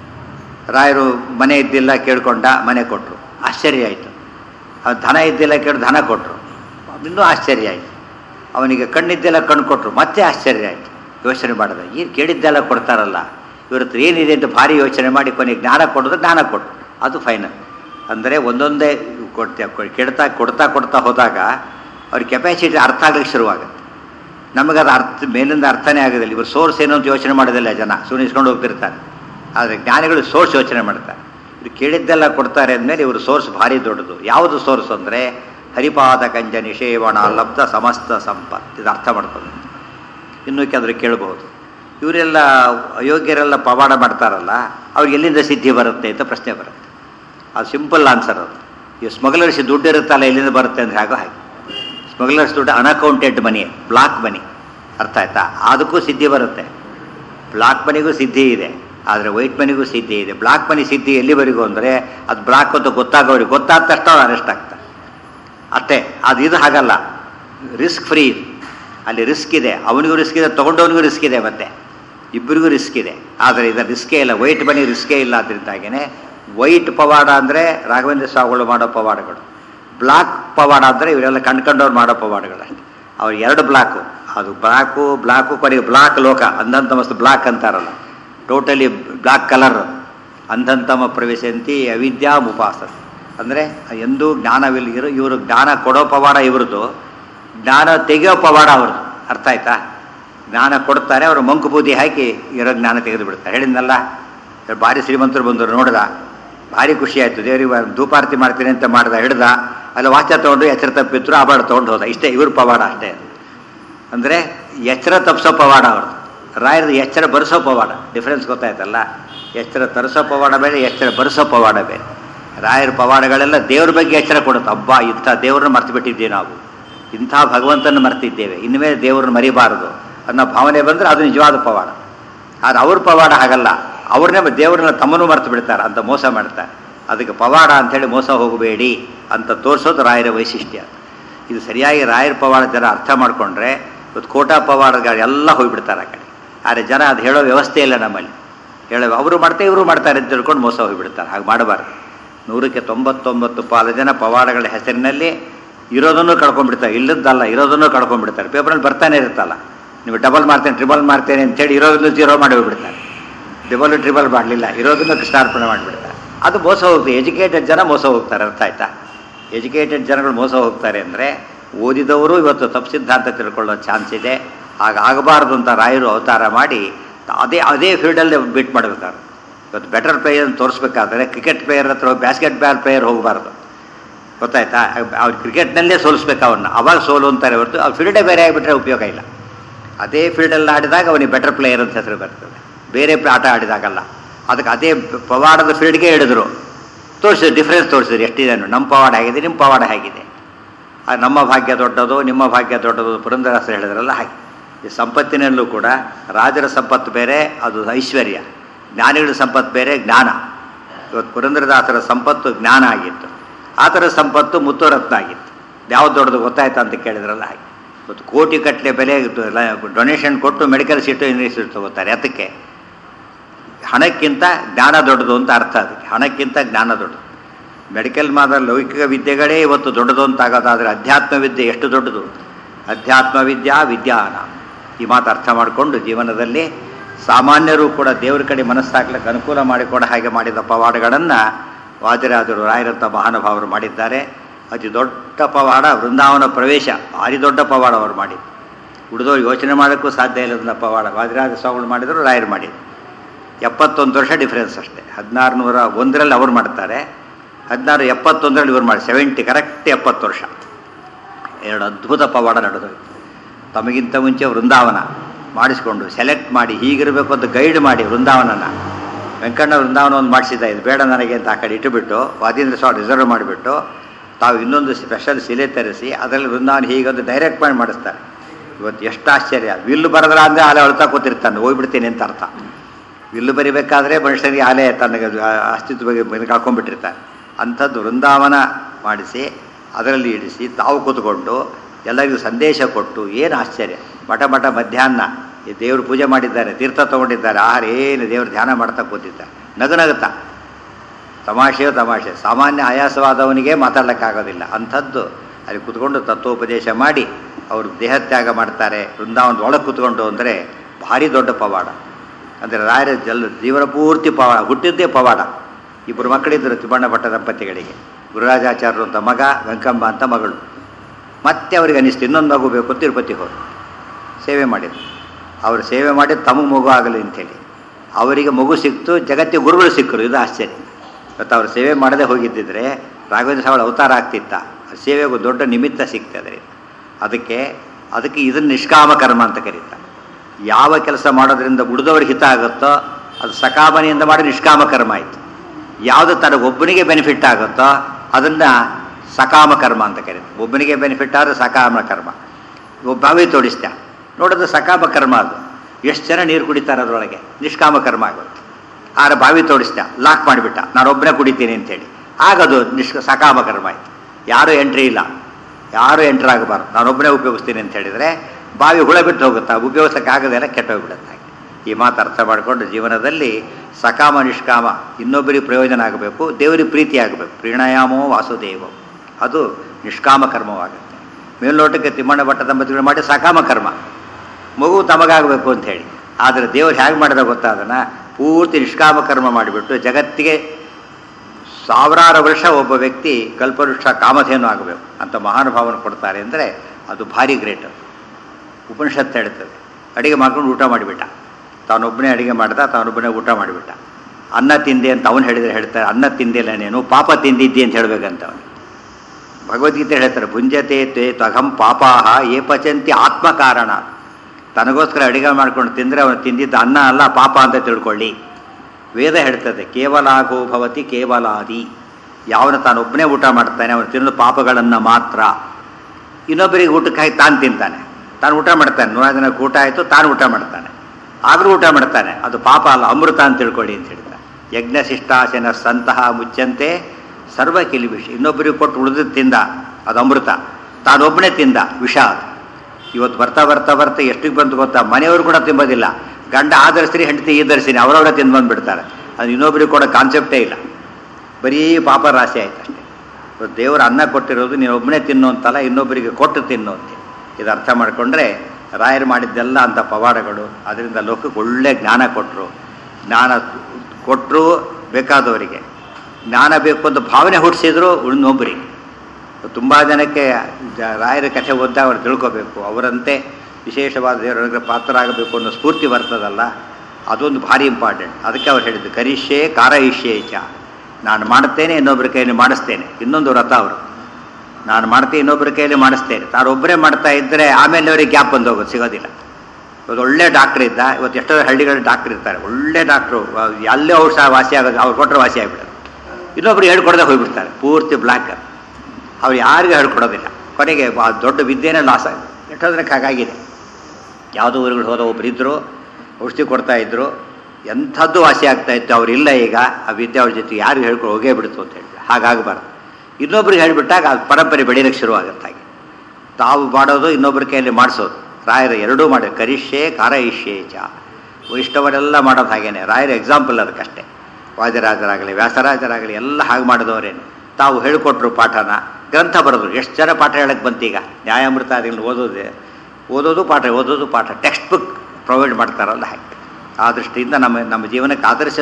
[SPEAKER 1] ರಾಯರು ಮನೆ ಇದ್ದಿಲ್ಲ ಕೇಳ್ಕೊಂಡ ಮನೆ ಕೊಟ್ಟರು ಆಶ್ಚರ್ಯ ಆಯಿತು ಅವ್ನು ಧನ ಇದ್ದಿಲ್ಲ ಕೇಳಿ ಧನ ಕೊಟ್ಟರು ಇನ್ನೂ ಆಶ್ಚರ್ಯ ಆಯಿತು ಅವನಿಗೆ ಕಣ್ಣಿದ್ದೆಲ್ಲ ಕಣ್ಣು ಕೊಟ್ಟರು ಮತ್ತೆ ಆಶ್ಚರ್ಯ ಆಯಿತು ಯೋಚನೆ ಮಾಡಿದ ಏನು ಕೇಳಿದ್ದೆಲ್ಲ ಕೊಡ್ತಾರಲ್ಲ ಇವ್ರ ಹತ್ರ ಏನಿದೆ ಅಂತ ಭಾರಿ ಯೋಚನೆ ಮಾಡಿ ಕೊನೆಗೆ ಜ್ಞಾನ ಕೊಡೋದು ಜ್ಞಾನ ಕೊಟ್ಟರು ಅದು ಫೈನಲ್ ಅಂದರೆ ಒಂದೊಂದೇ ಕೊಡ್ತಾ ಕೆಡ್ತಾ ಕೊಡ್ತಾ ಕೊಡ್ತಾ ಹೋದಾಗ ಅವ್ರ ಕೆಪಾಸಿಟಿ ಅರ್ಥ ಆಗ್ಲಿಕ್ಕೆ ಶುರುವಾಗುತ್ತೆ ನಮಗದು ಅರ್ಥ ಮೇಲಿಂದ ಅರ್ಥನೇ ಆಗೋದಿಲ್ಲ ಇವರು ಸೋರ್ಸ್ ಏನು ಅಂತ ಯೋಚನೆ ಮಾಡೋದಿಲ್ಲ ಜನ ಸುನಿಸ್ಕೊಂಡು ಹೋಗ್ತಿರ್ತಾರೆ ಆದರೆ ಜ್ಞಾನಿಗಳು ಸೋರ್ಸ್ ಯೋಚನೆ ಮಾಡ್ತಾರೆ ಇವ್ರು ಕೇಳಿದ್ದೆಲ್ಲ ಕೊಡ್ತಾರೆ ಅಂದಮೇಲೆ ಇವರು ಸೋರ್ಸ್ ಭಾರಿ ದೊಡ್ಡದು ಯಾವುದು ಸೋರ್ಸ್ ಅಂದರೆ ಹರಿಪಾದ ಕಂಜ ನಿಷೇವಣ ಲಬ್ಧ ಸಮಸ್ತ ಸಂಪತ್ ಇದು ಅರ್ಥ ಮಾಡ್ಕೊಂಡು ಇನ್ನೂ ಕೆಲವರು ಕೇಳಬಹುದು ಇವರೆಲ್ಲ ಅಯೋಗ್ಯರೆಲ್ಲ ಪವಾಡ ಮಾಡ್ತಾರಲ್ಲ ಅವ್ರಿಗೆ ಎಲ್ಲಿಂದ ಸಿದ್ಧಿ ಬರುತ್ತೆ ಅಂತ ಪ್ರಶ್ನೆ ಬರುತ್ತೆ ಅದು ಸಿಂಪಲ್ ಆನ್ಸರ್ ಅದು ಈ ಸ್ಮಗ್ಲರ್ಸ್ ದುಡ್ಡು ಇರುತ್ತಲ್ಲ ಎಲ್ಲಿಂದ ಬರುತ್ತೆ ಅಂದರೆ ಹಾಗೋ ಹಾಗೆ ಸ್ಮಗ್ಲರ್ಸ್ ದುಡ್ಡು ಅನ್ಅಕೌಂಟೆಡ್ ಮನಿ ಬ್ಲಾಕ್ ಮನಿ ಅರ್ಥ ಆಯ್ತಾ ಅದಕ್ಕೂ ಸಿದ್ಧಿ ಬರುತ್ತೆ ಬ್ಲಾಕ್ ಮನಿಗೂ ಸಿದ್ಧಿ ಇದೆ ಆದರೆ ವೈಟ್ ಮನಿಗೂ ಸಿದ್ಧಿ ಇದೆ ಬ್ಲಾಕ್ ಮನಿ ಸಿದ್ಧಿ ಎಲ್ಲಿವರೆಗೂ ಅಂದರೆ ಅದು ಬ್ಲಾಕ್ ಅಂತ ಗೊತ್ತಾಗೋರಿಗೆ ಗೊತ್ತಾದ ತಕ್ಷಣ ಅವ್ರು ಅರೆಸ್ಟ್ ಆಗ್ತಾರೆ ಅಷ್ಟೇ ಅದು ಇದು ಹಾಗಲ್ಲ ರಿಸ್ಕ್ ಫ್ರೀ ಅಲ್ಲಿ ರಿಸ್ಕ್ ಇದೆ ಅವನಿಗೂ ರಿಸ್ಕ್ ಇದೆ ತೊಗೊಂಡವನಿಗೂ ರಿಸ್ಕ್ ಇದೆ ಮತ್ತೆ ಇಬ್ಬರಿಗೂ ರಿಸ್ಕ್ ಇದೆ ಆದರೆ ಇದು ರಿಸ್ಕೇ ಇಲ್ಲ ವೈಟ್ ಮನಿ ರಿಸ್ಕೇ ಇಲ್ಲ ಅದರಿಂದಾಗೇ ವೈಟ್ ಪವಾಡ ಅಂದರೆ ರಾಘವೇಂದ್ರ ಸ್ವಾಮಿಗಳು ಮಾಡೋ ಪವಾಡಗಳು ಬ್ಲಾಕ್ ಪವಾಡ ಅಂದರೆ ಇವರೆಲ್ಲ ಕಂಡ್ಕೊಂಡವ್ರು ಮಾಡೋ ಪವಾಡಗಳು ಅಷ್ಟೇ ಅವ್ರು ಎರಡು ಬ್ಲಾಕು ಅದು ಬ್ಲಾಕು ಬ್ಲಾಕು ಕೊನೆಗೆ ಬ್ಲಾಕ್ ಲೋಕ ಅಂಧಂತಮಸ್ತು ಬ್ಲಾಕ್ ಅಂತಾರಲ್ಲ ಟೋಟಲಿ ಬ್ಲಾಕ್ ಕಲರ್ ಅಂಧಂತಮ ಪ್ರವೇಶಂತಿ ಅವಿದ್ಯಾ ಉಪಾಸನ ಅಂದರೆ ಎಂದೂ ಜ್ಞಾನವಿಲ್ಲ ಇರೋ ಇವರು ಜ್ಞಾನ ಕೊಡೋ ಪವಾಡ ಇವ್ರದ್ದು ಜ್ಞಾನ ತೆಗೆಯೋ ಪವಾಡ ಅವ್ರದ್ದು ಅರ್ಥ ಆಯ್ತಾ ಜ್ಞಾನ ಕೊಡ್ತಾರೆ ಅವರು ಮಂಕು ಬೂದಿ ಹಾಕಿ ಇರೋ ಜ್ಞಾನ ತೆಗೆದು ಬಿಡ್ತಾರೆ ಹೇಳಿದ್ನಲ್ಲ ಭಾರಿ ಶ್ರೀಮಂತರು ಬಂದರು ನೋಡ್ದ ಭಾರಿ ಖುಷಿ ಆಯಿತು ದೇವರಿಗೆ ಧೂಪಾರತಿ ಮಾಡ್ತೀನಿ ಅಂತ ಮಾಡ್ದ ಹಿಡ್ದ ಅಲ್ಲಿ ವಾಚ ತೊಗೊಂಡು ಎಚ್ಚರ ತಪ್ಪಿದ್ರು ಆಬಾಡ ತೊಗೊಂಡು ಹೋದ ಇಷ್ಟೇ ಇವ್ರ ಪವಾಡ ಅಷ್ಟೇ ಅಂದರೆ ಎಚ್ಚರ ತಪ್ಪಿಸೋ ಪವಾಡ ಅವ್ರದ್ದು ರಾಯರದು ಎಚ್ಚರ ಬರೆಸೋ ಪವಾಡ ಡಿಫ್ರೆನ್ಸ್ ಗೊತ್ತಾಯ್ತಲ್ಲ ಎಚ್ಚರ ತರಿಸೋ ಪವಾಡ ಬೇರೆ ಎಚ್ಚರ ಬರೆಸೋ ಪವಾಡ ಬೇರೆ ರಾಯರ ಪವಾಡಗಳೆಲ್ಲ ದೇವ್ರ ಬಗ್ಗೆ ಎಚ್ಚರ ಕೊಡುತ್ತೆ ಹಬ್ಬ ಇಂಥ ದೇವ್ರನ್ನ ಮರ್ತು ಬಿಟ್ಟಿದ್ದೀವಿ ನಾವು ಇಂಥ ಭಗವಂತನ ಮರ್ತಿದ್ದೇವೆ ಇನ್ಮೇಲೆ ದೇವ್ರನ್ನ ಮರಿಬಾರದು ಅನ್ನೋ ಭಾವನೆ ಬಂದರೆ ಅದು ನಿಜವಾದ ಪವಾಡ ಆದರೆ ಅವ್ರ ಪವಾಡ ಹಾಗಲ್ಲ ಅವ್ರನ್ನೇ ದೇವ್ರನ್ನ ತಮ್ಮನ್ನು ಮರ್ತು ಬಿಡ್ತಾರೆ ಅಂತ ಮೋಸ ಮಾಡ್ತಾರೆ ಅದಕ್ಕೆ ಪವಾಡ ಅಂಥೇಳಿ ಮೋಸ ಹೋಗಬೇಡಿ ಅಂತ ತೋರಿಸೋದು ರಾಯರ ವೈಶಿಷ್ಟ್ಯ ಇದು ಸರಿಯಾಗಿ ರಾಯರ ಪವಾಡ ಜನ ಅರ್ಥ ಮಾಡಿಕೊಂಡ್ರೆ ಇವತ್ತು ಕೋಟಾ ಪವಾಡಗಳು ಎಲ್ಲ ಹೋಗಿಬಿಡ್ತಾರೆ ಆ ಕಡೆ ಆದರೆ ಜನ ಅದು ಹೇಳೋ ವ್ಯವಸ್ಥೆ ಇಲ್ಲ ನಮ್ಮಲ್ಲಿ ಹೇಳೋ ಅವರು ಮಾಡ್ತಾರೆ ಇವರು ಮಾಡ್ತಾರೆ ಅಂತ ತಿಳ್ಕೊಂಡು ಮೋಸ ಹೋಗಿಬಿಡ್ತಾರೆ ಹಾಗೆ ಮಾಡಬಾರ್ದು ನೂರಕ್ಕೆ ತೊಂಬತ್ತೊಂಬತ್ತು ಪಾಲು ಜನ ಪವಾಡಗಳ ಹೆಸರಿನಲ್ಲಿ ಇರೋದನ್ನು ಕಳ್ಕೊಂಡ್ಬಿಡ್ತಾರೆ ಇಲ್ಲದ್ದಲ್ಲ ಇರೋದನ್ನು ಕಳ್ಕೊಂಡ್ಬಿಡ್ತಾರೆ ಪೇಪರಲ್ಲಿ ಬರ್ತಾನೆ ಇರುತ್ತಲ್ಲ ನೀವು ಡಬಲ್ ಮಾಡ್ತೇನೆ ಟ್ರಿಬಲ್ ಮಾಡ್ತೇನೆ ಅಂತೇಳಿ ಇರೋದನ್ನು ಜೀರೋ ಮಾಡಿ ಹೋಗ್ಬಿಡ್ತಾರೆ ಡಬಲ್ ಟ್ರಿಬಲ್ ಮಾಡಲಿಲ್ಲ ಇರೋದನ್ನು ಕೃಷ್ಣಾರ್ಪಣೆ ಮಾಡಿಬಿಡ್ತಾರೆ ಅದು ಮೋಸ ಹೋಗ್ತದೆ ಎಜುಕೇಟೆಡ್ ಜನ ಮೋಸ ಹೋಗ್ತಾರೆ ಅರ್ಥ ಆಯ್ತಾ ಎಜುಕೇಟೆಡ್ ಜನಗಳು ಮೋಸ ಹೋಗ್ತಾರೆ ಅಂದರೆ ಓದಿದವರು ಇವತ್ತು ತಪ್ಪು ಸಿದ್ಧಾಂತ ತಿಳ್ಕೊಳ್ಳೋ ಚಾನ್ಸ್ ಇದೆ ಆಗ ಆಗಬಾರ್ದು ಅಂತ ರಾಯರು ಅವತಾರ ಮಾಡಿ ಅದೇ ಅದೇ ಫೀಲ್ಡಲ್ಲಿ ಬಿಟ್ ಮಾಡಬೇಕಾದ್ರೆ ಇವತ್ತು ಬೆಟರ್ ಪ್ಲೇಯರ್ ತೋರಿಸ್ಬೇಕಾದ್ರೆ ಕ್ರಿಕೆಟ್ ಪ್ಲೇಯರ್ ಹತ್ರ ಬ್ಯಾಸ್ಕೆಟ್ ಬಾಲ್ ಪ್ಲೇಯರ್ ಹೋಗಬಾರ್ದು ಗೊತ್ತಾಯ್ತಾ ಅವ್ರು ಕ್ರಿಕೆಟ್ನಲ್ಲೇ ಸೋಲಿಸ್ಬೇಕು ಅವನ್ನ ಅವಾಗ ಸೋಲು ಅಂತಾರೆ ಹೊರತು ಆ ಫೀಲ್ಡೇ ಬೇರೆ ಆಗಿಬಿಟ್ರೆ ಉಪಯೋಗ ಇಲ್ಲ ಅದೇ ಫೀಲ್ಡಲ್ಲಿ ಆಡಿದಾಗ ಅವನಿಗೆ ಬೆಟರ್ ಪ್ಲೇಯರ್ ಅಂತ ಹೆಸರು ಬರ್ತದೆ ಬೇರೆ ಆಟ ಆಡಿದಾಗಲ್ಲ ಅದಕ್ಕೆ ಅದೇ ಪವಾಡದ ಫೀಲ್ಡ್ಗೆ ಹಿಡಿದ್ರು ತೋರಿಸಿದ್ರು ಡಿಫ್ರೆನ್ಸ್ ತೋರಿಸಿದ್ರು ಎಷ್ಟಿದೆ ನಮ್ಮ ಪವಾಡ ಹೇಗಿದೆ ನಿಮ್ಮ ಪವಾಡ ಹೇಗಿದೆ ನಮ್ಮ ಭಾಗ್ಯ ದೊಡ್ಡದು ನಿಮ್ಮ ಭಾಗ್ಯ ದೊಡ್ಡದು ಪುರಂದರಾಸರು ಹೇಳಿದ್ರಲ್ಲ ಹಾಗೆ ಈ ಸಂಪತ್ತಿನಲ್ಲೂ ಕೂಡ ರಾಜರ ಸಂಪತ್ತು ಬೇರೆ ಅದು ಐಶ್ವರ್ಯ ಜ್ಞಾನಿಗಳ ಸಂಪತ್ತು ಬೇರೆ ಜ್ಞಾನ ಇವತ್ತು ಪುರಂದರದಾಸರ ಸಂಪತ್ತು ಜ್ಞಾನ ಆಗಿತ್ತು ಆತರ ಸಂಪತ್ತು ಮುತ್ತುರತ್ನ ಆಗಿತ್ತು ಯಾವ್ದು ದೊಡ್ಡದು ಗೊತ್ತಾಯ್ತಾ ಅಂತ ಕೇಳಿದ್ರಲ್ಲ ಹಾಗೆ ಇವತ್ತು ಕೋಟಿ ಕಟ್ಟಲೆ ಬೆಲೆ ಡೊನೇಷನ್ ಕೊಟ್ಟು ಮೆಡಿಕಲ್ ಸೀಟು ಯೂನಿವರ್ಸಿಟಿ ತಗೋತಾರೆ ಅದಕ್ಕೆ ಹಣಕ್ಕಿಂತ ಜ್ಞಾನ ದೊಡ್ಡದು ಅಂತ ಅರ್ಥ ಅದಕ್ಕೆ ಹಣಕ್ಕಿಂತ ಜ್ಞಾನ ದೊಡ್ಡದು ಮೆಡಿಕಲ್ ಮಾದ ಲೌಕಿಕ ವಿದ್ಯೆಗಳೇ ಇವತ್ತು ದೊಡ್ಡದು ಅಂತ ಆಗೋದಾದರೆ ಅಧ್ಯಾತ್ಮ ವಿದ್ಯೆ ಎಷ್ಟು ದೊಡ್ಡದು ಅಧ್ಯಾತ್ಮ ವಿದ್ಯಾ ವಿದ್ಯಾನ ಈ ಮಾತು ಅರ್ಥ ಮಾಡಿಕೊಂಡು ಜೀವನದಲ್ಲಿ ಸಾಮಾನ್ಯರು ಕೂಡ ದೇವರ ಕಡೆ ಮನಸ್ಸಾಕ್ಲಿಕ್ಕೆ ಅನುಕೂಲ ಮಾಡಿಕೊಡ ಹಾಗೆ ಮಾಡಿದ ಪವಾಡಗಳನ್ನು ವಾದಿರಾಜರು ರಾಯರಂಥ ಮಹಾನುಭಾವರು ಮಾಡಿದ್ದಾರೆ ಅತಿ ದೊಡ್ಡ ಪವಾಡ ವೃಂದಾವನ ಪ್ರವೇಶ ಭಾರಿ ದೊಡ್ಡ ಪವಾಡ ಅವ್ರು ಮಾಡಿ ಉಳಿದವ್ರು ಯೋಚನೆ ಮಾಡೋಕ್ಕೂ ಸಾಧ್ಯ ಇಲ್ಲದ ಪವಾಡ ವಾದಿರಾಜ ಸ್ವಾಮಿಗಳು ಮಾಡಿದರು ರಾಯರು ಮಾಡಿದ್ರು ಎಪ್ಪತ್ತೊಂದು ವರ್ಷ ಡಿಫ್ರೆನ್ಸ್ ಅಷ್ಟೇ ಹದಿನಾರು ನೂರ ಒಂದರಲ್ಲಿ ಅವ್ರು ಮಾಡ್ತಾರೆ ಹದಿನಾರು ಎಪ್ಪತ್ತೊಂದರಲ್ಲಿ ಇವ್ರು ಮಾಡಿ ಸೆವೆಂಟಿ ಕರೆಕ್ಟ್ ಎಪ್ಪತ್ತು ವರ್ಷ ಎರಡು ಅದ್ಭುತ ಪವಾಡ ನಡೆದೋಯ್ತು ತಮಗಿಂತ ಮುಂಚೆ ವೃಂದಾವನ ಮಾಡಿಸ್ಕೊಂಡು ಸೆಲೆಕ್ಟ್ ಮಾಡಿ ಹೀಗಿರಬೇಕು ಅಂತ ಗೈಡ್ ಮಾಡಿ ವೃಂದಾವನನ ವೆಂಕಣ್ಣ ವೃಂದಾವನ ಒಂದು ಮಾಡಿಸಿದ್ದ ಇದು ಬೇಡ ನನಗೆ ಅಂತ ಆ ಕಡೆ ಇಟ್ಟುಬಿಟ್ಟು ವಾದೀಂದ್ರ ಸ್ವಾಮಿ ರಿಸರ್ವ್ ಮಾಡಿಬಿಟ್ಟು ತಾವು ಇನ್ನೊಂದು ಸ್ಪೆಷಲ್ ಶಿಲೆ ತರಿಸಿ ಅದರಲ್ಲಿ ವೃಂದಾವನ ಹೀಗೊಂದು ಡೈರೆಕ್ಟ್ ಮಾಡಿ ಮಾಡಿಸ್ತಾರೆ ಇವತ್ತು ಎಷ್ಟು ಆಶ್ಚರ್ಯ ವಿಲ್ಲು ಬರದ್ರ ಅಂದರೆ ಆಲೆ ಅಳ್ತಾ ಕೂತಿರ್ತಾನೆ ಹೋಗ್ಬಿಡ್ತೀನಿ ಅಂತ ಅರ್ಥ ವಿಲ್ಲು ಬರಿಬೇಕಾದ್ರೆ ಮನುಷ್ಯನಿಗೆ ಆಲೆ ತನಗೆ ಅಸ್ತಿತ್ವ ಬಗ್ಗೆ ಕಳ್ಕೊಂಡ್ಬಿಟ್ಟಿರ್ತಾನೆ ಅಂಥದ್ದು ವೃಂದಾವನ ಮಾಡಿಸಿ ಅದರಲ್ಲಿ ಇಡಿಸಿ ತಾವು ಕೂತ್ಕೊಂಡು ಎಲ್ಲರಿಗೂ ಸಂದೇಶ ಕೊಟ್ಟು ಏನು ಆಶ್ಚರ್ಯ ಮಠ ಮಠ ಮಧ್ಯಾಹ್ನ ಈ ದೇವರು ಪೂಜೆ ಮಾಡಿದ್ದಾರೆ ತೀರ್ಥ ತೊಗೊಂಡಿದ್ದಾರೆ ಆಹಾರ ಏನು ದೇವರು ಧ್ಯಾನ ಮಾಡ್ತಾ ಕೂತಿದ್ದಾರೆ ನಗು ನಗುತ್ತಾ ತಮಾಷೆಯೋ ತಮಾಷೆ ಸಾಮಾನ್ಯ ಆಯಾಸವಾದವನಿಗೆ ಮಾತಾಡಲಿಕ್ಕಾಗೋದಿಲ್ಲ ಅಂಥದ್ದು ಅಲ್ಲಿ ಕೂತ್ಕೊಂಡು ತತ್ವೋಪದೇಶ ಮಾಡಿ ಅವರು ದೇಹತ್ಯಾಗ ಮಾಡ್ತಾರೆ ವೃಂದಾವನದ ಒಳಗೆ ಕೂತ್ಕೊಂಡು ಅಂದರೆ ಭಾರಿ ದೊಡ್ಡ ಪವಾಡ ಅಂದರೆ ರಾಯರ ಜಲ್ ಜೀವನ ಪೂರ್ತಿ ಪವಾಡ ಹುಟ್ಟಿದ್ದೇ ಪವಾಡ ಇಬ್ಬರು ಮಕ್ಕಳಿದ್ದರು ತಿಮ್ಮಣ್ಣ ಭಟ್ಟ ದಂಪತಿಗಳಿಗೆ ಗುರುರಾಜಾಚಾರ್ಯರು ಅಂತ ಮಗ ವೆಂಕಮ್ಮ ಅಂತ ಮಗಳು ಮತ್ತೆ ಅವರಿಗೆ ಅನಿಸ್ತು ಇನ್ನೊಂದು ಮಗು ಬೇಕು ತಿರುಪತಿ ಹೋದರು ಸೇವೆ ಮಾಡಿದ್ರು ಅವರು ಸೇವೆ ಮಾಡಿ ತಮಗೆ ಮಗು ಆಗಲಿ ಅಂಥೇಳಿ ಅವರಿಗೆ ಮಗು ಸಿಕ್ತು ಜಗತ್ತಿಗೆ ಗುರುಗಳು ಸಿಕ್ಕರು ಇದು ಆಶ್ಚರ್ಯ ಇವತ್ತು ಅವರು ಸೇವೆ ಮಾಡದೆ ಹೋಗಿದ್ದಿದ್ರೆ ರಾಘವೇಂದ್ರ ಸ್ವಾಮಿ ಅವತಾರ ಆಗ್ತಿತ್ತ ಸೇವೆಗೂ ದೊಡ್ಡ ನಿಮಿತ್ತ ಸಿಗ್ತದೆ ಅದಕ್ಕೆ ಅದಕ್ಕೆ ಇದನ್ನು ನಿಷ್ಕಾಮ ಕರ್ಮ ಅಂತ ಕರೀತಾರೆ ಯಾವ ಕೆಲಸ ಮಾಡೋದ್ರಿಂದ ಉಳಿದವ್ರಿಗೆ ಹಿತ ಆಗುತ್ತೋ ಅದು ಸಕಾಮನೆಯಿಂದ ಮಾಡಿ ನಿಷ್ಕಾಮ ಕರ್ಮ ಆಯಿತು ಯಾವುದು ತನಗೊಬ್ಬನಿಗೆ ಬೆನಿಫಿಟ್ ಆಗುತ್ತೋ ಅದನ್ನು ಸಕಾಮ ಕರ್ಮ ಅಂತ ಕರೀತಾರೆ ಒಬ್ಬನಿಗೆ ಬೆನಿಫಿಟ್ ಆದರೆ ಸಕಾಮ ಕರ್ಮ ಒಬ್ಬ ಬಾವಿ ತೋಡಿಸ್ದ ನೋಡೋದು ಸಕಾಮ ಕರ್ಮ ಅದು ಎಷ್ಟು ಜನ ನೀರು ಕುಡಿತಾರೆ ಅದರೊಳಗೆ ನಿಷ್ಕಾಮ ಕರ್ಮ ಆಗುತ್ತೆ ಆರ ಬಾವಿ ತೋಡಿಸ್ದ ಲಾಕ್ ಮಾಡಿಬಿಟ್ಟ ನಾನೊಬ್ಬನೇ ಕುಡಿತೀನಿ ಅಂತೇಳಿ ಆಗದು ನಿಷ್ಕ ಸಕಾಮ ಕರ್ಮ ಆಯಿತು ಯಾರೂ ಎಂಟ್ರಿ ಇಲ್ಲ ಯಾರೂ ಎಂಟ್ರ್ ಆಗಬಾರ್ದು ನಾನೊಬ್ಬನೇ ಉಪಯೋಗಿಸ್ತೀನಿ ಅಂತ ಹೇಳಿದರೆ ಬಾವಿ ಹುಳ ಬಿಟ್ಟು ಹೋಗುತ್ತಾ ಉಪಯೋಗಿಸೋಕ್ಕಾಗದೆಲ್ಲ ಕೆಟ್ಟೋಗ್ಬಿಡುತ್ತೆ ಈ ಮಾತು ಅರ್ಥ ಮಾಡಿಕೊಂಡು ಜೀವನದಲ್ಲಿ ಸಕಾಮ ನಿಷ್ಕಾಮ ಇನ್ನೊಬ್ಬರಿಗೆ ಪ್ರಯೋಜನ ಆಗಬೇಕು ದೇವರಿಗೆ ಪ್ರೀತಿ ಆಗಬೇಕು ಪ್ರೀಣಾಯಾಮೋ ವಾಸುದೇವ ಅದು ನಿಷ್ಕಾಮ ಕರ್ಮವಾಗುತ್ತೆ ಮೇಲ್ನೋಟಕ್ಕೆ ತಿಮ್ಮಣ್ಣ ಭಟ್ಟ ದಂಪತಿಗಳು ಮಾಡಿ ಸಕಾಮ ಕರ್ಮ ಮಗು ತಮಗಾಗಬೇಕು ಅಂತ ಹೇಳಿ ಆದರೆ ದೇವರು ಹೇಗೆ ಮಾಡಿದ ಗೊತ್ತಾ ಅದನ್ನು ಪೂರ್ತಿ ನಿಷ್ಕಾಮ ಕರ್ಮ ಮಾಡಿಬಿಟ್ಟು ಜಗತ್ತಿಗೆ ಸಾವಿರಾರು ವರ್ಷ ಒಬ್ಬ ವ್ಯಕ್ತಿ ಕಲ್ಪವೃಕ್ಷ ಕಾಮಧೇನು ಆಗಬೇಕು ಅಂತ ಮಹಾನುಭಾವನ ಕೊಡ್ತಾರೆ ಅಂದರೆ ಅದು ಭಾರಿ ಗ್ರೇಟ್ ಉಪನಿಷತ್ತು ಹೇಳ್ತದೆ ಅಡಿಗೆ ಮಾಡ್ಕೊಂಡು ಊಟ ಮಾಡಿಬಿಟ್ಟ ತಾನೊಬ್ಬನೇ ಅಡಿಗೆ ಮಾಡ್ದ ತಾನೊಬ್ಬನೇ ಊಟ ಮಾಡಿಬಿಟ್ಟ ಅನ್ನ ತಿಂದೆ ಅಂತ ಅವನು ಹೇಳಿದರೆ ಹೇಳ್ತಾರೆ ಅನ್ನ ತಿಂದಿಲ್ಲ ನೀನು ಪಾಪ ತಿಂದಿದ್ದಿ ಅಂತ ಹೇಳಬೇಕಂತ ಅವನು ಭಗವದ್ಗೀತೆ ಹೇಳ್ತಾರೆ ಭುಂಜತೆ ತೇ ತ್ವಗಂ ಪಾಪಾಹ ಏ ಪಚಂತಿ ಆತ್ಮಕಾರಣ ತನಗೋಸ್ಕರ ಅಡಿಗೆ ಮಾಡ್ಕೊಂಡು ತಿಂದರೆ ಅವನು ತಿಂದಿದ್ದ ಅನ್ನ ಅಲ್ಲ ಪಾಪ ಅಂತ ತಿಳ್ಕೊಳ್ಳಿ ವೇದ ಹೇಳ್ತದೆ ಕೇವಲಾಗೋ ಭವತಿ ಕೇವಲಾದಿ ಯಾವನ ತಾನೊಬ್ಬನೇ ಊಟ ಮಾಡ್ತಾನೆ ಅವನು ತಿನ್ನೋದು ಪಾಪಗಳನ್ನು ಮಾತ್ರ ಇನ್ನೊಬ್ಬರಿಗೆ ಊಟಕ್ಕಾಗಿ ತಾನು ತಿಂತಾನೆ ತಾನು ಊಟ ಮಾಡ್ತಾನೆ ನೂರ ಜನಕ್ಕೆ ಊಟ ಆಯಿತು ತಾನು ಊಟ ಮಾಡ್ತಾನೆ ಆದರೂ ಊಟ ಮಾಡ್ತಾನೆ ಅದು ಪಾಪ ಅಲ್ಲ ಅಮೃತ ಅಂತ ತಿಳ್ಕೊಳ್ಳಿ ಅಂತ ಹೇಳ್ತಾನೆ ಯಜ್ಞ ಶಿಷ್ಟಾಸನ ಸಂತಹ ಮುಚ್ಚಂತೆ ಸರ್ವ ಕಿಲಿ ವಿಷ ಇನ್ನೊಬ್ಬರಿಗೆ ಕೊಟ್ಟು ಉಳಿದು ತಿಂದ ಅದು ಅಮೃತ ತಾನೊಬ್ಬನೇ ತಿಂದ ವಿಷ ಅದು ಇವತ್ತು ಬರ್ತಾ ಬರ್ತಾ ಬರ್ತಾ ಎಷ್ಟಿಗೆ ಬಂತು ಗೊತ್ತಾ ಮನೆಯವರು ಕೂಡ ತಿಂಬೋದಿಲ್ಲ ಗಂಡ ಆಧರಿಸ್ರಿ ಹೆಂಡತಿ ಈ ಧರಿಸ್ತೀನಿ ಅವರವರ ತಿಂದು ಬಂದುಬಿಡ್ತಾರೆ ಅದು ಇನ್ನೊಬ್ಬರಿಗೆ ಕೊಡೋ ಕಾನ್ಸೆಪ್ಟೇ ಇಲ್ಲ ಬರೀ ಪಾಪ ರಾಶಿ ಆಯ್ತು ಅಷ್ಟೇ ಇವತ್ತು ದೇವರು ಅನ್ನ ಕೊಟ್ಟಿರೋದು ನೀನು ಒಬ್ಬನೇ ತಿನ್ನು ಅಂತಲ್ಲ ಇನ್ನೊಬ್ಬರಿಗೆ ಕೊಟ್ಟು ತಿನ್ನು ಅಂತ ಇದು ಅರ್ಥ ಮಾಡಿಕೊಂಡ್ರೆ ರಾಯರು ಮಾಡಿದ್ದೆಲ್ಲ ಅಂಥ ಪವಾಡಗಳು ಅದರಿಂದ ಲೋಕಕ್ಕೆ ಒಳ್ಳೆ ಜ್ಞಾನ ಕೊಟ್ಟರು ಜ್ಞಾನ ಕೊಟ್ಟರು ಬೇಕಾದವರಿಗೆ ಜ್ಞಾನ ಬೇಕು ಅಂತ ಭಾವನೆ ಹುಟ್ಟಿಸಿದ್ರು ಇನ್ನೊಬ್ಬರಿಗೆ ತುಂಬ ಜನಕ್ಕೆ ಜ- ರಾಯರ ಕಥೆ ಓದ್ದಾಗ ಅವ್ರು ತಿಳ್ಕೋಬೇಕು ಅವರಂತೆ ವಿಶೇಷವಾದ ದೇವರ ಪಾತ್ರರಾಗಬೇಕು ಅನ್ನೋ ಸ್ಫೂರ್ತಿ ಬರ್ತದಲ್ಲ ಅದೊಂದು ಭಾರಿ ಇಂಪಾರ್ಟೆಂಟ್ ಅದಕ್ಕೆ ಅವ್ರು ಹೇಳಿದ್ದು ಕರಿಷ್ಯೆ ಕಾರಯಿಷ್ಯೆ ಚ ನಾನು ಮಾಡುತ್ತೇನೆ ಇನ್ನೊಬ್ಬರ ಕೈಯಲ್ಲಿ ಮಾಡಿಸ್ತೇನೆ ಇನ್ನೊಂದು ವ್ರತ ಅವರು ನಾನು ಮಾಡ್ತೀನಿ ಇನ್ನೊಬ್ಬರ ಕೈಯಲ್ಲಿ ಮಾಡಿಸ್ತೇನೆ ತಾನು ಒಬ್ಬರೇ ಮಾಡ್ತಾ ಇದ್ದರೆ ಆಮೇಲೆ ಅವರಿಗೆ ಗ್ಯಾಪ್ ಬಂದು ಹೋಗೋದು ಸಿಗೋದಿಲ್ಲ ಇವತ್ತು ಒಳ್ಳೆ ಡಾಕ್ಟ್ರ್ ಇದ್ದ ಇವತ್ತು ಎಷ್ಟೋ ಹಳ್ಳಿಗಳಲ್ಲಿ ಡಾಕ್ಟ್ರ್ ಇರ್ತಾರೆ ಒಳ್ಳೆ ಡಾಕ್ಟ್ರು ಅಲ್ಲೇ ಔಷಧ ವಾಸಿ ಆಗೋದು ಅವ್ರು ಕೊಟ್ಟರೆ ವಾಸಿ ಆಗಿಬಿಡೋದು ಇನ್ನೊಬ್ರಿಗೆ ಹೇಳ್ಕೊಡದೆ ಹೋಗ್ಬಿಡ್ತಾರೆ ಪೂರ್ತಿ ಬ್ಲ್ಯಾಕ್ ಅವ್ರು ಯಾರಿಗೂ ಹೇಳ್ಕೊಡೋದಿಲ್ಲ ಕೊನೆಗೆ ಆ ದೊಡ್ಡ ವಿದ್ಯೆನೇ ಲಾಸ್ ಆಗಿದೆ ಎಷ್ಟೋ ಜನಕ್ಕೆ ಹಾಗಾಗಿದೆ ಯಾವುದೋ ಊರುಗಳು ಹೋದ ಒಬ್ರು ಇದ್ದರು ಔಷಧಿ ಕೊಡ್ತಾ ಇದ್ರು ಎಂಥದ್ದು ವಾಸಿ ಆಗ್ತಾ ಇತ್ತು ಅವರಿಲ್ಲ ಈಗ ಆ ವಿದ್ಯೆ ಅವ್ರ ಜೊತೆ ಯಾರಿಗೂ ಹೇಳ್ಕೊಂಡು ಹೋಗೇ ಬಿಡ್ತು ಅಂತ ಹೇಳಿ ಹಾಗಾಗಬಾರ್ದು ಇನ್ನೊಬ್ರಿಗೆ ಹೇಳಿಬಿಟ್ಟಾಗ ಅದು ಪರಂಪರೆ ಬೆಳೀಲಿಕ್ಕೆ ಶುರುವಾಗುತ್ತೆ ಹಾಗೆ ತಾವು ಮಾಡೋದು ಇನ್ನೊಬ್ಬರ ಕೈಯಲ್ಲಿ ಮಾಡಿಸೋದು ರಾಯರ ಎರಡೂ ಮಾಡಿ ಕರಿಷ್ಯೆ ಕಾರಯಿಷ್ಯೆ ಚ ವೈಷ್ಣವರೆಲ್ಲ ಮಾಡೋದು ಹಾಗೇನೆ ರಾಯರ ಎಕ್ಸಾಂಪಲ್ ಅದಕ್ಕಷ್ಟೇ ವಾದಿರಾಜರಾಗಲಿ ವ್ಯಾಸರಾಜರಾಗಲಿ ಎಲ್ಲ ಹಾಗೆ ಮಾಡಿದವರೇನು ತಾವು ಹೇಳಿಕೊಟ್ರು ಪಾಠನ ಗ್ರಂಥ ಬರೆದ್ರು ಎಷ್ಟು ಜನ ಪಾಠ ಹೇಳಕ್ಕೆ ಬಂತೀಗ ನ್ಯಾಯಾಮೃತ ಅದನ್ನು ಓದೋದೇ ಓದೋದು ಪಾಠ ಓದೋದು ಪಾಠ ಟೆಕ್ಸ್ಟ್ ಬುಕ್ ಪ್ರೊವೈಡ್ ಮಾಡ್ತಾರಲ್ಲ ಹಾಗೆ ಆ ದೃಷ್ಟಿಯಿಂದ ನಮ್ಮ ನಮ್ಮ ಜೀವನಕ್ಕೆ ಆದರ್ಶ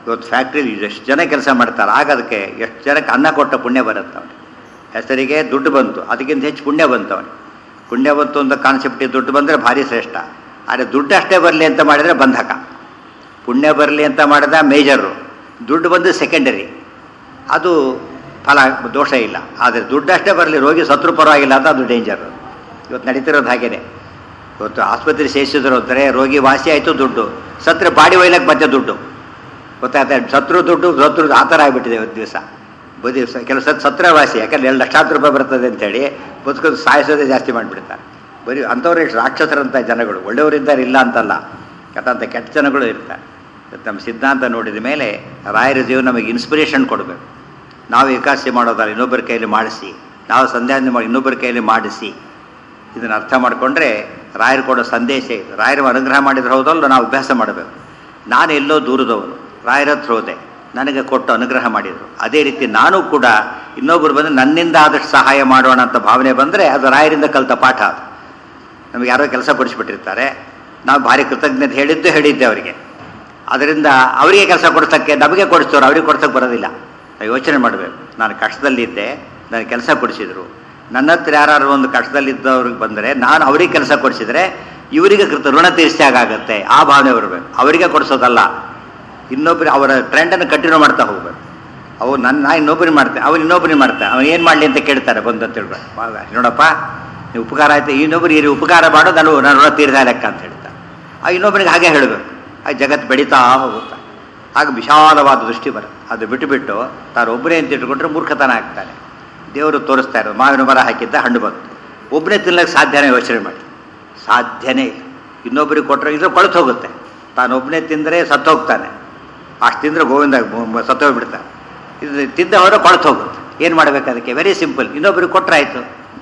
[SPEAKER 1] ಇವತ್ತು ಫ್ಯಾಕ್ಟ್ರಿಲಿ ಎಷ್ಟು ಜನ ಕೆಲಸ ಮಾಡ್ತಾರೆ ಆಗ ಅದಕ್ಕೆ ಎಷ್ಟು ಜನಕ್ಕೆ ಅನ್ನ ಕೊಟ್ಟ ಪುಣ್ಯ ಬರುತ್ತೆ ಅವನಿಗೆ ಹೆಸರಿಗೆ ದುಡ್ಡು ಬಂತು ಅದಕ್ಕಿಂತ ಹೆಚ್ಚು ಪುಣ್ಯ ಬಂತು ಅವನಿಗೆ ಪುಣ್ಯ ಬಂತು ಅಂತ ಕಾನ್ಸೆಪ್ಟ್ ದುಡ್ಡು ಬಂದರೆ ಭಾರಿ ಶ್ರೇಷ್ಠ ಆದರೆ ದುಡ್ಡು ಅಷ್ಟೇ ಬರಲಿ ಅಂತ ಮಾಡಿದರೆ ಬಂಧಕ ಪುಣ್ಯ ಬರಲಿ ಅಂತ ಮಾಡಿದ ಮೇಜರು ದುಡ್ಡು ಬಂದು ಸೆಕೆಂಡರಿ ಅದು ಫಲ ದೋಷ ಇಲ್ಲ ಆದರೆ ದುಡ್ಡಷ್ಟೇ ಬರಲಿ ರೋಗಿ ಸತ್ರು ಪರವಾಗಿಲ್ಲ ಅಂತ ಅದು ಡೇಂಜರು ಇವತ್ತು ನಡೀತಿರೋದು ಹಾಗೇನೆ ಇವತ್ತು ಆಸ್ಪತ್ರೆ ಸೇರಿಸಿದ್ರು ಅಂತಾರೆ ರೋಗಿ ವಾಸಿ ಆಯಿತು ದುಡ್ಡು ಸತ್ರೆ ಬಾಡಿ ಒಯ್ಲಕ್ಕೆ ಮತ್ತೆ ದುಡ್ಡು ಗೊತ್ತಾಗ್ತಾ ಸತ್ರು ದುಡ್ಡು ಸತ್ರು ಆ ಥರ ಆಗಿಬಿಟ್ಟಿದೆ ಇವತ್ತು ದಿವಸ ಬದಿ ಕೆಲವು ಸತ್ ಸತ್ರ ವಾಸಿ ಯಾಕಂದ್ರೆ ಎರಡು ಲಕ್ಷಾಂತರ ರೂಪಾಯಿ ಬರ್ತದೆ ಅಂತೇಳಿ ಬದುಕೋದು ಸಾಯಿಸೋದೇ ಜಾಸ್ತಿ ಮಾಡಿಬಿಡ್ತಾರೆ ಬರೀ ಅಂಥವ್ರು ಎಷ್ಟು ರಾಕ್ಷಸರಂಥ ಜನಗಳು ಒಳ್ಳೆಯವರಿದ್ದಾರೆ ಇಲ್ಲ ಅಂತಲ್ಲ ಯಾಕಂತ ಕೆಟ್ಟ ಜನಗಳು ಇರ್ತಾರೆ ಇವತ್ತು ನಮ್ಮ ಸಿದ್ಧಾಂತ ನೋಡಿದ ಮೇಲೆ ರಾಯರ ಜೀವ ನಮಗೆ ಇನ್ಸ್ಪಿರೇಷನ್ ಕೊಡಬೇಕು ನಾವು ಏಕಾಸ್ಯ ಮಾಡೋದಲ್ಲ ಇನ್ನೊಬ್ಬರ ಕೈಯಲ್ಲಿ ಮಾಡಿಸಿ ನಾವು ಸಂಧ್ಯಾವಂದನೆ ಮಾಡಿ ಇನ್ನೊಬ್ಬರ ಕೈಯಲ್ಲಿ ಮಾಡಿಸಿ ಇದನ್ನು ಅರ್ಥ ಮಾಡಿಕೊಂಡ್ರೆ ರಾಯರು ಕೊಡೋ ಸಂದೇಶ ಇದು ರಾಯರು ಅನುಗ್ರಹ ಮಾಡಿದ್ರೆ ಹೌದಲ್ಲ ನಾವು ಅಭ್ಯಾಸ ಮಾಡಬೇಕು ನಾನು ಎಲ್ಲೋ ದೂರದವನು ರಾಯರ ಹತ್ರ ಹೋದೆ ನನಗೆ ಕೊಟ್ಟು ಅನುಗ್ರಹ ಮಾಡಿದರು ಅದೇ ರೀತಿ ನಾನು ಕೂಡ ಇನ್ನೊಬ್ಬರು ಬಂದು ನನ್ನಿಂದ ಆದಷ್ಟು ಸಹಾಯ ಮಾಡೋಣ ಅಂತ ಭಾವನೆ ಬಂದರೆ ಅದು ರಾಯರಿಂದ ಕಲಿತ ಪಾಠ ಅದು ನಮಗೆ ಯಾರೋ ಕೆಲಸ ಕೊಡಿಸ್ಬಿಟ್ಟಿರ್ತಾರೆ ನಾವು ಭಾರಿ ಕೃತಜ್ಞತೆ ಹೇಳಿದ್ದು ಹೇಳಿದ್ದೆ ಅವರಿಗೆ ಅದರಿಂದ ಅವರಿಗೆ ಕೆಲಸ ಕೊಡಿಸೋಕ್ಕೆ ನಮಗೆ ಕೊಡಿಸ್ತವ್ರು ಅವ್ರಿಗೆ ಕೊಡ್ಸೋಕ್ಕೆ ಬರೋದಿಲ್ಲ ನಾವು ಯೋಚನೆ ಮಾಡಬೇಕು ನಾನು ಕಷ್ಟದಲ್ಲಿದ್ದೆ ನನಗೆ ಕೆಲಸ ಕೊಡಿಸಿದ್ರು ನನ್ನ ಹತ್ರ ಯಾರು ಒಂದು ಕಷ್ಟದಲ್ಲಿದ್ದವ್ರಿಗೆ ಬಂದರೆ ನಾನು ಅವರಿಗೆ ಕೆಲಸ ಕೊಡಿಸಿದ್ರೆ ಇವರಿಗೆ ಕೃತ ಋಣ ತೀರಿಸಿದಾಗತ್ತೆ ಆ ಭಾವನೆ ಬರಬೇಕು ಅವರಿಗೆ ಕೊಡಿಸೋದಲ್ಲ ಇನ್ನೊಬ್ಬರು ಅವರ ಟ್ರೆಂಡನ್ನು ಕಂಟಿನ್ಯೂ ಮಾಡ್ತಾ ಹೋಗ್ಬೇಕು ಅವು ನನ್ನ ನಾ ಇನ್ನೊಬ್ಬರಿಗೆ ಮಾಡ್ತೇನೆ ಅವ್ರು ಇನ್ನೊಬ್ಬರಿಗೆ ಮಾಡ್ತಾನೆ ಅವನು ಏನು ಮಾಡಲಿ ಅಂತ ಕೇಳ್ತಾರೆ ಬಂದು ಅಂತ ಹೇಳ್ಬೇಕು ಆಗ, ನೋಡಪ್ಪ ನೀವು ಉಪಕಾರ ಆಯ್ತು ಇನ್ನೊಬ್ಬರು ಈ ಉಪಕಾರ ಮಾಡೋ ನಾನು ನಾನು ಋಣ ತೀರ್ದ ಲೆಕ್ಕ ಅಂತ ಹೇಳ್ತಾರೆ ಆ ಇನ್ನೊಬ್ಬರಿಗೆ ಹಾಗೆ ಹೇಳಬೇಕು ಆ ಜಗತ್ತು ಬೆಳೀತಾ ಹೋಗುತ್ತೆ ಆಗ ವಿಶಾಲವಾದ ದೃಷ್ಟಿ ಬರುತ್ತೆ ಅದು ಬಿಟ್ಟು ಬಿಟ್ಟು ತಾನು ಒಬ್ಬನೇ ಅಂತ ಇಟ್ಕೊಂಡ್ರೆ ಮೂರ್ಖತನ ಆಗ್ತಾನೆ ದೇವರು ತೋರಿಸ್ತಾ ಇರೋದು ಮಾವಿನ ಮರ ಹಾಕಿದ್ದ ಹಣ್ಣು ಬಂತು ಒಬ್ಬನೇ ತಿನ್ನಕ್ಕೆ ಸಾಧ್ಯನೇ ಯೋಚನೆ ಮಾಡಿ ಸಾಧ್ಯನೇ ಇಲ್ಲ ಇನ್ನೊಬ್ಬರಿಗೆ ಕೊಟ್ಟರೆ ಇದು ಕೊಳತು ಹೋಗುತ್ತೆ ತಾನು ಒಬ್ಬನೇ ತಿಂದರೆ ಸತ್ತೋಗ್ತಾನೆ ಅಷ್ಟು ತಿಂದರೆ ಗೋವಿಂದ ಸತ್ತೋಗ್ಬಿಡ್ತಾನೆ ಇದು ತಿಂದ ಹೊರ ಕೊಳತು ಹೋಗುತ್ತೆ ಏನು ಮಾಡಬೇಕು ಅದಕ್ಕೆ ವೆರಿ ಸಿಂಪಲ್ ಇನ್ನೊಬ್ಬರಿಗೆ ಕೊಟ್ಟರೆ ಆಯಿತು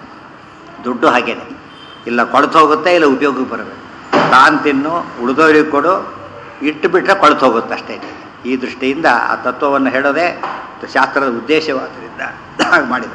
[SPEAKER 1] ದುಡ್ಡು ಹಾಗೇನೆ ಇಲ್ಲ ಕೊಳತು ಹೋಗುತ್ತೆ ಇಲ್ಲ ಉಪಯೋಗಕ್ಕೆ ಬರಬೇಕು ತಾನು ತಿನ್ನು ಉಳಿದವರಿಗೆ ಕೊಡು ಇಟ್ಟು ಬಿಟ್ಟರೆ ಕೊಳತು ಹೋಗುತ್ತೆ ಅಷ್ಟೇ ಈ ದೃಷ್ಟಿಯಿಂದ ಆ ತತ್ವವನ್ನು ಹೇಳೋದೇ ಶಾಸ್ತ್ರದ ಉದ್ದೇಶವಾದ್ದರಿಂದ ಹಾಗೆ ಮಾಡಿದರು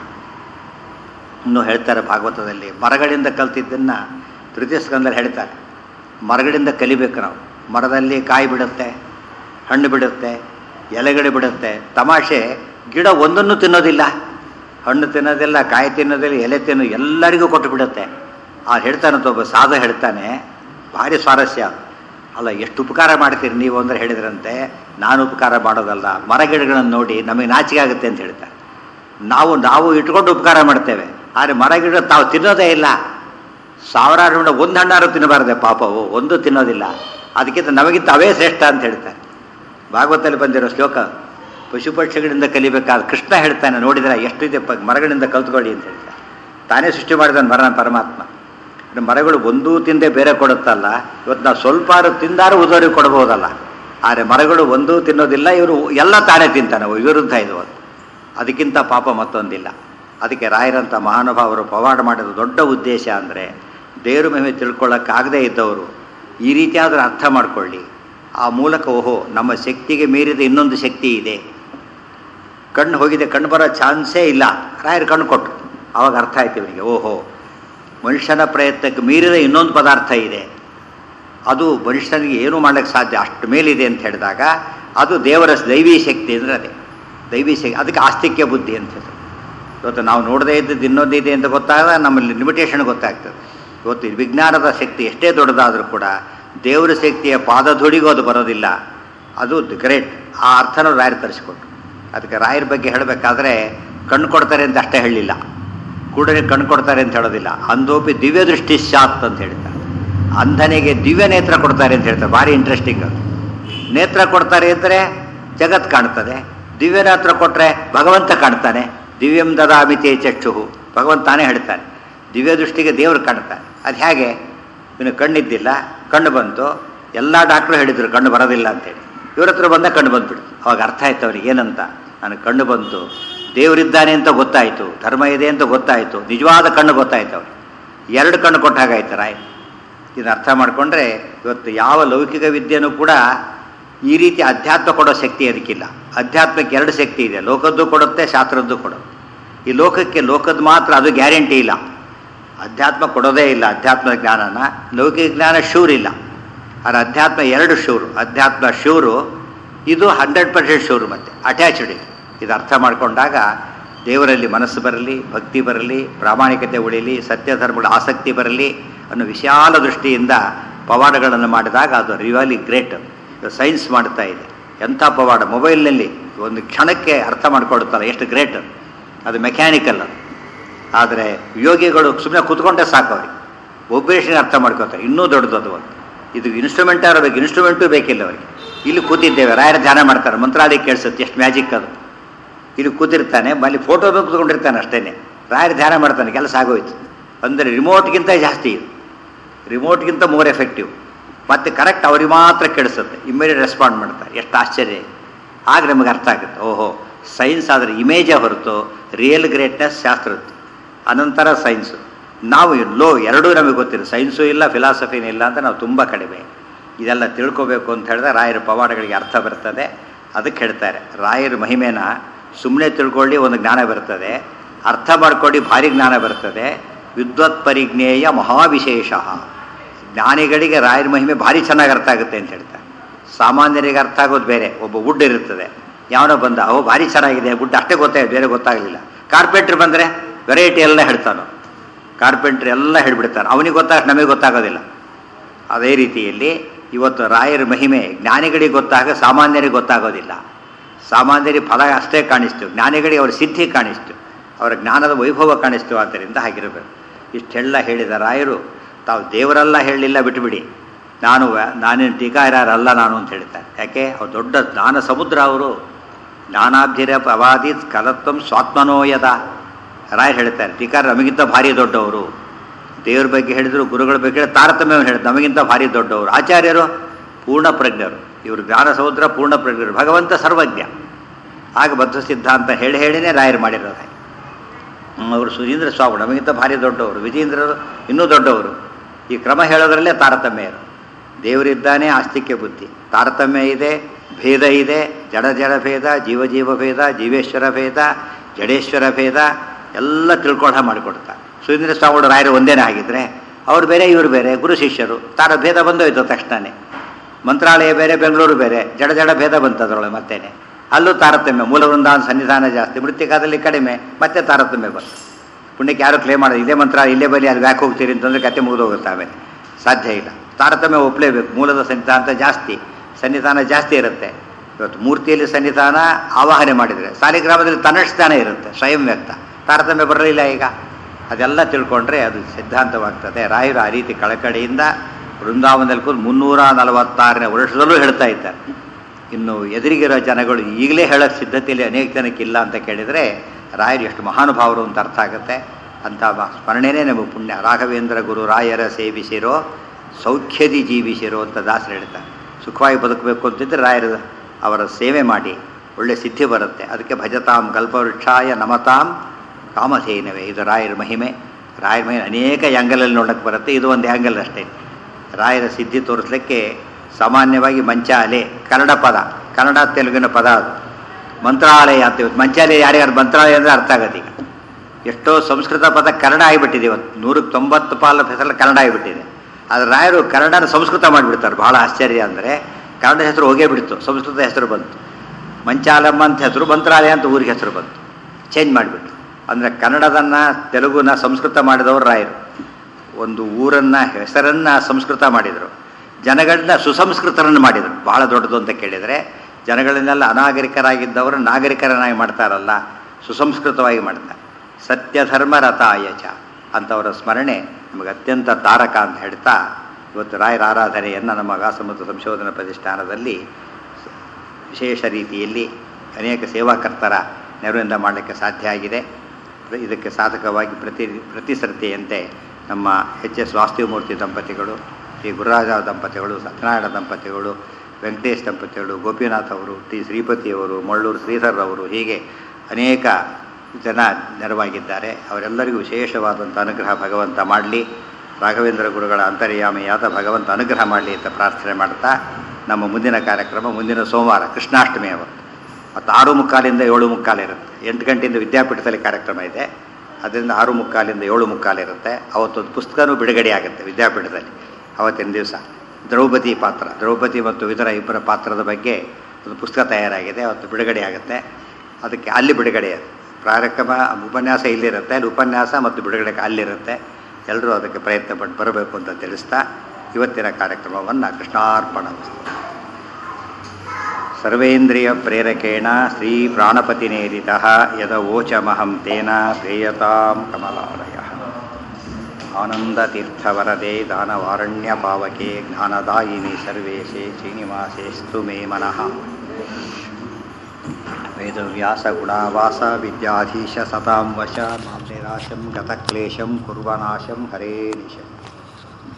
[SPEAKER 1] ಇನ್ನು ಹೇಳ್ತಾರೆ ಭಾಗವತದಲ್ಲಿ ಮರಗಳಿಂದ ಕಲ್ತಿದ್ದನ್ನು ತೃತೀಯ ಸ್ಕಂದಲ್ಲಿ ಹೇಳ್ತಾರೆ ಮರಗಳಿಂದ ಕಲಿಬೇಕು ನಾವು ಮರದಲ್ಲಿ ಕಾಯಿ ಬಿಡುತ್ತೆ ಹಣ್ಣು ಬಿಡುತ್ತೆ ಎಲೆಗಳು ಬಿಡುತ್ತೆ ತಮಾಷೆ ಗಿಡ ಒಂದನ್ನು ತಿನ್ನೋದಿಲ್ಲ ಹಣ್ಣು ತಿನ್ನೋದಿಲ್ಲ ಕಾಯಿ ತಿನ್ನೋದಿಲ್ಲ ಎಲೆ ತಿನ್ನೋ ಎಲ್ಲರಿಗೂ ಕೊಟ್ಟು ಬಿಡುತ್ತೆ ಆ ಹೇಳ್ತಾನಂತ ಒಬ್ಬ ಸಾಧ ಹೇಳ್ತಾನೆ ಭಾರಿ ಸ್ವಾರಸ್ಯ ಅಲ್ಲ ಎಷ್ಟು ಉಪಕಾರ ಮಾಡ್ತೀರಿ ನೀವು ಅಂದರೆ ಹೇಳಿದ್ರಂತೆ ನಾನು ಉಪಕಾರ ಮಾಡೋದಲ್ಲ ಮರ ಗಿಡಗಳನ್ನು ನೋಡಿ ನಮಗೆ ನಾಚಿಕೆ ಆಗುತ್ತೆ ಅಂತ ಹೇಳ್ತಾರೆ ನಾವು ನಾವು ಇಟ್ಕೊಂಡು ಉಪಕಾರ ಮಾಡ್ತೇವೆ ಆದರೆ ಮರ ಗಿಡ ತಾವು ತಿನ್ನೋದೇ ಇಲ್ಲ ಸಾವಿರಾರು ಹಣ್ಣು ಒಂದು ಹಣ್ಣಾರು ತಿನ್ನಬಾರ್ದೆ ಪಾಪವು ಒಂದು ತಿನ್ನೋದಿಲ್ಲ ಅದಕ್ಕಿಂತ ನಮಗಿಂತ ಅವೇ ಶ್ರೇಷ್ಠ ಅಂತ ಹೇಳ್ತಾರೆ ಭಾಗವತದಲ್ಲಿ ಬಂದಿರೋ ಶ್ಲೋಕ ಪಶು ಪಕ್ಷಿಗಳಿಂದ ಕಲಿಬೇಕಾದ ಕೃಷ್ಣ ಹೇಳ್ತಾನೆ ನೋಡಿದರೆ ಎಷ್ಟಿದೆ ಪ ಮರಗಳಿಂದ ಕಲ್ತ್ಕೊಳ್ಳಿ ಅಂತ ಹೇಳ್ತಾರೆ ತಾನೇ ಸೃಷ್ಟಿ ಮಾಡಿದಾನೆ ಮರ ಪರಮಾತ್ಮ ಅಂದ್ರೆ ಮರಗಳು ಒಂದೂ ತಿಂದೆ ಬೇರೆ ಕೊಡುತ್ತಲ್ಲ ಇವತ್ತು ನಾವು ಸ್ವಲ್ಪ ತಿಂದಾರು ಉದೋರಿಗೆ ಕೊಡ್ಬೋದಲ್ಲ ಆದರೆ ಮರಗಳು ಒಂದೂ ತಿನ್ನೋದಿಲ್ಲ ಇವರು ಎಲ್ಲ ತಾನೇ ತಿಂತಾನೆ ವಿರುದ್ಧ ಇದು ಅದು ಅದಕ್ಕಿಂತ ಪಾಪ ಮತ್ತೊಂದಿಲ್ಲ ಅದಕ್ಕೆ ರಾಯರಂಥ ಮಹಾನುಭಾವರು ಪವಾಡ ಮಾಡಿದ ದೊಡ್ಡ ಉದ್ದೇಶ ಅಂದರೆ ದೇವರು ಮಹಿಮೆ ತಿಳ್ಕೊಳ್ಳೋಕ್ಕಾಗದೇ ಇದ್ದವರು ಈ ರೀತಿಯಾದರೂ ಅರ್ಥ ಮಾಡಿಕೊಳ್ಳಿ ಆ ಮೂಲಕ ಓಹೋ ನಮ್ಮ ಶಕ್ತಿಗೆ ಮೀರಿದ ಇನ್ನೊಂದು ಶಕ್ತಿ ಇದೆ ಕಣ್ಣು ಹೋಗಿದೆ ಕಣ್ಣು ಬರೋ ಚಾನ್ಸೇ ಇಲ್ಲ ರಾಯರು ಕಣ್ಣು ಕೊಟ್ಟರು ಅವಾಗ ಅರ್ಥ ಆಯ್ತು ಇವನಿಗೆ ಓಹೋ ಮನುಷ್ಯನ ಪ್ರಯತ್ನಕ್ಕೆ ಮೀರಿದ ಇನ್ನೊಂದು ಪದಾರ್ಥ ಇದೆ ಅದು ಮನುಷ್ಯನಿಗೆ ಏನೂ ಮಾಡೋಕ್ಕೆ ಸಾಧ್ಯ ಅಷ್ಟು ಮೇಲಿದೆ ಅಂತ ಹೇಳಿದಾಗ ಅದು ದೇವರ ದೈವಿ ಶಕ್ತಿ ಅಂದರೆ ಅದೇ ದೈವಿ ಶಕ್ತಿ ಅದಕ್ಕೆ ಆಸ್ತಿಕ್ಯ ಬುದ್ಧಿ ಅಂತ ಹೇಳಿ ಇವತ್ತು ನಾವು ನೋಡದೇ ಇದ್ದದ್ದು ಇನ್ನೊಂದಿದೆ ಅಂತ ಗೊತ್ತಾಗ ನಮ್ಮಲ್ಲಿ ಲಿಮಿಟೇಷನ್ ಗೊತ್ತಾಗ್ತದೆ ಇವತ್ತು ಈ ವಿಜ್ಞಾನದ ಶಕ್ತಿ ಎಷ್ಟೇ ದೊಡ್ಡದಾದರೂ ಕೂಡ ದೇವರ ಶಕ್ತಿಯ ಪಾದಧೂಳಿಗೂ ಅದು ಬರೋದಿಲ್ಲ ಅದು ಗ್ರೇಟ್ ಆ ಅರ್ಥನೂ ರಾಯರು ತರಿಸ್ಕೊಟ್ರು ಅದಕ್ಕೆ ರಾಯರ ಬಗ್ಗೆ ಹೇಳಬೇಕಾದ್ರೆ ಕಣ್ಣು ಕೊಡ್ತಾರೆ ಅಂತ ಅಷ್ಟೇ ಹೇಳಲಿಲ್ಲ ಕೂಡಲೇ ಕಣ್ಣು ಕೊಡ್ತಾರೆ ಅಂತ ಹೇಳೋದಿಲ್ಲ ಅಂದೋಪಿ ದಿವ್ಯ ದೃಷ್ಟಿ ಶಾತ್ ಅಂತ ಹೇಳ್ತಾರೆ ಅಂಧನಿಗೆ ದಿವ್ಯ ನೇತ್ರ ಕೊಡ್ತಾರೆ ಅಂತ ಹೇಳ್ತಾರೆ ಭಾರಿ ಇಂಟ್ರೆಸ್ಟಿಂಗ್ ಅದು ನೇತ್ರ ಕೊಡ್ತಾರೆ ಅಂದರೆ ಜಗತ್ ಕಾಣ್ತದೆ ದಿವ್ಯ ನೇತ್ರ ಕೊಟ್ಟರೆ ಭಗವಂತ ಕಾಣ್ತಾನೆ ದಿವ್ಯಂ ದದಾಮಿತೆ ಚಕ್ಷು ಭಗವಂತಾನೇ ಹೇಳ್ತಾನೆ ದಿವ್ಯ ದೃಷ್ಟಿಗೆ ದೇವರು ಕಾಣ್ತಾನೆ ಅದು ಹೇಗೆ ಇನ್ನು ಕಣ್ಣಿದ್ದಿಲ್ಲ ಕಣ್ಣು ಬಂತು ಎಲ್ಲ ಡಾಕ್ಟ್ರು ಹೇಳಿದರು ಕಣ್ಣು ಬರೋದಿಲ್ಲ ಅಂತೇಳಿ ಇವ್ರ ಹತ್ರ ಬಂದ ಕಣ್ಣು ಬಂದ್ಬಿಡ್ತು ಅವಾಗ ಅರ್ಥ ಆಯ್ತು ಅವ್ರಿಗೆ ಏನಂತ ನನಗೆ ಕಣ್ಣು ಬಂತು ದೇವರಿದ್ದಾನೆ ಅಂತ ಗೊತ್ತಾಯಿತು ಧರ್ಮ ಇದೆ ಅಂತ ಗೊತ್ತಾಯಿತು ನಿಜವಾದ ಕಣ್ಣು ಗೊತ್ತಾಯ್ತು ಅವ್ರಿಗೆ ಎರಡು ಕಣ್ಣು ಕೊಟ್ಟ ಹಾಗಾಯ್ತು ರಾಯ್ ಇದನ್ನು ಅರ್ಥ ಮಾಡಿಕೊಂಡ್ರೆ ಇವತ್ತು ಯಾವ ಲೌಕಿಕ ವಿದ್ಯೆನೂ ಕೂಡ ಈ ರೀತಿ ಅಧ್ಯಾತ್ಮ ಕೊಡೋ ಶಕ್ತಿ ಅದಕ್ಕಿಲ್ಲ ಅಧ್ಯಾತ್ಮಕ್ಕೆ ಎರಡು ಶಕ್ತಿ ಇದೆ ಲೋಕದ್ದು ಕೊಡುತ್ತೆ ಶಾಸ್ತ್ರದ್ದು ಕೊಡುತ್ತೆ ಈ ಲೋಕಕ್ಕೆ ಲೋಕದ ಮಾತ್ರ ಅದು ಗ್ಯಾರಂಟಿ ಇಲ್ಲ ಅಧ್ಯಾತ್ಮ ಕೊಡೋದೇ ಇಲ್ಲ ಅಧ್ಯಾತ್ಮ ಜ್ಞಾನನ ಲೌಕಿಕ ಜ್ಞಾನ ಶೂರ್ ಇಲ್ಲ ಆದರೆ ಅಧ್ಯಾತ್ಮ ಎರಡು ಶೂರು ಅಧ್ಯಾತ್ಮ ಶೂರು ಇದು ಹಂಡ್ರೆಡ್ ಪರ್ಸೆಂಟ್ ಶೂರ್ ಮತ್ತೆ ಅಟ್ಯಾಚ್ಡ್ ಇದು ಇದು ಅರ್ಥ ಮಾಡಿಕೊಂಡಾಗ ದೇವರಲ್ಲಿ ಮನಸ್ಸು ಬರಲಿ ಭಕ್ತಿ ಬರಲಿ ಪ್ರಾಮಾಣಿಕತೆ ಉಳಿಲಿ ಸತ್ಯ ಧರ್ಮಗಳ ಆಸಕ್ತಿ ಬರಲಿ ಅನ್ನೋ ವಿಶಾಲ ದೃಷ್ಟಿಯಿಂದ ಪವಾಡಗಳನ್ನು ಮಾಡಿದಾಗ ಅದು ರಿಯಲಿ ಗ್ರೇಟ್ ಸೈನ್ಸ್ ಮಾಡ್ತಾ ಇದೆ ಎಂಥ ಪವಾಡ ಮೊಬೈಲ್ನಲ್ಲಿ ಒಂದು ಕ್ಷಣಕ್ಕೆ ಅರ್ಥ ಮಾಡ್ಕೊಡುತ್ತಲ್ಲ ಎಷ್ಟು ಗ್ರೇಟ್ ಅದು ಮೆಕ್ಯಾನಿಕಲ್ ಅದು ಆದರೆ ಯೋಗಿಗಳು ಸುಮ್ಮನೆ ಕೂತ್ಕೊಂಡೇ ಸಾಕು ಅವ್ರಿಗೆ ಒಬ್ರೇಷನ್ ಅರ್ಥ ಮಾಡ್ಕೋತಾರೆ ಇನ್ನೂ ದೊಡ್ಡದು ಅದು ಒಂದು ಇದು ಇನ್ಸ್ಟ್ರೂಮೆಂಟ್ ಬೇಕು ಇನ್ಸ್ಟ್ರೂಮೆಂಟು ಬೇಕಿಲ್ಲ ಅವರಿಗೆ ಇಲ್ಲಿ ಕೂತಿದ್ದೇವೆ ರಾಯರ ಧ್ಯಾನ ಮಾಡ್ತಾರೆ ಮಂತ್ರಾಲಯ ಕೇಳಿಸುತ್ತೆ ಎಷ್ಟು ಮ್ಯಾಜಿಕ್ ಅದು ಇಲ್ಲಿ ಕೂತಿರ್ತಾನೆ ಅಲ್ಲಿ ಫೋಟೋ ಕೂತ್ಕೊಂಡಿರ್ತಾನೆ ಅಷ್ಟೇ ರಾಯರ ಧ್ಯಾನ ಮಾಡ್ತಾನೆ ಕೆಲಸ ಆಗೋಯ್ತು ಅಂದರೆ ರಿಮೋಟ್ಗಿಂತ ಜಾಸ್ತಿ ಇದು ರಿಮೋಟ್ಗಿಂತ ಮೋರ್ ಎಫೆಕ್ಟಿವ್ ಮತ್ತು ಕರೆಕ್ಟ್ ಅವ್ರಿಗೆ ಮಾತ್ರ ಕೆಡಿಸುತ್ತೆ ಇಮ್ಮಿಡಿಯೇಟ್ ರೆಸ್ಪಾಂಡ್ ಮಾಡ್ತಾರೆ ಎಷ್ಟು ಆಶ್ಚರ್ಯ ಆಗ ನಮಗೆ ಅರ್ಥ ಆಗುತ್ತೆ ಓಹೋ ಸೈನ್ಸ್ ಆದರೆ ಇಮೇಜೇ ಹೊರತು ರಿಯಲ್ ಗ್ರೇಟ್ನೆಸ್ ಶಾಸ್ತ್ರದ್ದು ಅನಂತರ ಸೈನ್ಸು ನಾವು ಲೋ ಎರಡೂ ನಮಗೆ ಗೊತ್ತಿಲ್ಲ ಸೈನ್ಸು ಇಲ್ಲ ಫಿಲಾಸಫಿನೂ ಇಲ್ಲ ಅಂತ ನಾವು ತುಂಬ ಕಡಿಮೆ ಇದೆಲ್ಲ ತಿಳ್ಕೋಬೇಕು ಅಂತ ಹೇಳಿದ್ರೆ ರಾಯರ ಪವಾಡಗಳಿಗೆ ಅರ್ಥ ಬರ್ತದೆ ಅದಕ್ಕೆ ಹೇಳ್ತಾರೆ ರಾಯರ ಮಹಿಮೆನ ಸುಮ್ಮನೆ ತಿಳ್ಕೊಳ್ಳಿ ಒಂದು ಜ್ಞಾನ ಬರ್ತದೆ ಅರ್ಥ ಮಾಡ್ಕೊಳ್ಳಿ ಭಾರಿ ಜ್ಞಾನ ಬರ್ತದೆ ವಿದ್ವತ್ ಪರಿಜ್ಞೇಯ ಮಹಾವಿಶೇಷ ಜ್ಞಾನಿಗಳಿಗೆ ರಾಯರ ಮಹಿಮೆ ಭಾರಿ ಚೆನ್ನಾಗಿ ಅರ್ಥ ಆಗುತ್ತೆ ಅಂತ ಹೇಳ್ತಾರೆ ಸಾಮಾನ್ಯರಿಗೆ ಅರ್ಥ ಆಗೋದು ಬೇರೆ ಒಬ್ಬ ವುಡ್ ಇರುತ್ತದೆ ಯಾವನೋ ಬಂದ ಅವು ಭಾರಿ ಚೆನ್ನಾಗಿದೆ ವುಡ್ ಅಷ್ಟೇ ಗೊತ್ತಾಗಿದೆ ಬೇರೆ ಗೊತ್ತಾಗಲಿಲ್ಲ ಕಾರ್ಪೆಂಟ್ರ್ ಬಂದರೆ ವೆರೈಟಿ ಎಲ್ಲ ಹೇಳ್ತಾನೋ ಕಾರ್ಪೆಂಟ್ರ್ ಎಲ್ಲ ಹೇಳ್ಬಿಡ್ತಾನೆ ಅವನಿಗೆ ಗೊತ್ತಾಗ ನಮಗೆ ಗೊತ್ತಾಗೋದಿಲ್ಲ ಅದೇ ರೀತಿಯಲ್ಲಿ ಇವತ್ತು ರಾಯರ ಮಹಿಮೆ ಜ್ಞಾನಿಗಳಿಗೆ ಗೊತ್ತಾಗ ಸಾಮಾನ್ಯರಿಗೆ ಗೊತ್ತಾಗೋದಿಲ್ಲ ಸಾಮಾನ್ಯರಿಗೆ ಫಲ ಅಷ್ಟೇ ಕಾಣಿಸ್ತು ಜ್ಞಾನಿಗಳಿಗೆ ಅವರ ಸಿದ್ಧಿ ಕಾಣಿಸ್ತು ಅವರ ಜ್ಞಾನದ ವೈಭವ ಕಾಣಿಸ್ತು ಆದ್ದರಿಂದ ಹಾಗಿರಬೇಕು ಇಷ್ಟೆಲ್ಲ ಹೇಳಿದ ರಾಯರು ತಾವು ದೇವರೆಲ್ಲ ಹೇಳಲಿಲ್ಲ ಬಿಟ್ಟುಬಿಡಿ ನಾನು ವ- ನಾನೇನು ಟೀಕಾರಲ್ಲ ನಾನು ಅಂತ ಹೇಳ್ತಾರೆ ಯಾಕೆ ಅವ್ರು ದೊಡ್ಡ ಜ್ಞಾನ ಸಮುದ್ರ ಅವರು ಜ್ಞಾನಾಬ್ಧಿರ ಅವಾದಿ ಕಲತ್ವಂ ಸ್ವಾತ್ಮನೋಯದ ರಾಯರು ಹೇಳ್ತಾರೆ ಟೀಕಾರ ನಮಗಿಂತ ಭಾರಿ ದೊಡ್ಡವರು ದೇವ್ರ ಬಗ್ಗೆ ಹೇಳಿದ್ರು ಗುರುಗಳ ಬಗ್ಗೆ ಹೇಳಿದ್ರು ತಾರತಮ್ಯ ಹೇಳಿದ್ರು ನಮಗಿಂತ ಭಾರಿ ದೊಡ್ಡವರು ಆಚಾರ್ಯರು ಪೂರ್ಣ ಪ್ರಜ್ಞರು ಇವರು ಜ್ಞಾನ ಸಮುದ್ರ ಪೂರ್ಣ ಪ್ರಜ್ಞರು ಭಗವಂತ ಸರ್ವಜ್ಞ ಆಗ ಬದ್ಧ ಸಿದ್ಧಾಂತ ಹೇಳಿ ಹೇಳಿನೇ ರಾಯರು ಮಾಡಿರೋದು ಹಾಗೆ. ಹ್ಮ್, ಅವರು ಸುಧೀಂದ್ರ ಸ್ವಾಮಿ ನಮಗಿಂತ ಭಾರಿ ದೊಡ್ಡವರು ವಿಜೇಂದ್ರರು ಇನ್ನೂ ದೊಡ್ಡವರು ಈ ಕ್ರಮ ಹೇಳೋದ್ರಲ್ಲೇ ತಾರತಮ್ಯ ಇರು ದೇವರಿದ್ದಾನೆ ಆಸ್ತಿಕ್ಯ ಬುದ್ಧಿ ತಾರತಮ್ಯ ಇದೆ ಭೇದ ಇದೆ ಜಡ ಜಡ ಭೇದ ಜೀವ ಜೀವ ಭೇದ ಜೀವೇಶ್ವರ ಭೇದ ಜಡೇಶ್ವರ ಭೇದ ಎಲ್ಲ ತಿಳ್ಕೊಳ್ಳೋ ಮಾಡಿಕೊಡ್ತಾರೆ ಸುಧೀಂದ್ರ ಸ್ವಾಮಿಗಳು ರಾಯರು ಒಂದೇನೇ ಆಗಿದ್ರೆ ಅವ್ರು ಬೇರೆ ಇವರು ಬೇರೆ ಗುರು ಶಿಷ್ಯರು ತಾರ ಭೇದ ಬಂದೋಯ್ತು ತಕ್ಷಣನೇ ಮಂತ್ರಾಲಯ ಬೇರೆ ಬೆಂಗಳೂರು ಬೇರೆ ಜಡ ಜಡ ಭೇದ ಬಂತು ಅದರೊಳಗೆ ಮತ್ತೇನೆ ಅಲ್ಲೂ ತಾರತಮ್ಯ ಮೂಲ ವೃಂದಾವನ ಸನ್ನಿಧಾನ ಜಾಸ್ತಿ ಮೃತ್ತಿಕಾದಲ್ಲಿ ಕಡಿಮೆ ಮತ್ತೆ ತಾರತಮ್ಯ ಬಂತು ಪುಣ್ಯಕ್ಕೆ ಯಾರು ಕ್ಲೇಮ್ ಮಾಡೋದು ಇದೇ ಮಂತ್ರ ಇಲ್ಲೇ ಬಲಿ ಅಲ್ಲಿ ಬ್ಯಾಕ್ ಹೋಗ್ತೀರಿ ಅಂತಂದ್ರೆ ಕತೆ ಮುಗಿದು ಹೋಗುತ್ತೆ ಆಮೇಲೆ ಸಾಧ್ಯ ಇಲ್ಲ ತಾರತಮ್ಯ ಒಪ್ಪಲೇಬೇಕು ಮೂಲದ ಸನ್ನಿಧಾನ ಜಾಸ್ತಿ ಸನ್ನಿಧಾನ ಜಾಸ್ತಿ ಇರುತ್ತೆ ಇವತ್ತು ಮೂರ್ತಿಯಲ್ಲಿ ಸನ್ನಿಧಾನ ಆವಾಹನೆ ಮಾಡಿದರೆ ಸಾಲಿಗ್ರಾಮದಲ್ಲಿ ತನ್ನಷ್ಟಾನ ಇರುತ್ತೆ ಸ್ವಯಂ ವ್ಯಕ್ತ ತಾರತಮ್ಯ ಬರಲಿಲ್ಲ ಈಗ ಅದೆಲ್ಲ ತಿಳ್ಕೊಂಡ್ರೆ ಅದು ಸಿದ್ಧಾಂತವಾಗ್ತದೆ ರಾಯರು ಆ ರೀತಿ ಕಳಕಳಿಯಿಂದ ವೃಂದಾವನದಲ್ಲಿ ಕೂತು ಮುನ್ನೂರ ನಲವತ್ತಾರನೇ ವರ್ಷದಲ್ಲೂ ಹೇಳ್ತಾ ಇದ್ದಾರೆ ಇನ್ನು ಎದುರಿಗಿರೋ ಜನಗಳು ಈಗಲೇ ಹೇಳೋ ಸಿದ್ಧತೆಯಲ್ಲಿ ಅನೇಕ ಜನಕ್ಕೆ ಇಲ್ಲ ಅಂತ ಕೇಳಿದರೆ ರಾಯರು ಎಷ್ಟು ಮಹಾನುಭಾವರು ಅಂತ ಅರ್ಥ ಆಗುತ್ತೆ ಅಂಥ ಮ- ಸ್ಮರಣೆನೇ ನಮಗೆ ಪುಣ್ಯ ರಾಘವೇಂದ್ರ ಗುರು ರಾಯರ ಸೇವಿಸಿರೋ ಸೌಖ್ಯದಿ ಜೀವಿಸಿರೋ ಅಂತ ದಾಸರು ಹೇಳ್ತಾರೆ ಸುಖವಾಗಿ ಬದುಕಬೇಕು ಅಂತಿದ್ರೆ ರಾಯರ ಅವರ ಸೇವೆ ಮಾಡಿ ಒಳ್ಳೆ ಸಿದ್ಧಿ ಬರುತ್ತೆ ಅದಕ್ಕೆ ಭಜತಾಂ ಕಲ್ಪವೃಕ್ಷಾಯ ನಮತಾಂ ಕಾಮಧೇನವೇ ಇದು ರಾಯರ ಮಹಿಮೆ ರಾಯರ ಮಹಿಮೆ ಅನೇಕ ಆ್ಯಂಗಲಲ್ಲಿ ನೋಡೋಕ್ಕೆ ಬರುತ್ತೆ ಇದು ಒಂದು ಆ್ಯಂಗಲ್ ಅಷ್ಟೇ ರಾಯರ ಸಿದ್ಧಿ ತೋರಿಸ್ಲಿಕ್ಕೆ ಸಾಮಾನ್ಯವಾಗಿ ಮಂಚ ಅಲೆ ಕನ್ನಡ ಪದ ಕನ್ನಡ ತೆಲುಗಿನ ಪದ ಅದು ಮಂತ್ರಾಲಯ ಅಂತ ಇವತ್ತು ಮಂಚಾಲಯ ಯಾರ್ಯಾರು ಮಂತ್ರಾಲಯ ಅಂದರೆ ಅರ್ಥ ಆಗತ್ತೆ ಈಗ ಎಷ್ಟೋ ಸಂಸ್ಕೃತ ಪದ ಕನ್ನಡ ಆಗಿಬಿಟ್ಟಿದೆ ಇವತ್ತು ನೂರಕ್ಕೆ ತೊಂಬತ್ತು ಪಾಲ ಹೆಸರು ಕನ್ನಡ ಆಗಿಬಿಟ್ಟಿದೆ ಆದರೆ ರಾಯರು ಕನ್ನಡನ ಸಂಸ್ಕೃತ ಮಾಡಿಬಿಡ್ತಾರೆ ಭಾಳ ಆಶ್ಚರ್ಯ ಅಂದರೆ ಕನ್ನಡ ಹೆಸರು ಹೋಗೇ ಬಿಡ್ತು ಸಂಸ್ಕೃತ ಹೆಸರು ಬಂತು ಮಂಚಾಲಮ್ಮ ಅಂತ ಹೆಸರು ಮಂತ್ರಾಲಯ ಅಂತ ಊರಿಗೆ ಹೆಸರು ಬಂತು ಚೇಂಜ್ ಮಾಡಿಬಿಟ್ಟು ಅಂದರೆ ಕನ್ನಡದನ್ನು ತೆಲುಗುನ ಸಂಸ್ಕೃತ ಮಾಡಿದವರು ರಾಯರು ಒಂದು ಊರನ್ನು ಹೆಸರನ್ನು ಸಂಸ್ಕೃತ ಮಾಡಿದರು ಜನಗಳನ್ನ ಸುಸಂಸ್ಕೃತರನ್ನು ಮಾಡಿದರು ಬಹಳ ದೊಡ್ಡದು ಅಂತ ಕೇಳಿದರೆ ಜನಗಳನ್ನೆಲ್ಲ ಅನಾಗರಿಕರಾಗಿದ್ದವರು ನಾಗರಿಕರನ್ನಾಗಿ ಮಾಡ್ತಾರಲ್ಲ ಸುಸಂಸ್ಕೃತವಾಗಿ ಮಾಡ್ತಾರೆ ಸತ್ಯಧರ್ಮ ರಥಾಯಚ ಅಂಥವರ ಸ್ಮರಣೆ ನಮಗೆ ಅತ್ಯಂತ ತಾರಕ ಅಂತ ಹೇಳ್ತಾ ಇವತ್ತು ರಾಯರ ಆರಾಧನೆಯನ್ನು ನಮ್ಮ ವ್ಯಾಸ ಮತ್ತು ಸಂಶೋಧನಾ ಪ್ರತಿಷ್ಠಾನದಲ್ಲಿ ವಿಶೇಷ ರೀತಿಯಲ್ಲಿ ಅನೇಕ ಸೇವಾಕರ್ತರ ನೆರವಿನಿಂದ ಮಾಡಲಿಕ್ಕೆ ಸಾಧ್ಯ ಆಗಿದೆ ಇದಕ್ಕೆ ಸಾಧಕವಾಗಿ ಪ್ರತಿ ಪ್ರತಿ ಸರ್ತಿಯಂತೆ ನಮ್ಮ ಎಚ್ ಎಸ್ ವಾಸ್ತುಮೂರ್ತಿ ದಂಪತಿಗಳು ಶ್ರೀ ಗುರುರಾಜ ದಂಪತಿಗಳು ಸತ್ಯನಾರಾಯಣ ದಂಪತಿಗಳು ವೆಂಕಟೇಶ್ ದಂಪತಿಗಳು ಗೋಪಿನಾಥ್ ಅವರು ಟಿ ಶ್ರೀಪತಿಯವರು ಮಳ್ಳೂರು ಶ್ರೀಧರ್ ಅವರು ಹೀಗೆ ಅನೇಕ ಜನ ನೆರವಾಗಿದ್ದಾರೆ ಅವರೆಲ್ಲರಿಗೂ ವಿಶೇಷವಾದಂಥ ಅನುಗ್ರಹ ಭಗವಂತ ಮಾಡಲಿ ರಾಘವೇಂದ್ರ ಗುರುಗಳ ಅಂತರ್ಯಾಮಿಯಾದ ಭಗವಂತ ಅನುಗ್ರಹ ಮಾಡಲಿ ಅಂತ ಪ್ರಾರ್ಥನೆ ಮಾಡ್ತಾ ನಮ್ಮ ಮುಂದಿನ ಕಾರ್ಯಕ್ರಮ ಮುಂದಿನ ಸೋಮವಾರ ಕೃಷ್ಣಾಷ್ಟಮಿ ಅವತ್ತು ಮತ್ತು ಆರು ಮುಕ್ಕಾಲಿಂದ ಏಳು ಮುಕ್ಕಾಲು ಇರುತ್ತೆ ಎಂಟು ಗಂಟೆಯಿಂದ ವಿದ್ಯಾಪೀಠದಲ್ಲಿ ಕಾರ್ಯಕ್ರಮ ಇದೆ ಅದರಿಂದ ಆರು ಮುಕ್ಕಾಲಿಂದ ಏಳು ಮುಕ್ಕಾಲು ಇರುತ್ತೆ ಅವತ್ತೊಂದು ಪುಸ್ತಕನೂ ಬಿಡುಗಡೆ ಆಗುತ್ತೆ ವಿದ್ಯಾಪೀಠದಲ್ಲಿ ಅವತ್ತಿನ ದಿವಸ ದ್ರೌಪದಿ ಪಾತ್ರ ದ್ರೌಪದಿ ಮತ್ತು ಇದರ ಇಬ್ಬರ ಪಾತ್ರದ ಬಗ್ಗೆ ಒಂದು ಪುಸ್ತಕ ತಯಾರಾಗಿದೆ ಅವತ್ತು ಬಿಡುಗಡೆ ಆಗುತ್ತೆ ಅದಕ್ಕೆ ಅಲ್ಲಿ ಬಿಡುಗಡೆ ಅದು ಕಾರ್ಯಕ್ರಮ ಉಪನ್ಯಾಸ ಇಲ್ಲಿರುತ್ತೆ ಅಲ್ಲಿ ಉಪನ್ಯಾಸ ಮತ್ತು ಬಿಡುಗಡೆ ಅಲ್ಲಿರುತ್ತೆ ಎಲ್ಲರೂ ಅದಕ್ಕೆ ಪ್ರಯತ್ನ ಪಟ್ಟು ಬರಬೇಕು ಅಂತ ತಿಳಿಸ್ತಾ ಇವತ್ತಿನ ಕಾರ್ಯಕ್ರಮವನ್ನು ಕೃಷ್ಣಾರ್ಪಣ ಸರ್ವೇಂದ್ರಿಯ ಪ್ರೇರಕೇಣ ಶ್ರೀ ಪ್ರಾಣಪತಿನೇರಿತ ಯದವೋಚಮಹಂ ತೇನ ಪ್ರೇಯತಾಂ ಕಮಲಾಲಯ ಆನಂದತೀರ್ಥವರದೆ ದಾನವಾರಣ್ಯ ಪಾವಕೆ ಜ್ಞಾನದಾಯಿನಿ ಸರ್ವೇಶೇ ಶ್ರೀನಿವಾಸೇಸ್ತು ಮೇ ಮನಃ ವೇದವ್ಯಾಸಗುಣಾವಾಸ ವಿದ್ಯಾಧೀಶ ಸತಾಂ ವಶ ಮಾಂ ನಿರಾಶಂ ಗತಕ್ಲೇಶಂ ಕುರ್ವನಾಶಂ ಹರೇ ನಿಶಂ